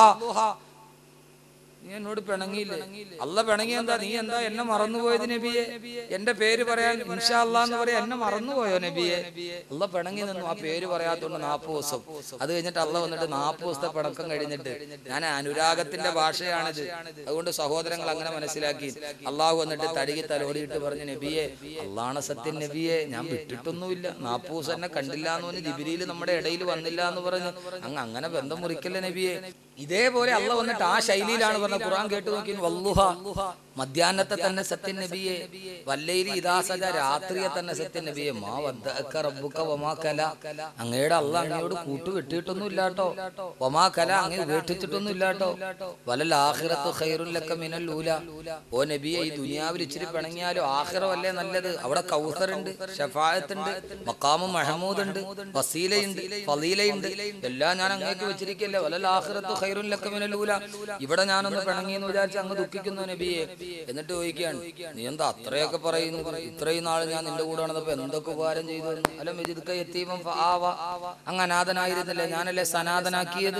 നീ എന്നോട് പിണങ്ങിയില്ലേ അല്ല പിണങ്ങി എന്താ നീ എന്താ എന്നെ മറന്നുപോയത് നബിയെ എന്റെ പേര് പറയാൻ ഇൻഷാ അല്ലാ എന്ന് പറയാ എന്നെ മറന്നുപോയോ നബിയെ അല്ല പിണങ്ങി നിന്നു ആ പേര് പറയാത്തോണ്ട് നാപ്പത് ദിവസം അത് കഴിഞ്ഞിട്ട് അല്ല വന്നിട്ട് നാപ്പത് ദിവസത്തെ പിണക്കം കഴിഞ്ഞിട്ട് ഞാൻ അനുരാഗത്തിന്റെ ഭാഷയാണിത് അതുകൊണ്ട് സഹോദരങ്ങൾ അങ്ങനെ മനസ്സിലാക്കി അള്ളാഹു വന്നിട്ട് തടികി തലോടിയിട്ട് പറഞ്ഞു നബിയെ അള്ളാണ് സത്യം നബിയെ ഞാൻ വിട്ടിട്ടൊന്നുമില്ല നാപ്പത് ദിവസം എന്നെ കണ്ടില്ല എന്ന് പറഞ്ഞ് ജിബിരിയിൽ നമ്മുടെ ഇടയിൽ വന്നില്ല എന്ന് പറഞ്ഞ് അങ്ങ് അങ്ങനെ ബന്ധം മുറിക്കല്ലേ നബിയെ ഇതേപോലെ അള്ള വന്നിട്ട് ആ ശൈലിയിലാണ് പറഞ്ഞത് ഖുർആൻ കേട്ട് നോക്കി വല്ലുഹ മധ്യാഹ്നത്തെ തന്നെ സത്യൻ നബിയെ വല്ലയിലി ഇദാസജ രാത്രിയെ തന്നെ സത്യൻ നബിയെ മാ വദ്ദഅക റബ്ബുക വമാ കല അങ്ങയുടെ അള്ള അങ്ങയോട് കൂട്ടു വെട്ടിയിട്ടൊന്നും ഇല്ലാട്ടോ വമാ കല അങ്ങേ ഉപേക്ഷിച്ചിട്ടൊന്നും ഇല്ലാട്ടോ വലൽ ആഖിറത്തു ഖൈറുൽ ലക മിനൽ ഊല ഓ നബിയെ ഈ ദുനിയാവിൽ ഇച്ചിരി പിണങ്ങിയാലും ആഖിറമല്ലേ നല്ലത് അവിടെ കൗസറുണ്ട് ഷഫായത്തുണ്ട് മക്കാമും മഹമൂദ് ഉണ്ട് വസീലയുണ്ട് ഫലീലയുണ്ട് എല്ലാം ഞാൻ അങ്ങേക്ക് വെച്ചിരിക്കല്ലേ വലൽ ആഖിറത്തു ഖൈറുൽ ലക മിനൽ ഊല ഇവിടെ ഞാനൊന്ന് പിണങ്ങി എന്ന് വിചാരിച്ച് അങ്ങ് ദുഃഖിക്കുന്നു നബിയെ എന്നിട്ട് ചോദിക്കുകയാണ് നീ എന്താ അത്രയൊക്കെ പറയുന്നു ഇത്രയും നാൾ ഞാൻ നിന്റെ കൂടെ നടന്നപ്പോ എന്തൊക്കെ ഉപകാരം ചെയ്തു അല്ല മെജിദ്ക എത്തീമം ഫആവ. അങ്ങ് അനാഥനായിരുന്നില്ലേ ഞാനല്ലേ സനാഥനാക്കിയത്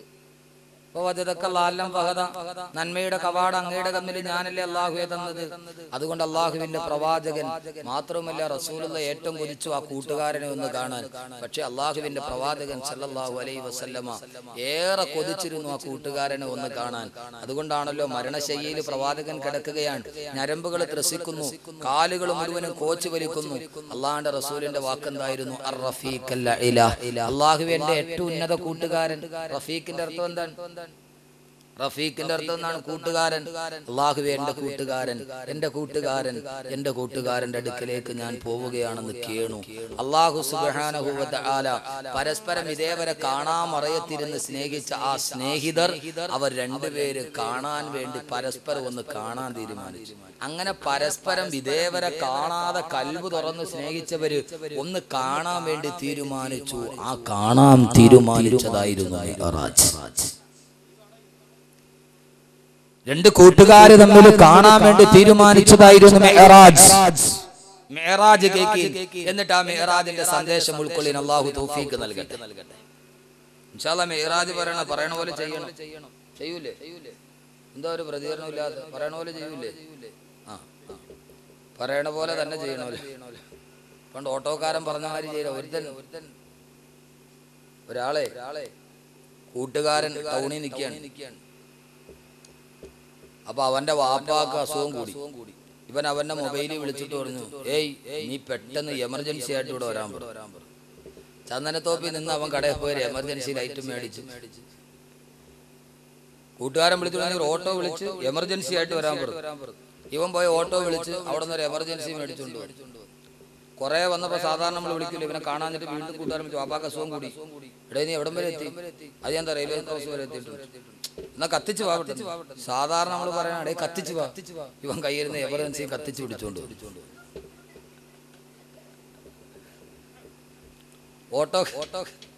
അപ്പൊ വജദക്ക ലാലം ഫഹദ. നന്മയുടെ കവാടം അങ്ങയുടെ കമ്മിൽ ഞാനല്ലേ അള്ളാഹുവെ തന്നത് അതുകൊണ്ട് അള്ളാഹുവിന്റെ പ്രവാചകൻ മാത്രമല്ല റസൂലുള്ള ഏറ്റവും കൊതിച്ചു ആ കൂട്ടുകാരനെ ഒന്ന് കാണാൻ പക്ഷെ അള്ളാഹുവിന്റെ പ്രവാചകൻ സല്ലല്ലാഹു അലൈഹി വസല്ലമ ഏറെ കൊതിച്ചിരുന്നു ആ കൂട്ടുകാരനെ ഒന്ന് കാണാൻ അതുകൊണ്ടാണല്ലോ മരണശയ്യയിൽ പ്രവാചകൻ കിടക്കുകയാണ് ഞരമ്പുകൾ ത്രസിക്കുന്നു കാലുകൾ മുഴുവനും കോച്ചു വലിക്കുന്നു അള്ളാഹിന്റെ റസൂലിന്റെ വാക്കെന്തായിരുന്നു അർ റഫീഖ് അൽ അഇല. അള്ളാഹുവെ എന്റെ ഏറ്റവും ഉന്നത കൂട്ടുകാരൻ റഫീഖിന്റെ അർത്ഥം എന്താണ് റഫീഖിന്റെ അർത്ഥം എന്താണ് കൂട്ടുകാരൻ അള്ളാഹുവെ എന്റെ കൂട്ടുകാരൻ എന്റെ കൂട്ടുകാരൻ എന്റെ കൂട്ടുകാരന്റെ അടുക്കലേക്ക് ഞാൻ പോവുകയാണെന്ന് കേണു അള്ളാഹു സുബാനഹുവ ആല പരസ്പരം ഇതേവരെ കാണാമറയത്തിരുന്ന് സ്നേഹിച്ച ആ സ്നേഹിതർ അവർ രണ്ടുപേര് കാണാൻ വേണ്ടി പരസ്പരം ഒന്ന് കാണാൻ തീരുമാനിച്ചു അങ്ങനെ പരസ്പരം ഇതേവരെ കാണാതെ കൽവ് തുറന്ന് സ്നേഹിച്ചവര് ഒന്ന് കാണാൻ വേണ്ടി തീരുമാനിച്ചു ആ കാണാൻ തീരുമാനിച്ചതായിരുന്നു മിഅ്റാജ്. രണ്ട് കൂട്ടുകാര് തമ്മിൽ കാണാൻ വേണ്ടി തീരുമാനിച്ചതായിരുന്നു മെഹറാജ് മെഹറാജ് കേക്കി എന്നിട്ട് ആ മെഹറാജിന്റെ സന്ദേശം ഉൾക്കൊള്ളിൻ അള്ളാഹു തൗഫീക്ക് നൽകട്ടെ ഇൻഷാല്ലാ മെഹറാജ് പറയണ പറയണ പോലെ ചെയ്യണം ചെയ്യൂലേ എന്താ ഒരു പ്രതികരണം ഇല്ലാതെ പറയണ പോലെ ചെയ്യൂലേ ആ ആ. പറയണ പോലെ തന്നെ ചെയ്യണമല്ലോ പണ്ട് ഓട്ടോക്കാരൻ പറഞ്ഞ മാതിരി ചെയ്യണം ഒരുത്തൻ ഒരുത്തൻ ഒരാളെ കൂട്ടുകാരൻ ടൗണിൽ നിൽക്കുകയാണ് അപ്പൊ അവന്റെ വാപ്പാക്ക് അസുഖം കൂടി ഇവൻ അവന്റെ മൊബൈലിൽ വിളിച്ചിട്ട് പറഞ്ഞു ഏയ് നീ പെട്ടെന്ന് എമർജൻസി ആയിട്ട് ഇവിടെ വരാൻ പറഞ്ഞു ചന്ദനത്തോപ്പിൽ നിന്ന് അവൻ കടയിൽ പോയി ഒരു എമർജൻസി ലൈറ്റ് മേടിച്ചു കൂട്ടുകാരൻ വിളിച്ചു പറഞ്ഞു ഓട്ടോ വിളിച്ച് എമർജൻസി ആയിട്ട് വരാൻ പറഞ്ഞു ഇവൻ പോയി ഓട്ടോ വിളിച്ച് അവിടെ നിന്ന് ഒരു എമർജൻസി മേടിച്ചുകൊണ്ട് വന്നു. കുറെ വന്നപ്പോ സാധാരണ നമ്മൾ വിളിക്കില്ല ഇവനെ കാണാഞ്ഞിട്ട് വീണ്ടും കൂട്ടുകാരൻ വിളിച്ചു വാപ്പാക്ക് അസുഖം കൂടി എടേ നീ എവിടം വരെ എത്തി അത് ഞാൻ റെയിൽവേ ക്രോസ് വരെ എത്തിയിട്ടുണ്ട് എന്നാ കത്തിച്ച് വാ പെട്ടെന്ന്. സാധാരണ നമ്മൾ പറയണ എടേ കത്തിച്ച് വാ ഇവൻ കയ്യിരുന്ന എമർജൻസി കത്തിച്ച് പിടിച്ചോണ്ട് വന്നു. ഓട്ടോ ഓട്ടോ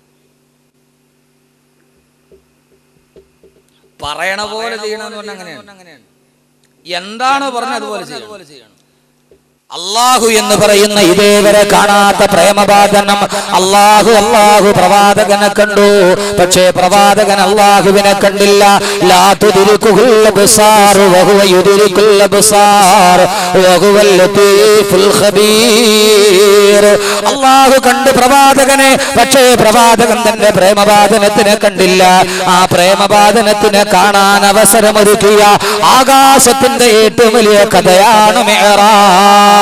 പറയണ പോലെ ചെയ്യണമെന്ന് പറഞ്ഞാൽ അങ്ങനെയാണ് എന്താണോ പറഞ്ഞത് അതുപോലെ ചെയ്യണം അള്ളാഹു എന്ന് പറയുന്ന ഇതേവരെ കാണാത്ത പ്രേമബാധനം അള്ളാഹു അള്ളാഹു പ്രവാചകനെ കണ്ടു പക്ഷേ പ്രവാചകൻ അള്ളാഹുവിനെ കണ്ടില്ല ലാ തുദിരിക്കുഹുൽ അബ്സാർ വഹുവ യുദിരിക്കുൽ അബ്സാർ വഹുവൽ ലത്തീഫുൽ ഖബീർ അള്ളാഹു കണ്ട് പ്രവാചകനെ പക്ഷേ പ്രവാചകൻ തന്റെ പ്രേമബാധനത്തിനെ കണ്ടില്ല ആ പ്രേമബാധനത്തിനെ കാണാൻ അവസരമൊരുക്കിയ ആകാശത്തിന്റെ ഏറ്റവും വലിയ കഥയാണ് മെഹറാജ്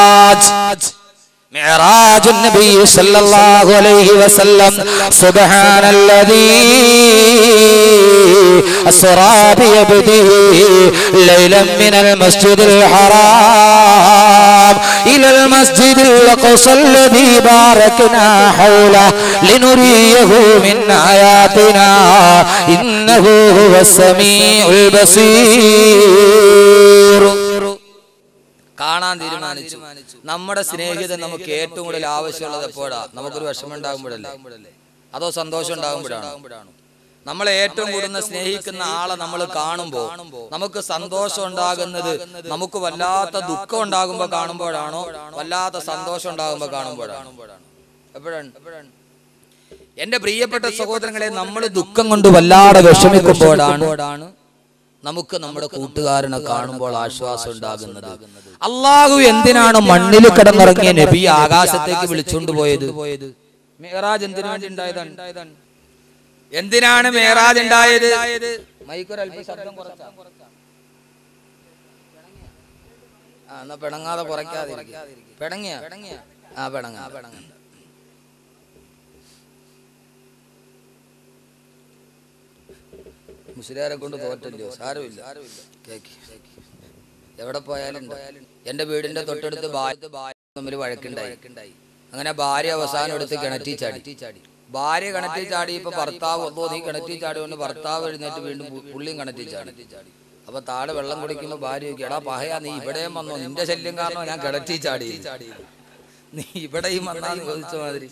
معراج النبي صلى الله عليه وسلم سبحان الذي أسرى بيبده ليلا من المسجد الحرام إلى المسجد الأقصى الذي باركنا حوله لنريه من آياتنا إنه هو السميع البصير കാണാൻ തീരുമാനിച്ചു നമ്മുടെ സ്നേഹിതൻ നമുക്ക് ഏറ്റവും കൂടുതൽ ആവശ്യമുള്ളത് എപ്പോഴാ നമുക്കൊരു വിഷമം ഉണ്ടാകുമ്പോഴല്ലേ അതോ സന്തോഷം ഉണ്ടാകുമ്പോഴാണ് നമ്മൾ ഏറ്റവും കൂടുതൽ സ്നേഹിക്കുന്ന ആളെ നമ്മൾ കാണുമ്പോൾ നമുക്ക് സന്തോഷം ഉണ്ടാകുന്നത് നമുക്ക് വല്ലാത്ത ദുഃഖം ഉണ്ടാകുമ്പോൾ കാണുമ്പോഴാണോ വല്ലാത്ത സന്തോഷം ഉണ്ടാകുമ്പോൾ കാണുമ്പോഴാണോ എപ്പോഴാണ് എന്റെ പ്രിയപ്പെട്ട സഹോദരങ്ങളെ നമ്മൾ ദുഃഖം കൊണ്ട് വല്ലാതെ വിഷമിക്കുമ്പോഴാണ് നമുക്ക് നമ്മുടെ കൂട്ടുകാരനെ കാണുമ്പോൾ ആശ്വാസം ഉണ്ടാകുന്നത് അള്ളാഹു എന്തിനാണ് മണ്ണിൽ കിടന്നിറങ്ങിയ നബി ആകാശത്തേക്ക് വിളിച്ചുകൊണ്ട് പോയത് മേറാജ് എന്തിനു വേണ്ടി ഉണ്ടായതാണ് എന്തിനാണ് മേറാജ് ഉണ്ടായത് മൈക്കൊരു അല്പം ശബ്ദം കുറച്ചാ. ആ എന്നാ പിണങ്ങാതെ കുറയ്ക്കാതെ പിണങ്ങിയ ആ പിണങ്ങ പിണങ്ങ മുസ്ലിയാരെ കൊണ്ട് തോറ്റല്ലോ സാരമില്ല കേക്ക്. എവിടെ പോയാലും എന്റെ വീടിന്റെ തൊട്ടടുത്ത് ഭാര്യ ഭാര്യ തമ്മിൽ വഴക്കുണ്ടായി അങ്ങനെ ഭാര്യ അവസാനം എടുത്ത് കിണറ്റി ചാടി ഭാര്യ കിണറ്റി ചാടി ഇപ്പൊ ഭർത്താവ് ഒന്നോ നീ കിണറ്റി ചാടി കൊണ്ട് ഭർത്താവ് എഴുന്നേറ്റ് വീണ്ടും പു- പുള്ളിയും കിണറ്റി ചാടി അപ്പൊ താഴെ വെള്ളം കുടിക്കുമ്പോ ഭാര്യ ചോദിക്കും എടാ പഹയാ നീ ഇവിടെയും വന്നോ നിന്റെ ശല്യം കാരണം ഞാൻ കിണറ്റി ചാടി നീ ഇവിടെയും വന്നാന്ന് ചോദിച്ച മാതിരി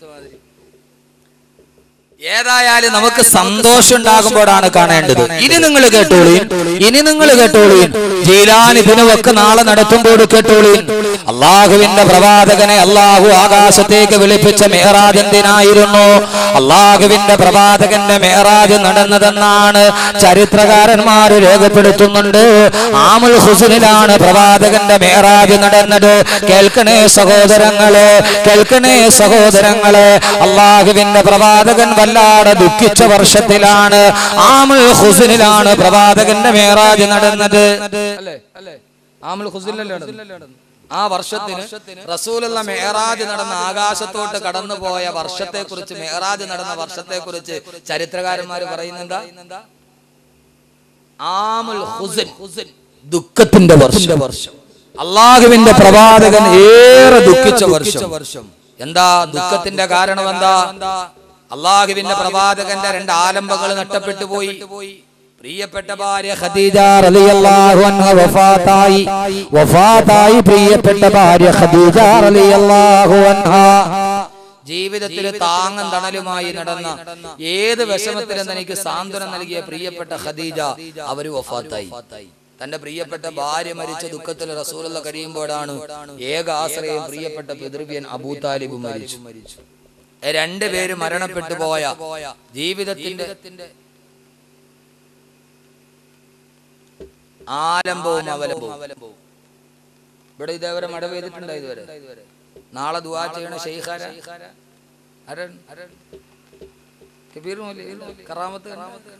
ഏതായാലും നമുക്ക് സന്തോഷം ഉണ്ടാകുമ്പോഴാണ് കാണേണ്ടത് ഇനി നിങ്ങൾ കേട്ടോളീൻ ഇനി നിങ്ങൾ കേട്ടോളീൻ ജീലാൻ ഇതിനുമൊക്കെ നാളെ നടത്തുമ്പോൾ കേട്ടോളീൻ അള്ളാഹുവിന്റെ പ്രവാചകനെ അള്ളാഹു ആകാശത്തേക്ക് വിളിപ്പിച്ച മേറാജ് എന്തിനായിരുന്നു അള്ളാഹുവിന്റെ പ്രവാചകന്റെ മേറാജ് നടന്നതെന്നാണ് ചരിത്രകാരന്മാർ രേഖപ്പെടുത്തുന്നുണ്ട് ആമുൽ ഹുസനിലാണ് പ്രവാചകന്റെ മേറാജ് നടന്നത് കേൾക്കണേ സഹോദരങ്ങളെ കേൾക്കണേ സഹോദരങ്ങളെ അള്ളാഹുവിന്റെ പ്രവാചകൻ വല്ലാതെ ദുഃഖിച്ച വർഷത്തിലാണ് ആമുൽ ഹുസനിലാണ് പ്രവാചകന്റെ മേറാജ് നടന്നത് അല്ലേ അല്ലേ ആമുൽ ഹുസനിലല്ലേ നടന്നത്? ആ വർഷത്തിന് റസൂലുള്ള മേറാജ് നടന്ന ആകാശത്തോട്ട് കടന്നുപോയ വർഷത്തെ കുറിച്ച് മേറാജ് നടന്ന വർഷത്തെ കുറിച്ച് ചരിത്രകാരന്മാർ പറയുന്നെന്താ ആമുൽ ഹുസൻ ദുഃഖത്തിന്റെ വർഷം അള്ളാഹുവിന്റെ പ്രവാചകൻ ഏറെ ദുഃഖിച്ച വർഷം എന്താ ദുഃഖത്തിന്റെ കാരണം എന്താ അള്ളാഹുവിന്റെ പ്രവാചകന്റെ രണ്ട് ആലംബങ്ങൾ നഷ്ടപ്പെട്ടു പോയി പ്രിയപ്പെട്ട ഭാര്യ ഖദീജ റളിയല്ലാഹു അൻഹ വഫാത്തായി വഫാത്തായി പ്രിയപ്പെട്ട ഭാര്യ ഖദീജ റളിയല്ലാഹു അൻഹ ജീവിതത്തിൽ താങ്ങും തണലുമായി നടന്ന ഏത് വിഷമത്തിലും തനിക്ക് സാന്ത്വനം നൽകിയ പ്രിയപ്പെട്ട ഖദീജ അവര് വഫാത്തായി തന്റെ പ്രിയപ്പെട്ട ഭാര്യ മരിച്ച ദുഃഖത്തിൽ റസൂലുള്ള കഴിയുമ്പോഴാണ് ഏക ആശ്രയം പ്രിയപ്പെട്ട പിതൃവ്യൻ അബൂ താലിബ് മരിച്ചു രണ്ടുപേര് മരണപ്പെട്ടു പോയ ജീവിതത്തിന്റെ ആലംബവും അവലംബവും ഇവിടെ ഇതേവരെ മഴ പെയ്തിട്ടുണ്ടോ ഇതുവരെ നാളെ ദുവാ ചെയ്യണ ഷെയ്ഖാര അരൺ കബീർ മൗലവി, കറാമത്ത് കണ്ട?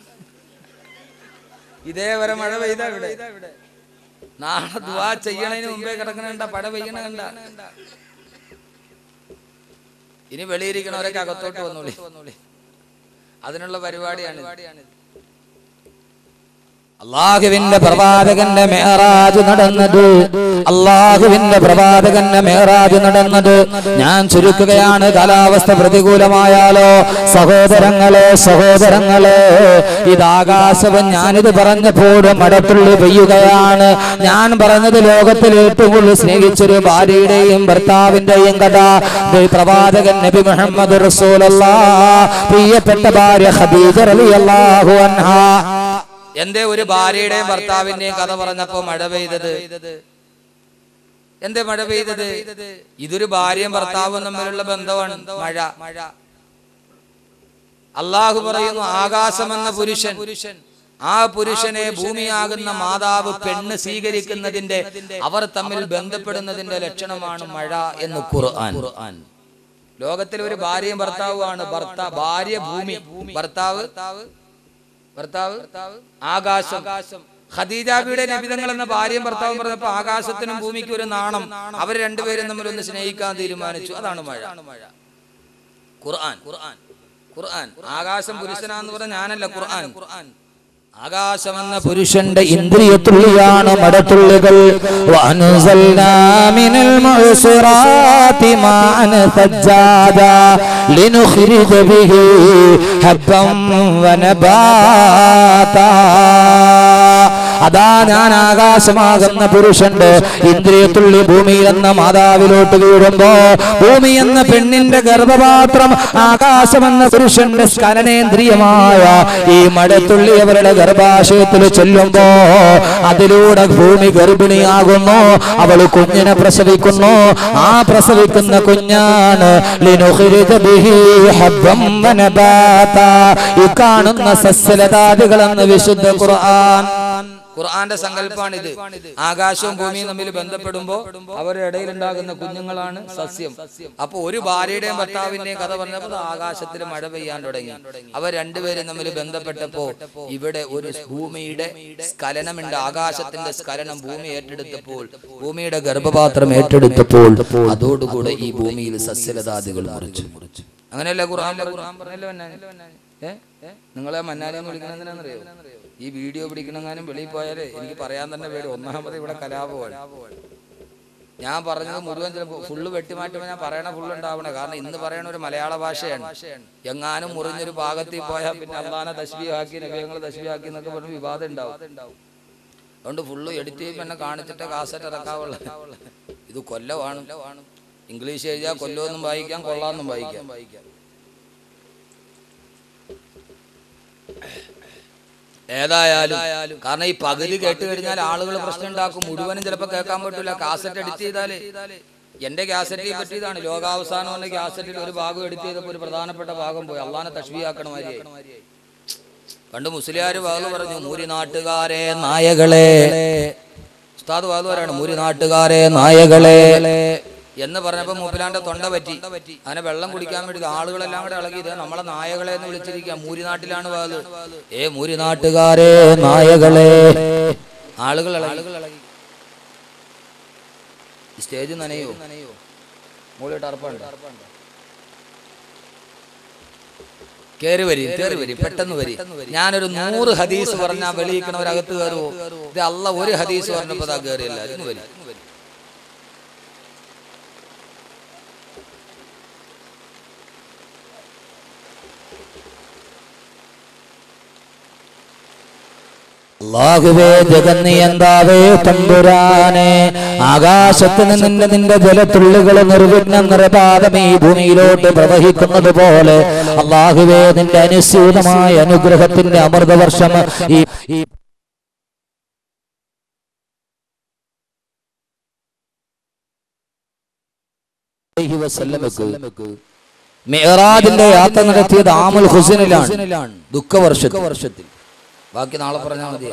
ഇതേവരെ മഴ പെയ്ത ഇവിടെ നാളെ ദുവാ ചെയ്യണതിന് മുമ്പേ കിടക്കണ കണ്ട പഴ പെയ്യണ കണ്ട ഇനി വെളിയിരിക്കണവരൊക്കെ അകത്തോട്ട് വന്നോളി അതിനുള്ള പരിപാടിയാണ് അള്ളാഹുവിന്റെ പ്രവാചകന്റെ മേറാജ് നടന്നത് അള്ളാഹുവിന്റെ പ്രവാചകന്റെ മേറാജ് നടന്നത് ഞാൻ ചുരുക്കുകയാണ് കാലാവസ്ഥ പ്രതികൂലമായാലോ സഹോദരങ്ങളെ സഹോദരങ്ങളെ ഇത് ആകാശവും ഞാനിത് പറഞ്ഞപ്പോൾ മടത്തുള്ളി പെയ്യുകയാണ് ഞാൻ പറഞ്ഞത് ലോകത്തിൽ ഏറ്റവും കൂടുതൽ സ്നേഹിച്ചൊരു ഭാര്യയുടെയും ഭർത്താവിന്റെയും കഥ ഇത് പ്രവാചകൻ നബി മുഹമ്മദ് റസൂലുള്ള പ്രിയപ്പെട്ട ഭാര്യ ഖദീജ റളിയല്ലാഹു അൻഹാ എന്തേ ഒരു ഭാര്യയുടെയും ഭർത്താവിന്റെയും കഥ പറഞ്ഞപ്പോ മഴ പെയ്തത് എന്തേ മഴ പെയ്തത് ഇതൊരു ഭാര്യയും ഭർത്താവും തമ്മിലുള്ള ബന്ധമാണ് മഴ മഴ അള്ളാഹു പറയുന്നു ആകാശമെന്ന പുരുഷൻ ആ പുരുഷനെ ഭൂമിയാകുന്ന മാതാവ് പെണ്ണ് സ്വീകരിക്കുന്നതിന്റെ അവർ തമ്മിൽ ബന്ധപ്പെടുന്നതിന്റെ ലക്ഷണമാണ് മഴ എന്ന് ഖുർആൻ ലോകത്തിൽ ഒരു ഭാര്യയും ഭർത്താവുമാണ് ഭർത്താ ഭാര്യ ഭൂമി ഭർത്താവ് ഭർത്താവ് ആകാശം ഖദീജാബിയുടെ നബിതങ്ങൾ എന്ന ഭാര്യയും ഭർത്താവും പറഞ്ഞപ്പോ ആകാശത്തിനും ഭൂമിക്കും ഒരു നാണം അവർ രണ്ടുപേരും തമ്മിൽ ഒന്ന് സ്നേഹിക്കാൻ തീരുമാനിച്ചു അതാണ് മഴ ഖുർആൻ ഖുർആൻ ഖുർആൻ ആകാശം പുരുഷനാന്ന് പറഞ്ഞ ഞാനല്ല ഖുർആൻ ഖുർആൻ ആകാശമെന്ന പുരുഷന്റെ ഇന്ദ്രിയത്തുള്ളിയാണ് മടത്തുള്ളികൾ വഅൻസൽനാ മിനൽ മുഅ്സിറാത്തി മാഅൻ സജ്ജാദ ലിനുഖ്രിജ ബിഹി ഹബ്ബൻ വനബാതാ അതാ ഞാൻ ആകാശമാകുന്ന പുരുഷന്റെ ഇന്ദ്രിയത്തുള്ളി ഭൂമി എന്ന മാതാവിലോട്ട് വീഴുമ്പോ ഭൂമി എന്ന പെണ്ണിന്റെ ഗർഭപാത്രം ആകാശമെന്ന പുരുഷന്റെ സ്കലനേന്ദ്രിയമായ ഈ മഴത്തുള്ളി അവരുടെ ഗർഭാശയത്തിൽ ചെല്ലുമ്പോ അതിലൂടെ ഭൂമി ഗർഭിണിയാകുന്നു അവൾ കുഞ്ഞിനെ പ്രസവിക്കുന്നു ആ പ്രസവിക്കുന്ന കുഞ്ഞാണ് ലിനുഖ്രിജ ബിഹി ഹബ്ബൻ വനബാതാ. ഈ കാണുന്ന സസ്യലതാദികളെന്ന് വിശുദ്ധ ഖുർആൻ ഖുർആന്റെ സങ്കല്പമാണ് ഇത് ആകാശവും ഭൂമിയും തമ്മിൽ ബന്ധപ്പെടുമ്പോ അവരുടെ ഇടയിൽ ഉണ്ടാകുന്ന കുഞ്ഞുങ്ങളാണ് സസ്യം അപ്പൊ ഒരു ഭാര്യയുടെയും ഭർത്താവിന്റെയും കഥ പറഞ്ഞപ്പോൾ ആകാശത്തിൽ മഴ പെയ്യാൻ തുടങ്ങി അവർ രണ്ടുപേരും തമ്മിൽ ബന്ധപ്പെട്ടപ്പോ ഇവിടെ ഒരു ഭൂമിയുടെ സ്ഖലനമുണ്ട് ആകാശത്തിന്റെ സ്ഖലനം ഭൂമി ഏറ്റെടുത്തപ്പോൾ ഭൂമിയുടെ ഗർഭപാത്രം ഏറ്റെടുത്തപ്പോൾ അതോടുകൂടെ ഈ ഭൂമിയിൽ സസ്യലതാദികൾ മുറിച്ചു അങ്ങനെയല്ല ഖുർആൻ ഖുർആൻ പറഞ്ഞല്ലോ ഏ നിങ്ങളെ മന്നാലി എന്ന് വിളിക്കണമെന്നറിയോ ഈ വീഡിയോ പിടിക്കണമെങ്ങാനും വെളിയിൽ പോയാലേ എനിക്ക് പറയാൻ തന്നെ പേടി ഒന്നാമത് ഇവിടെ കലാപമാണ് ഞാൻ പറഞ്ഞത് മുഴുവൻ ചിലപ്പോൾ ഫുള്ള് വെട്ടിമാറ്റുമ്പോൾ ഞാൻ പറയണ ഫുള്ള് ഉണ്ടാവണേ കാരണം ഇന്ന് പറയണ ഒരു മലയാള ഭാഷയാണ് എങ്ങാനും മുറിഞ്ഞൊരു പാകത്തിൽ പോയാൽ പിന്നെ അള്ളാനെ തശ്ബിയാക്കി നബിയങ്ങൾ തശ്ബിയാക്കി എന്നൊക്കെ പറഞ്ഞ് വിവാദം ഉണ്ടാവും അതുകൊണ്ട് ഫുള്ള് എഡിറ്റ് ചെയ്യുമ്പോൾ എന്നെ കാണിച്ചിട്ട് കാസറ്റ് ഇറക്കാവുള്ള ഇത് കൊല്ലമാണ് ഇംഗ്ലീഷ് എഴുതിയാൽ കൊല്ലമൊന്നും വായിക്കാം കൊള്ളാമെന്നും വായിക്കാം ഏതായാലും കാരണം ഈ പകുതി കേട്ട് കഴിഞ്ഞാൽ ആളുകൾ പ്രശ്നം ഉണ്ടാക്കും മുഴുവനും ചിലപ്പോൾ കേൾക്കാൻ പറ്റില്ല കാസറ്റ് എഡിറ്റ് ചെയ്താല് എന്റെ കാസറ്റിൽ പറ്റിയതാണ് ലോകാവസാനം എന്ന കാസറ്റിൽ ഒരു ഭാഗം എഡിറ്റ് ചെയ്തപ്പോൾ ഒരു പ്രധാനപ്പെട്ട ഭാഗം പോയി അള്ളാനെ തഷ്വിയാക്കണമാരിയായി പണ്ട് മുസ്ലിയാർ വാത് പറഞ്ഞു മൂരി നാട്ടുകാരെ നായകളെ ഉസ്താദ് വാത് പറയാണ് മൂരി നാട്ടുകാരെ നായകളെ എന്ന് പറഞ്ഞപ്പോ മൂപ്പിലാന്റെ തൊണ്ട പറ്റി അങ്ങനെ വെള്ളം കുടിക്കാൻ വേണ്ടി ആളുകളെല്ലാം കൂടെ ഇളകി ഇത് നമ്മളെ നായകളെ എന്ന് വിളിച്ചിരിക്കുക മൂരി നാട്ടിലാണ് വാത് ഏ മൂരി നാട്ടുകാരെ നായകളെ ആളുകൾ ഇളകി ഈ സ്റ്റേജ് നനയോ മുകളിട്ട് അർപ്പുണ്ട് കേറി വരി കേറി വരി പെട്ടെന്ന് വരി ഞാനൊരു നൂറ് ഹദീസ് പറഞ്ഞാൽ വെളിയിക്കണവരകത്ത് കയറുവോ ഇത് അല്ല ഒരു ഹദീസ് പറഞ്ഞപ്പോ അതാ കയറിയല്ല ഇന്ന് വരി അള്ളാഹുവേ ജഗന്നിയന്താവേ തമ്പുരാനെ ആകാശത്ത് നിന്നിന്റെ നിന്റെ ജലത്തുള്ളികൾ നിർവിഘ്നം നിർബാധം ഈ ഭൂമിയിലോട്ട് പ്രവഹിക്കുന്നത് പോലെ അള്ളാഹുവേ നിന്റെ അനുസ്യൂതമായ അനുഗ്രഹത്തിന്റെ അമൃതവർഷം ഈ ഈ അലൈഹി വസല്ലമക്ക് മിഅ്റാജിന്റെ യാത്ര നടത്തിയത് ആമുൽ ഹുസനിലാണ് ദുഃഖവർഷത്തിൽ വർഷത്തിൽ ബാക്കി നാളെ പറഞ്ഞാൽ മതിയാ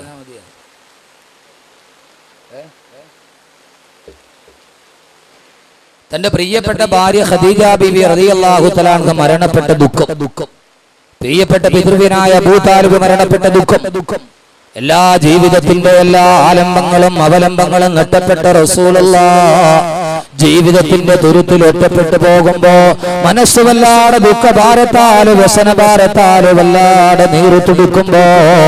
തന്റെ പ്രിയപ്പെട്ട ഭാര്യ ഖദീജ ബിബി റളിയല്ലാഹു തആല മരണപ്പെട്ട ദുഃഖം ദുഃഖം പ്രിയപ്പെട്ട പിതൃവിനായ അബൂതാലിബ് മരണപ്പെട്ട ദുഃഖം ദുഃഖം എല്ലാ ജീവിതത്തിന്റെ എല്ലാ ആലംബങ്ങളും അവലംബങ്ങളും നഷ്ടപ്പെട്ട റസൂലുള്ള ജീവിതത്തിന്റെ തുരുത്തിൽ ഒറ്റപ്പെട്ടു പോകുമ്പോ മനസ്സ് വല്ലാതെ ദുഃഖഭാരത്താല് വ്യസനഭാരത്താല് വല്ലാതെ നീറു തുടിക്കുമ്പോ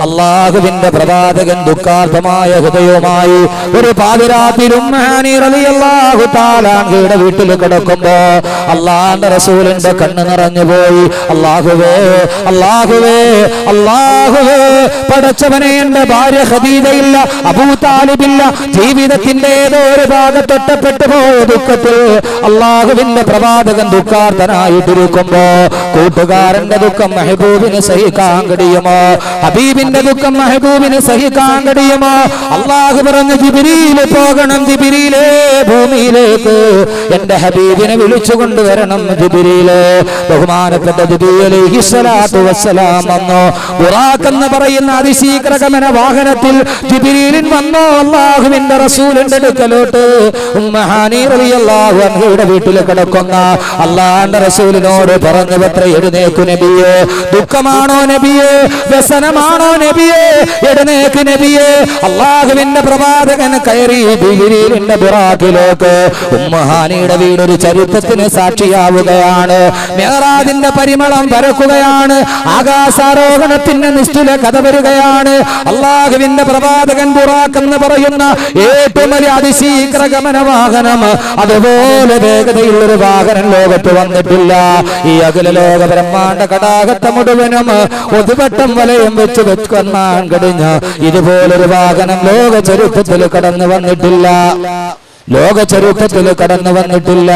അള്ളാഹുവിന്റെ പ്രവാചകൻ ദുഃഖാർത്ഥമായ ഹൃദയവുമായി ഒരു പാതിരാത്തിലും താലാൻകയുടെ വീട്ടിൽ കിടക്കുമ്പോ അള്ളാന്റെ റസൂലിന്റെ കണ്ണ് നിറഞ്ഞു പോയി അള്ളാഹുവേ അള്ളാഹുവേ അള്ളാഹുവേ പടച്ചവനെ എന്റെ ഭാര്യ ഖദീജയില്ല അബൂ താലിബില്ല ജീവിതത്തിന്റെ ഏതോ ഒരു ഭാഗത്തൊട്ടപ്പെട്ടു പോയ ദുഃഖത്തിൽ അള്ളാഹുവിന്റെ പ്രവാചകൻ ദുഃഖാർത്ഥനായിട്ടിരിക്കുമ്പോ കൂട്ടുകാരന്റെ ദുഃഖം മെഹബൂബിന് സഹിക്കാൻ കഴിയുമോ ഹബീബിന്റെ ദുഃഖം മെഹബൂബിന് സഹിക്കാൻ കഴിയുമോ അള്ളാഹു പറഞ്ഞു ജിബിരിയില് പോകണം ജിബിരിയിലേ ഭൂമിയിലേക്ക് എന്റെ ഹബീബിനെ വിളിച്ചു കൊണ്ടുവരണം ജിബിരിയില് ബഹുമാനപ്പെട്ട ജിബിലി സ്വലാത്തു വസ്സലാം വന്നു ബുറാഖ് എന്ന് പറയുന്ന അതിശീഘ്രഗമന വാഹനത്തിൽ ജിബിരിലിൻ വന്നോ അള്ളാഹുവിന്റെ റസൂലിന്റെ അടുക്കലോട്ട് ഉമ്മഹാനി റളിയല്ലാഹു അൻഹയുടെ വീട്ടിൽ കിടക്കുന്ന അള്ളാന്റെ റസൂലിനോട് പറഞ്ഞു പത്ര എഴുന്നേക്കു നബിയെ ദുഃഖമാണോ നബിയെ വ്യസനമാണോ നബിയെ എഴുന്നേക്ക് നബിയെ അള്ളാഹുവിന്റെ പ്രവാചകൻ കയറി ജിബിരിലിന്റെ ബുറാഖിലേക്ക് ഉമ്മഹാനിയുടെ വീടൊരു ചരിത്രത്തിന് സാക്ഷിയാവുകയാണ് മേറാദിന്റെ പരിമളം പരക്കുകയാണ് ആകാശാരോഹണത്തിന്റെ നിസ്തുല കഥ വരികയാണ് അള്ളാഹുവിന്റെ പ്രവാചകൻ ബുറാഖ് എന്ന് പറയുന്ന ഏറ്റവും വലിയ അതിശീഘ്ര ഗമന വാഹനം അതുപോലെ വേഗതയുള്ളൊരു വാഹനം ലോകത്ത് വന്നിട്ടില്ല ഈ അഖില ലോക ബ്രഹ്മാണ്ട കടാകത്തെ മുഴുവനും ഒതുവട്ടം വലയം വെച്ച് വെക്കാൻ കഴിഞ്ഞ ഇതുപോലൊരു വാഹനം ലോക ചരിത്രത്തിൽ കടന്നു വന്നിട്ടില്ല ലോക ചരിത്രത്തിൽ കടന്നു വന്നിട്ടില്ല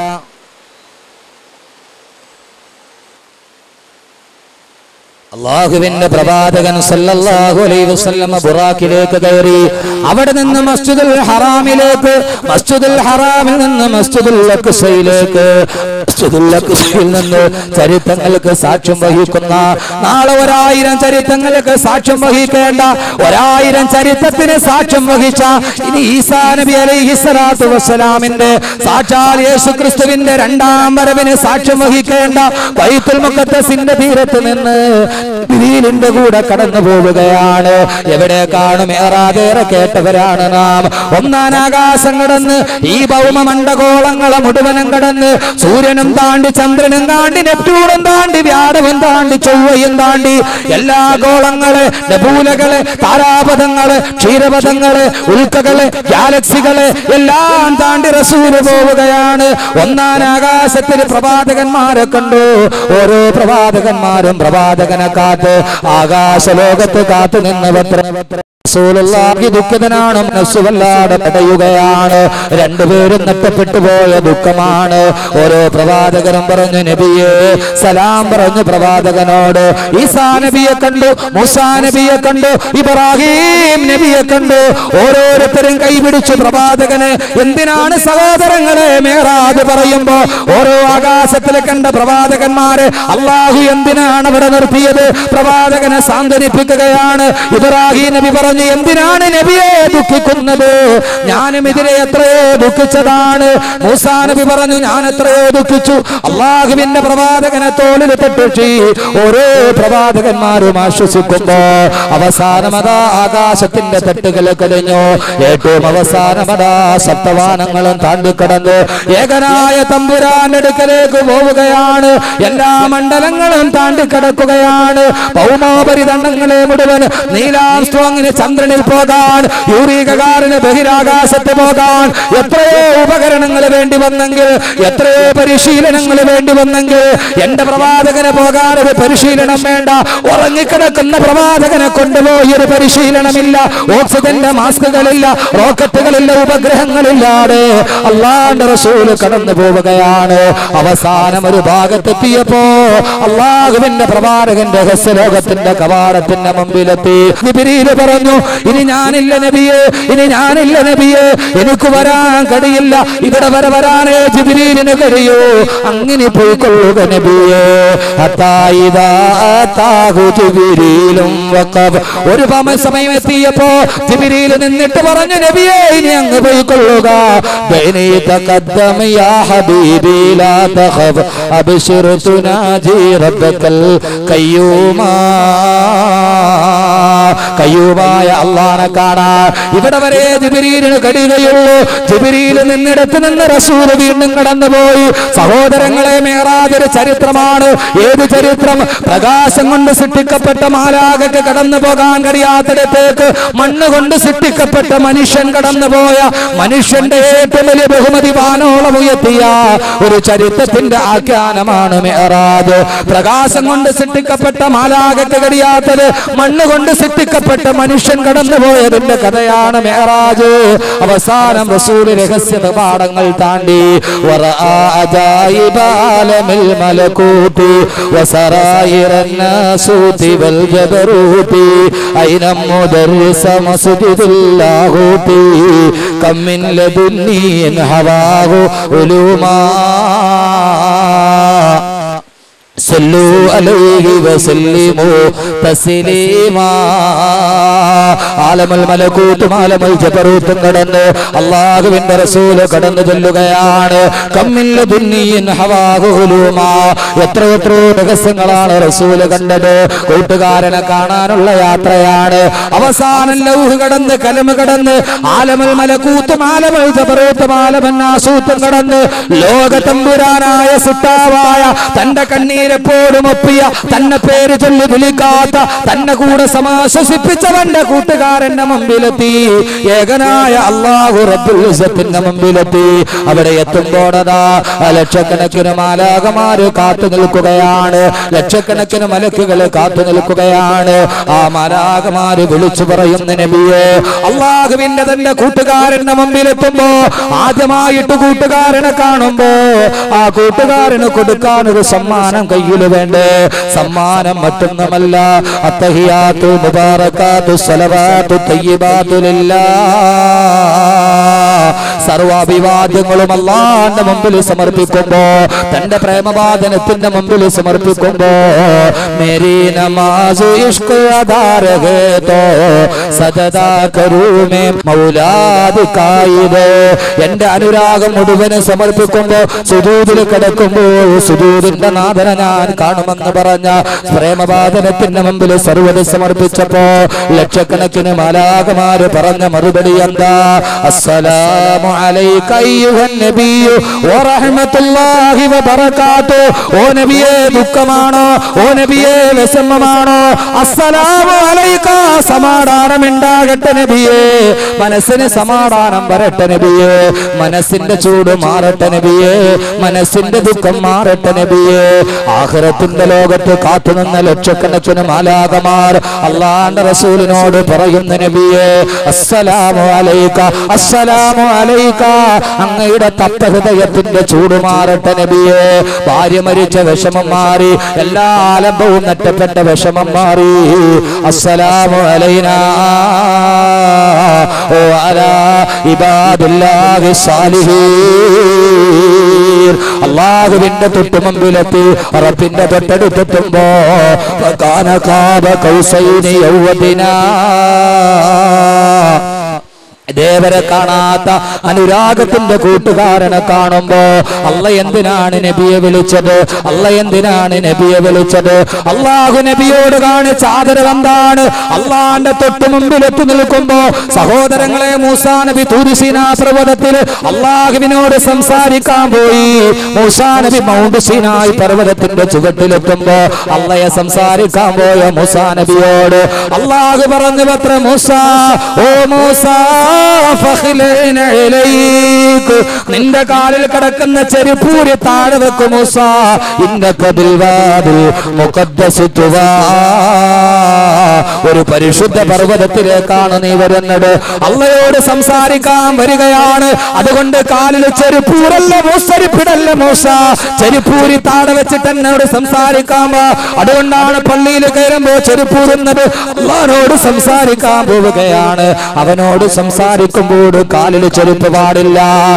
അള്ളാഹുവിന്റെ പ്രവാചകൻ സല്ലല്ലാഹു അലൈഹി വസല്ലമ ബുറാക്കിലേക്ക് കയറി അവിടെ നിന്ന് മസ്ജിദുൽ ഹറാമിലേക്ക് മസ്ജിദുൽ ഹറാമിൽ നിന്ന് മസ്ജിദുൽ അക്സയിലേക്ക് മസ്ജിദുൽ അക്സയിൽ നിന്ന് ചരിത്രങ്ങൾക്ക് സാക്ഷ്യം വഹിക്കുന്ന നാളെ ഒരായിരം ചരിത്രങ്ങൾക്ക് സാക്ഷ്യം വഹിക്കേണ്ട ഒരായിരം ചരിത്രത്തിന് സാക്ഷ്യം വഹിച്ച ഇനി ഈസാ നബി അലൈഹി സ്വലാത്തു വസ്സലാമിന്റെ സാക്ഷാൽ യേശു ക്രിസ്തുവിന്റെ രണ്ടാം വരവിന് സാക്ഷ്യം വഹിക്കേണ്ട ബൈത്തുൽ മുഖദ്ദസിന്റെ തീരത്ത് നിന്ന് ജിബിരിലിന്റെ കൂടെ കടന്നു പോവുകയാണ് എവിടെ കാണും ഏറാതേറെ കേട്ടവരാണ് നാം ഒന്നാം ആകാശം കടന്ന് ഈ ഭൗമമണ്ഡകോളങ്ങളെ മുഴുവനും കടന്ന് സൂര്യനും താണ്ടി ചന്ദ്രനും താണ്ടി നെപ്റ്റൂണും താണ്ടി വ്യാഴവും താണ്ടി ചൊവ്വയും താണ്ടി എല്ലാ ഗോളങ്ങള് നബൂലകള് താരാപഥങ്ങള് ക്ഷീരപഥങ്ങള് ഉൽക്കകള് ഗാലക്സികള് എല്ലാം താണ്ടി റസൂല് പോവുകയാണ് ഒന്നാം ആകാശത്തിൽ പ്രവാചകന്മാരെ കണ്ടു ഓരോ പ്രവാചകന്മാരും പ്രവാചകനെ കാത്ത് ആകാശലോകത്ത് കാത്തു നിന്നവത്ര റസൂലുള്ളാഹി ദുഃഖിതനാണ് മനസ്സ് വല്ലാതെ പടയുകയാണ് രണ്ടുപേരും നഷ്ടപ്പെട്ടു പോയ ദുഃഖമാണ് ഓരോ പ്രവാചകരും പറഞ്ഞു നബിയെ സലാം പറഞ്ഞു പ്രവാചകനോട് ഈസാ നബിയെ കണ്ടു മൂസാ നബിയെ കണ്ടു ഇബ്രാഹിം നബിയെ കണ്ടു ഓരോരുത്തരും കൈപിടിച്ചു പ്രവാചകന് എന്തിനാണ് സഹോദരങ്ങളെ മേറാത് പറയുമ്പോ ഓരോ ആകാശത്തിൽ കണ്ട പ്രവാചകന്മാര് അള്ളാഹു എന്തിനാണ് അവിടെ നിർത്തിയത് പ്രവാചകനെ സാന്ത്വനിപ്പിക്കുകയാണ് ഇബ്രാഹിം നബി പറഞ്ഞു എന്തിനാണ് നബിയെ ദുഃഖിക്കുന്നത് ഞാനും ഇതിനെ എത്രയോ ദുഃഖിച്ചതാണ് മൂസാ നബി പറഞ്ഞു ഞാൻ എത്രയോ ദുഃഖിച്ചു അള്ളാഹുവിന്റെ പ്രവാചകനെ തോളിൽ തട്ടുഷി ഓരോ പ്രവാചകന്മാരും ആശ്വസിക്കുമ്പോ അവസാനമതാ ആകാശത്തിന്റെ തട്ടുകൾ കഴിഞ്ഞു ഏറ്റവും അവസാനമതാ സപ്തവാനങ്ങളും താണ്ടിക്കടന്ന് ഏകനായ തമ്പുരാന്റെ അടുക്കലേക്ക് പോവുകയാണ് എല്ലാ മണ്ഡലങ്ങളും താണ്ടിക്കടക്കുകയാണ് ഭൗമോപരിതണ്ഡങ്ങളെ മുഴുവൻ നീലാം സ്ട്രോങ്ങിന് ചന്ദ്രനിൽ പോകാൻ യൂറികകാരന് ബഹിരാകാശത്ത് പോകാൻ എത്രയോ ഉപകരണങ്ങൾ വേണ്ടി വന്നെങ്കിൽ എത്രയോ പരിശീലനങ്ങൾ വേണ്ടി വന്നെങ്കിൽ എന്റെ പ്രവാചകന് പോകാൻ ഒരു പരിശീലനം വേണ്ട ഉറങ്ങിക്കിടക്കുന്ന പ്രവാചകനെ കൊണ്ടുപോയി ഒരു പരിശീലനമില്ല ഓക്സിജന്റെ മാസ്കുകളില്ല റോക്കറ്റുകളില്ല ഉപഗ്രഹങ്ങളില്ലാതെ അള്ളാന്റെ റസൂല് കടന്നു പോവുകയാണ് അവസാനം ഒരു ഭാഗത്തെത്തിയപ്പോ അള്ളാഹുവിന്റെ പ്രവാചകൻ രഹസ്യലോകത്തിന്റെ കവാടത്തിന്റെ മുമ്പിലെത്തി നിബിരിയില് പറഞ്ഞു ഇനി ഞാനില്ല നബിയെ ഇനി ഞാനില്ല നബിയെ എനിക്ക് വരാൻ കഴിയില്ല ഇവിടെ വരെ വരാനേ ജിബിരിലിന് കഴിയൂ അങ്ങനെ പോയിക്കൊള്ളുക നബിയെ ഹത്തായിദാ താഹു ജിബിരിലും വഖഫ്. ഒരു പമ സമയം എത്തിയപ്പോ ജിബിരിയിൽ നിന്നിട്ട് പറഞ്ഞു നബിയെ ഇനി അങ്ങ് പോയിക്കൊള്ളുക ബൈനി തഖദ്ദം യാ ഹബീബി ലാ തഖഫ് അബ്ശിർ തുനാജി റബ്ബക്കൽ കയ്യൂമാ കയ്യൂമാ കരീമായ അള്ളാനെ കാണാൻ ഇവിടെ വരെ ജിബിരീലിന് കഴിയുകയുള്ളൂ ജിബിരിയിൽ നിന്നിടത്ത് നിന്ന് റസൂൽ വീണ്ടും കടന്നുപോയി സഹോദരങ്ങളെ മേറാജ് ഒരു ചരിത്രമാണ് ഏത് ചരിത്രം പ്രകാശം കൊണ്ട് സൃഷ്ടിക്കപ്പെട്ട മാലാകക്ക് കടന്നു പോകാൻ കഴിയാത്തിടത്തേക്ക് മണ്ണ് കൊണ്ട് സൃഷ്ടിക്കപ്പെട്ട മനുഷ്യൻ കടന്നുപോയ മനുഷ്യന്റെ ഏറ്റവും വലിയ ബഹുമതി വാനോളം ഉയർത്തിയ ഒരു ചരിത്രത്തിന്റെ ആഖ്യാനമാണ് മേറാജ് പ്രകാശം കൊണ്ട് സൃഷ്ടിക്കപ്പെട്ട മാലാകക്ക് കഴിയാത്തത് മണ്ണ് കൊണ്ട് സൃഷ്ടിക്കപ്പെട്ട മനുഷ്യൻ കടന്നുപോയതിന്റെ കഥയാണ് മേറാജ് അവസാനം റസൂൽ രഹസ്യ പാഠങ്ങൾ താണ്ടി ورأى عجائب عالم الملكوت وسرائر الناسوت والجبروت أين مدرس مسجد اللاهوت كم من لدني هواه علوما صلوا عليه وسلموا تسليما ആലമുൽ മലക്കൂത്തും ആലമുൽ ജബറൂത്തും കടന്ന് അള്ളാഹുവിന്റെ റസൂല് കടന്നു ചെല്ലുകയാണ് കമ്മില്ല ദുന്നിയിൻ ഹവാഹുലൂമ എത്ര എത്രയോ രഹസ്യങ്ങളാണ് റസൂല് കണ്ടത് കൂട്ടുകാരനെ കാണാനുള്ള യാത്രയാണ് അവസാനം ലൗഹ് കടന്ന് കലമ കടന്ന് ആലമുൽ മലക്കൂത്തും ആലമുൽ ജബറൂത്തും ആലമന്നാസൂത്തും കടന്ന് ലോകതമ്പുരാനായ സിട്ടാവായ തന്റെ കണ്ണീരെപ്പോഴും ഒപ്പിയ തന്നെ പേര് ചൊല്ലി വിളിക്കാത്ത തന്നെ കൂടെ സമാശ്വസിപ്പിച്ചവന്റെ കൂട്ടുകാരന്റെ മുമ്പിലെത്തി ഏകനായ അള്ളാഹു റബ്ബുൽ ഇസ്സത്തിന്റെ മുമ്പിലെത്തി അവിടെ എത്തുമ്പോഴതാ ലക്ഷക്കണക്കിന് മാലാകമാര് കാത്തു നിൽക്കുകയാണ് ലക്ഷക്കണക്കിന് മലക്കുകൾ കാത്തു നിൽക്കുകയാണ് ആ മാലാകമാര് വിളിച്ചു പറയുന്ന നബിയെ അള്ളാഹുവിന്റെ തന്നെ കൂട്ടുകാരന്റെ മുമ്പിലെത്തുമ്പോ ആദ്യമായിട്ട് കൂട്ടുകാരനെ കാണുമ്പോ ആ കൂട്ടുകാരന് കൊടുക്കാൻ ഒരു സമ്മാനം കയ്യിൽ വേണ്ടേ സമ്മാനം മറ്റൊന്നുമല്ല അത്തഹിയാത്തു മുബാറക്കാത്തു സലവാത്തു തയ്യബാത്തുലില്ല സർവാഭിവാദ്യങ്ങളും അള്ളാന്റെ മുമ്പിൽ സമർപ്പിക്കുമ്പോ തന്റെ പ്രേമവാദനത്തിന്റെ മുമ്പിൽ സമർപ്പിക്കുമ്പോ മേരി നമാസ് ഇഷ്ക് അധാരകേ തോ സദദാ കരൂമേ മൗലാദ് കായിദ് എന്റെ അനുരാഗം മുഴുവനും സമർപ്പിക്കുമ്പോ സുദൂതിൽ കിടക്കുമ്പോൾ സുദൂതിന്റെ നാഥന ഞാൻ കാണുമെന്ന് പറഞ്ഞ പ്രേമവാദനത്തിന്റെ മുമ്പിൽ സർവ്വത് സമർപ്പിച്ചപ്പോ ലക്ഷക്കണക്കിന് മാലാകമാര് പറഞ്ഞ മറുപടി എന്താ അസ്സലാമു അലൈക അയ്യുഹൻ നബിയു വറഹ്മത്തുള്ളാഹി വബറകാത്തു ഓ നബിയേ ദുഃഖമാണോ ഓ നബിയേ വിഷമമാണോ അസ്സലാമു അലൈക സമാധാനം ഉണ്ടാകട്ടെ നബിയേ മനസ്സിന് സമാധാനം വരട്ടെ നബിയേ മനസ്സിന്റെ ചൂട് മാറട്ടെ നബിയേ മനസ്സിന്റെ ദുഃഖം മാറട്ടെ നബിയേ ആഖിറത്തിന്റെ ലോകത്ത് കാത്തുനിന്ന ലക്ഷക്കണക്കിന് മാലാകമാർ അള്ളാന്റെ റസൂലിനോട് പറയുന്ന നബിയേ അസ്സലാമു അലൈക അസ്സലാമു അലൈക അങ്ങയുടെ തപ്പ ഹൃദയത്തിന്റെ ചൂട് മാറട്ടെ നബിയേ ഭാര്യ മരിച്ച വിഷമം മാറി എല്ലാ ആലംബവും നഷ്ടപ്പെട്ട വിഷമം മാറി അസ്സലാമു അലൈനാ ഓ അലാ ഇബാദുല്ലാഹി സാലിഹീൻ അള്ളാഹുവിന്റെ തൊട്ടുമുമ്പിലെത്തി റബ്ബിന്റെ തൊട്ടടുത്തെത്തുമ്പോ കാന കാബ കൗസൈനി യൗവദിനാ ദേവരെ കാണാത്ത അനുരാഗത്തിന്റെ കൂട്ടുകാരനെ കാണുമ്പോ അല്ല എന്തിനാണ് നബിയെ വിളിച്ചത് അല്ല എന്തിനാണ് നബിയെ വിളിച്ചത് അള്ളാഹു നബിയോട് കാണിച്ച ആദരവ് എന്താണ് അള്ളാന്റെ തൊട്ടു മുമ്പിൽ എത്തി നിൽക്കുമ്പോ സഹോദരങ്ങളെ മൂസാ നബി തൂരിസീന പർവ്വതത്തിൽ അള്ളാഹുവിനോട് സംസാരിക്കാൻ പോയി മൂസാ നബി മൗണ്ട് സീനായി പർവ്വതത്തിന്റെ ചുവട്ടിലെത്തുമ്പോ അള്ളയെ സംസാരിക്കാൻ പോയ മൂസാ നബിയോട് അള്ളാഹു പറഞ്ഞു പത്ര മൂസ ഓ മൂസ ഫഖ്ലന ഇലൈക്. നിന്റെ കാലിൽ കിടക്കുന്ന ചെരുപ്പൂരി താഴെ വെക്കും മൂസ ഇന്നക ബിൽവാദിൽ മുഖദ്ദസ് തുവാ. ഒരു പരിശുദ്ധ പർവ്വതത്തിലേക്കാണ് നീ വരുന്നത് അള്ളയോട് സംസാരിക്കാൻ വരികയാണ് അതുകൊണ്ട് കാലിൽ ചെരുപ്പൂരല്ല മൂസരിപ്പിടല്ല മൂസ ചെരുപ്പൂരി താഴെ വെച്ചിട്ട് എന്നോട് സംസാരിക്കാൻ വാ അതുകൊണ്ടാണ് പള്ളിയിൽ കയറുമ്പോ ചെരുപ്പൂരുന്നത് അള്ളഹാനോട് സംസാരിക്കാൻ പോവുകയാണ് അവനോട് സംസാരിക്കുമ്പോൾ കാലിൽ ചെരുപ്പ് പാടില്ല അല്ല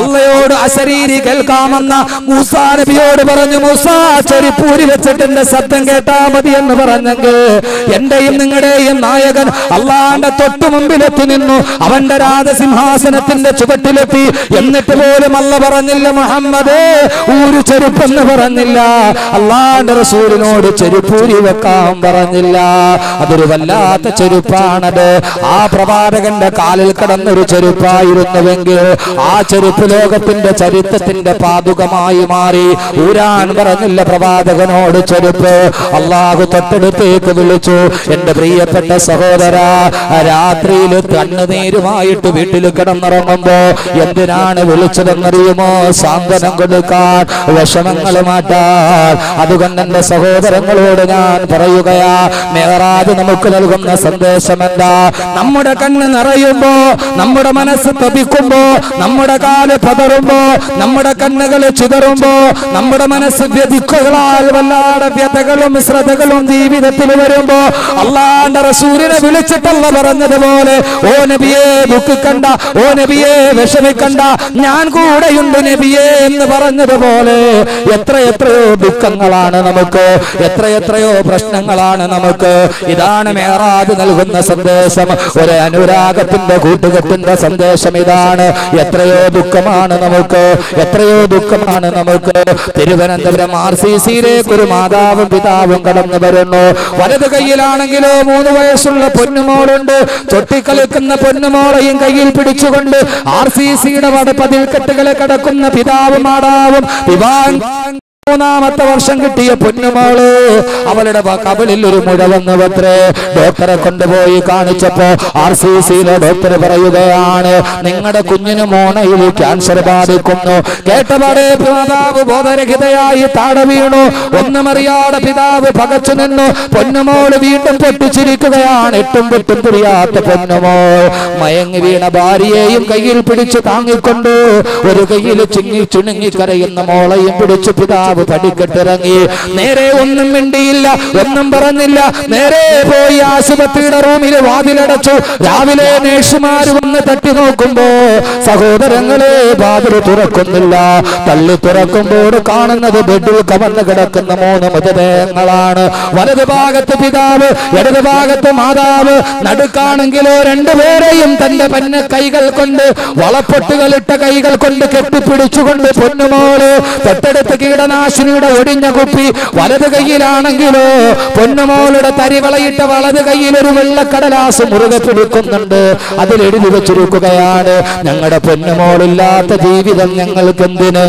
അള്ളയോട് അശരീരി കേൾക്കാമെന്ന മൂസാ നബിയോട് പറഞ്ഞു മൂസാ ചെരിപ്പൂരി വെച്ചിട്ട് എന്റെ ശബ്ദം കേട്ടാ മതി എന്ന് പറഞ്ഞെങ്കിൽ എന്റെയും നിങ്ങളുടെയും നായകൻ അള്ളാന്റെ തൊട്ടു മുമ്പിലെത്തി നിന്നു അവന്റെ രാജസിംഹാസനത്തിന്റെ ചുവട്ടിലെത്തി എന്നിട്ട് പോലും അല്ല പറഞ്ഞില്ല മുഹമ്മദ് ഊരു ചെരുപ്പെന്ന് പറഞ്ഞില്ല അള്ളാന്റെ റസൂലിനോട് ചെരുപ്പൂരി വെക്കാൻ പറഞ്ഞില്ല അതൊരു വല്ലാത്ത ചെരുപ്പാണത് ആ പ്രവാചകന്റെ കാലിൽ കിടന്നൊരു ചെരുപ്പായിരുന്നുവെങ്കിൽ ആ ചെരുപ്പ് ലോകത്തിന്റെ ചരിത്രത്തിന്റെ പാതുകമായി മാറി ഊരാൻ പറഞ്ഞില്ല പ്രവാചകനോട് ചെരുപ്പ് അള്ളാഹു തൊട്ടടുത്തേക്ക് വിളിച്ചു എന്റെ പ്രിയപ്പെട്ട സഹോദര രാത്രിയിൽ കണ്ണുനീരുമായിട്ട് വീട്ടിൽ കിടന്നിറങ്ങുമ്പോ എന്തിനാണ് വിളിച്ചതെന്നറിയുമോ സാന്ത്വനം കൊടുക്കാൻ വിഷമങ്ങൾ മാറ്റാൻ അതുകൊണ്ട് എന്റെ സഹോദരങ്ങളോട് ഞാൻ പറയുകയാ മേറാജ് നമുക്ക് നൽകുന്ന സന്ദേശം എന്താ നമ്മുടെ കണ്ണ് നിറയുമ്പോ നമ്മുടെ മനസ്സ് തപിക്കുമ്പോ നമ്മുടെ കാല് പതറുമ്പോ നമ്മുടെ കണ്ണുകൾ ചിതറുമ്പോ നമ്മുടെ മനസ്സ് വ്യതിക്കുകളാൽ വല്ലാതെ വ്യതകളും ശ്രദ്ധകളും ജീവിതത്തിൽ വരുമ്പോ അള്ളാന്റെ റസൂലിനെ വിളിച്ചിട്ടല്ല പറഞ്ഞതുപോലെ ഓ നബിയെ ദുഃഖിക്കണ്ട ഓ നബിയെ വിഷമിക്കണ്ട ഞാൻ കൂടെയുണ്ട് നബിയെ എന്ന് പറഞ്ഞതുപോലെ എത്ര എത്രയോ ദുഃഖങ്ങളാണ് നമുക്ക് എത്ര എത്രയോ പ്രശ്നങ്ങളാണ് നമുക്ക് ഇതാണ് മേറാജ് നൽകുന്ന സന്ദേശം ഒരു അനുരാഗത്തിന്റെ കൂട്ടുകെട്ടിന്റെ സന്ദേശം ഇതാണ് എത്രയോ ദുഃഖമാണ് നമുക്ക് എത്രയോ ദുഃഖമാണ് നമുക്ക് തിരുവനന്തപുരം ആർ സി സിയിലേക്ക് ഒരു മാതാവും പിതാവും കടന്നു വരുന്നു വലത് കയ്യിലാണെങ്കിലോ മൂന്ന് വയസ്സുള്ള പൊന്നുമോളുണ്ട് തൊട്ടിക്കളിക്കുന്ന പൊന്നുമോളെയും കയ്യിൽ പിടിച്ചുകൊണ്ട് ആർ സി സിയുടെ വടപ്പതിൽ കെട്ടുകളെ കടക്കുന്ന പിതാവും മാതാവും വിവാഹം മൂന്നാമത്തെ വർഷം കിട്ടിയ പൊന്നുമോള് അവളുടെ വ- കവിളിൽ ഒരു മുഴ വന്നു പത്രേ ഡോക്ടറെ കൊണ്ടുപോയി കാണിച്ചപ്പോ ആർ സി സിയിലെ ഡോക്ടർ പറയുകയാണ് നിങ്ങളുടെ കുഞ്ഞിന് മോണയിൽ ക്യാൻസർ ബാധിക്കുന്നു കേട്ടപാടെ പിതാവ് ബോധരഹിതയായി താഴെ വീണു ഒന്നും അറിയാതെ പിതാവ് പകച്ചു നിന്നു പൊന്നുമോള് വീണ്ടും പൊട്ടിച്ചിരിക്കുകയാണ് എട്ടും പൊട്ടും പിരിയാത്ത പൊന്നുമോൾ മയങ്ങി വീണ ഭാര്യയെയും കയ്യിൽ പിടിച്ചു താങ്ങിക്കൊണ്ട് ഒരു കയ്യിൽ ചിങ്ങി ചുണുങ്ങി കരയുന്ന മോളെയും പിടിച്ചു പിതാവ് പടിക്കെട്ടിറങ്ങി നേരെ ഒന്നും മിണ്ടിയില്ല ഒന്നും പറഞ്ഞില്ല നേരെ പോയി ആശുപത്രിയുടെ റൂമിൽ വാതിലടച്ചു രാവിലെ നേഴ്സുമാര് വന്ന് തട്ടി നോക്കുമ്പോ സഹോദരങ്ങളെ വാതിൽ തുറക്കുന്നില്ല തള്ളി തുറക്കുമ്പോൾ കാണുന്നത് ബെഡിൽ കമന്ന് കിടക്കുന്ന മൂന്ന് മൃതദേഹങ്ങളാണ് വലത് ഭാഗത്ത് പിതാവ് ഇടത് ഭാഗത്ത് മാതാവ് നടുക്കാണെങ്കിലോ രണ്ടുപേരെയും തന്റെ പന്ന കൈകൾ കൊണ്ട് വളപ്പൊട്ടുകളിട്ട കൈകൾ കൊണ്ട് കെട്ടിപ്പിടിച്ചുകൊണ്ട് പൊന്നുമോള് തൊട്ടടുത്ത് കീടനാശിനിയുടെ ഒടിഞ്ഞ കുപ്പി വലത് കൈയിലാണെങ്കിലോ പൊന്നുമോളുടെ തരിവളയിട്ട വലത് കൈയിൽ ഒരു വെള്ളക്കടലാസ് മുറുകെ പിടിക്കുന്നുണ്ട് അതിൽ എഴുതി വെച്ചിരിക്കുകയാണ് ഞങ്ങളുടെ പൊന്നുമോളില്ലാത്ത ജീവിതം ഞങ്ങൾക്ക് എന്തിന്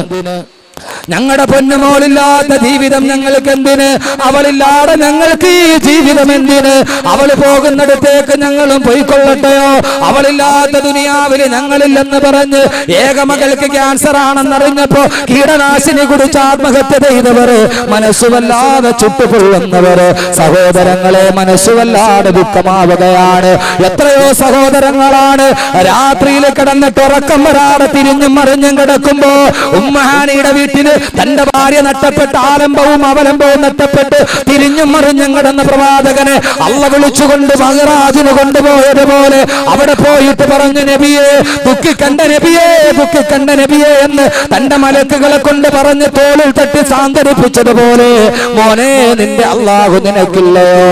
ഞങ്ങളുടെ പൊന്നുമോളില്ലാത്ത ജീവിതം ഞങ്ങൾക്ക് എന്തിന് അവളില്ലാതെ ഞങ്ങൾക്ക് ഈ ജീവിതം എന്തിന് അവൾ പോകുന്നിടത്തേക്ക് ഞങ്ങളും പോയിക്കൊള്ളട്ടെയോ അവളില്ലാത്ത ദുനിയാവില് ഞങ്ങളില്ലെന്ന് പറഞ്ഞ് ഏകമകൾക്ക് ക്യാൻസർ ആണെന്നറിഞ്ഞപ്പോ കീടനാശിനി കുടിച്ച് ആത്മഹത്യ ചെയ്തവര് മനസ്സുവല്ലാതെ ചുട്ടുപൊള്ളുന്നവര് സഹോദരങ്ങളെ മനസ്സുവല്ലാതെ ദുഃഖമാവുകയാണ് എത്രയോ സഹോദരങ്ങളാണ് രാത്രിയിൽ കിടന്നിട്ട് ഉറക്കം വരാതെ തിരിഞ്ഞും മറിഞ്ഞും കിടക്കുമ്പോ ഉമ്മഹാനിയുടെ വീട്ടില് തന്റെ ഭാര്യ നഷ്ടപ്പെട്ട് ആലംബവും അവലംബവും നഷ്ടപ്പെട്ട് തിരിഞ്ഞും മറിഞ്ഞും കിടന്ന പ്രവാചകനെ അള്ള വിളിച്ചുകൊണ്ട് മഹറാജിന് കൊണ്ടുപോയതുപോലെ അവിടെ പോയിട്ട് പറഞ്ഞു നബിയെ ദുഃഖിക്കണ്ട നബിയെ ദുഃഖിക്കണ്ട നബിയെ എന്ന് തന്റെ മലക്കുകളെ കൊണ്ട് പറഞ്ഞ് തോളിൽ തട്ടി സാന്ത്വനിപ്പിച്ചതുപോലെ മോനെ നിന്റെ അള്ളാഹു നിനക്കില്ലയോ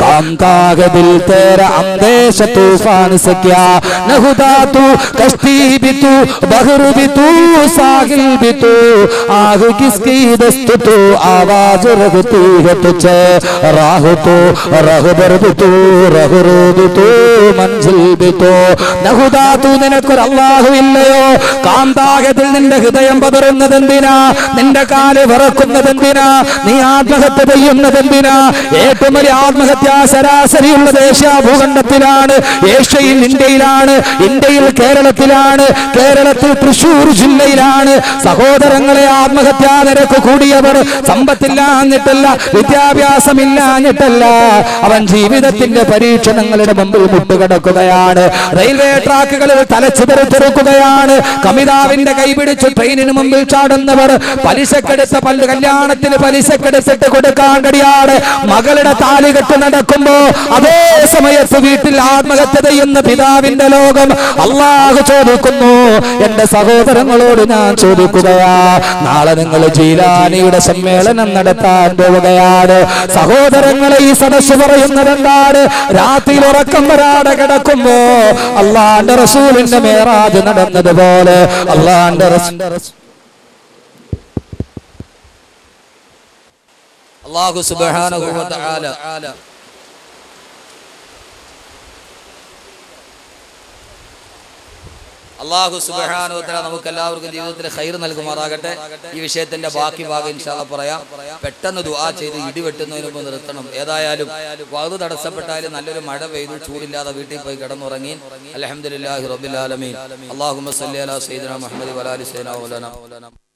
കാന്താകതിൽ തേര അന്തേശ തൂഫാൻ സഖ്യ നഹുദാ तू कश्ती भी तू बहर भी तू साहिल भी तू आग किसकी दस्त तू आवाज रखती है तुझे राह तो रहबर भी तू रहरो भी तू मंजिल भी तू നഹുദാ തൂ നിനക്കൊരു അള്ളാഹു ഇല്ലയോ കാന്താകത്തിൽ നിന്റെ ഹൃദയം പതറുന്നതെന്തിനാ നിന്റെ കാല് വിറക്കുന്നതെന്തിനാ നീ ആത്മഹത്യ ചെയ്യുന്നതെന്തിനാ ഏറ്റവും വലിയ ആത്മഹത്യ ശരാശരിയുള്ള ദേശീയ ഭൂഖണ്ഡത്തിലാണ് ഏഷ്യയിൽ ഇന്ത്യയിലാണ് ഇന്ത്യയിൽ കേരളത്തിലാണ് കേരളത്തിൽ തൃശൂർ ജില്ലയിലാണ് സഹോദരങ്ങളെ ആത്മഹത്യ ആത്മഹത്യാ നിരക്ക് കൂടിയവർ സമ്പത്തില്ലാഞ്ഞിട്ടല്ല വിദ്യാഭ്യാസമില്ലാഞ്ഞിട്ടല്ല അവൻ ജീവിതത്തിന്റെ പരീക്ഷണങ്ങളുടെ മുമ്പിൽ മുട്ടുകിടക്കുകയാണ് റെയിൽവേ ട്രാക്കുകളിൽ തലച്ചുതറിച്ചെറുക്കുകയാണ് കമിതാവിന്റെ കൈപിടിച്ച് ട്രെയിനിന് മുമ്പിൽ ചാടുന്നവർ പലിശക്കെടുത്ത പല്ല് കല്യാണത്തിന് പലിശക്കെടുത്തിട്ട് കൊടുക്കാൻ കഴിയാതെ മകളുടെ താലി കെട്ട് നടക്കുമ്പോ അതേ സമയത്ത് വീട്ടിൽ ആത്മഹത്യ ചെയ്യുന്ന പിതാവിന്റെ ലോകം അള്ളാഹു ചോദിക്കുന്നു എന്റെ സഹോദരങ്ങളോട് ഞാൻ ചോദിക്കുകയാ നാളെ നിങ്ങൾ ജീലാനിയുടെ സമ്മേളനം നടത്താൻ പോവുകയാണ് സഹോദരങ്ങളെ ഈ സദസ് പറയുന്നത് എന്താണ് രാത്രിയിൽ ഉറക്കം വരാതെ കിടക്കുമ്പോ അള്ളാന്റെ റസൂലിന്റെ മേറാജ് നടന്നതുപോലെ അള്ളാന്റെ റസൂൽ അള്ളാഹു സുബ്ഹാനഹു വ തആല അള്ളാഹു സുബ്ഹാനഹു വ തആല നമുക്ക് എല്ലാവർക്കും ജീവിതത്തിൽ ഖൈർ നൽകുമാറാകട്ടെ ഈ വിഷയത്തിന്റെ ബാക്കി ഭാഗം ഇൻഷാല്ല പറയാം പെട്ടെന്ന് ദുആ ചെയ്ത് ഇടിവെട്ടുന്നതിന് മുമ്പ് നിർത്തണം ഏതായാലും വാത് തടസ്സപ്പെട്ടാലും നല്ലൊരു മഴ പെയ്തു ചൂടില്ലാതെ വീട്ടിൽ പോയി കിടന്നുറങ്ങി അൽഹംദുലില്ലാഹി റബ്ബിൽ ആലമീൻ അല്ലാഹുമ്മ സല്ലി അലാ സയ്യിദിനാ മുഹമ്മദ് വലാലി സയ്യിദിനാ മൗലാനാ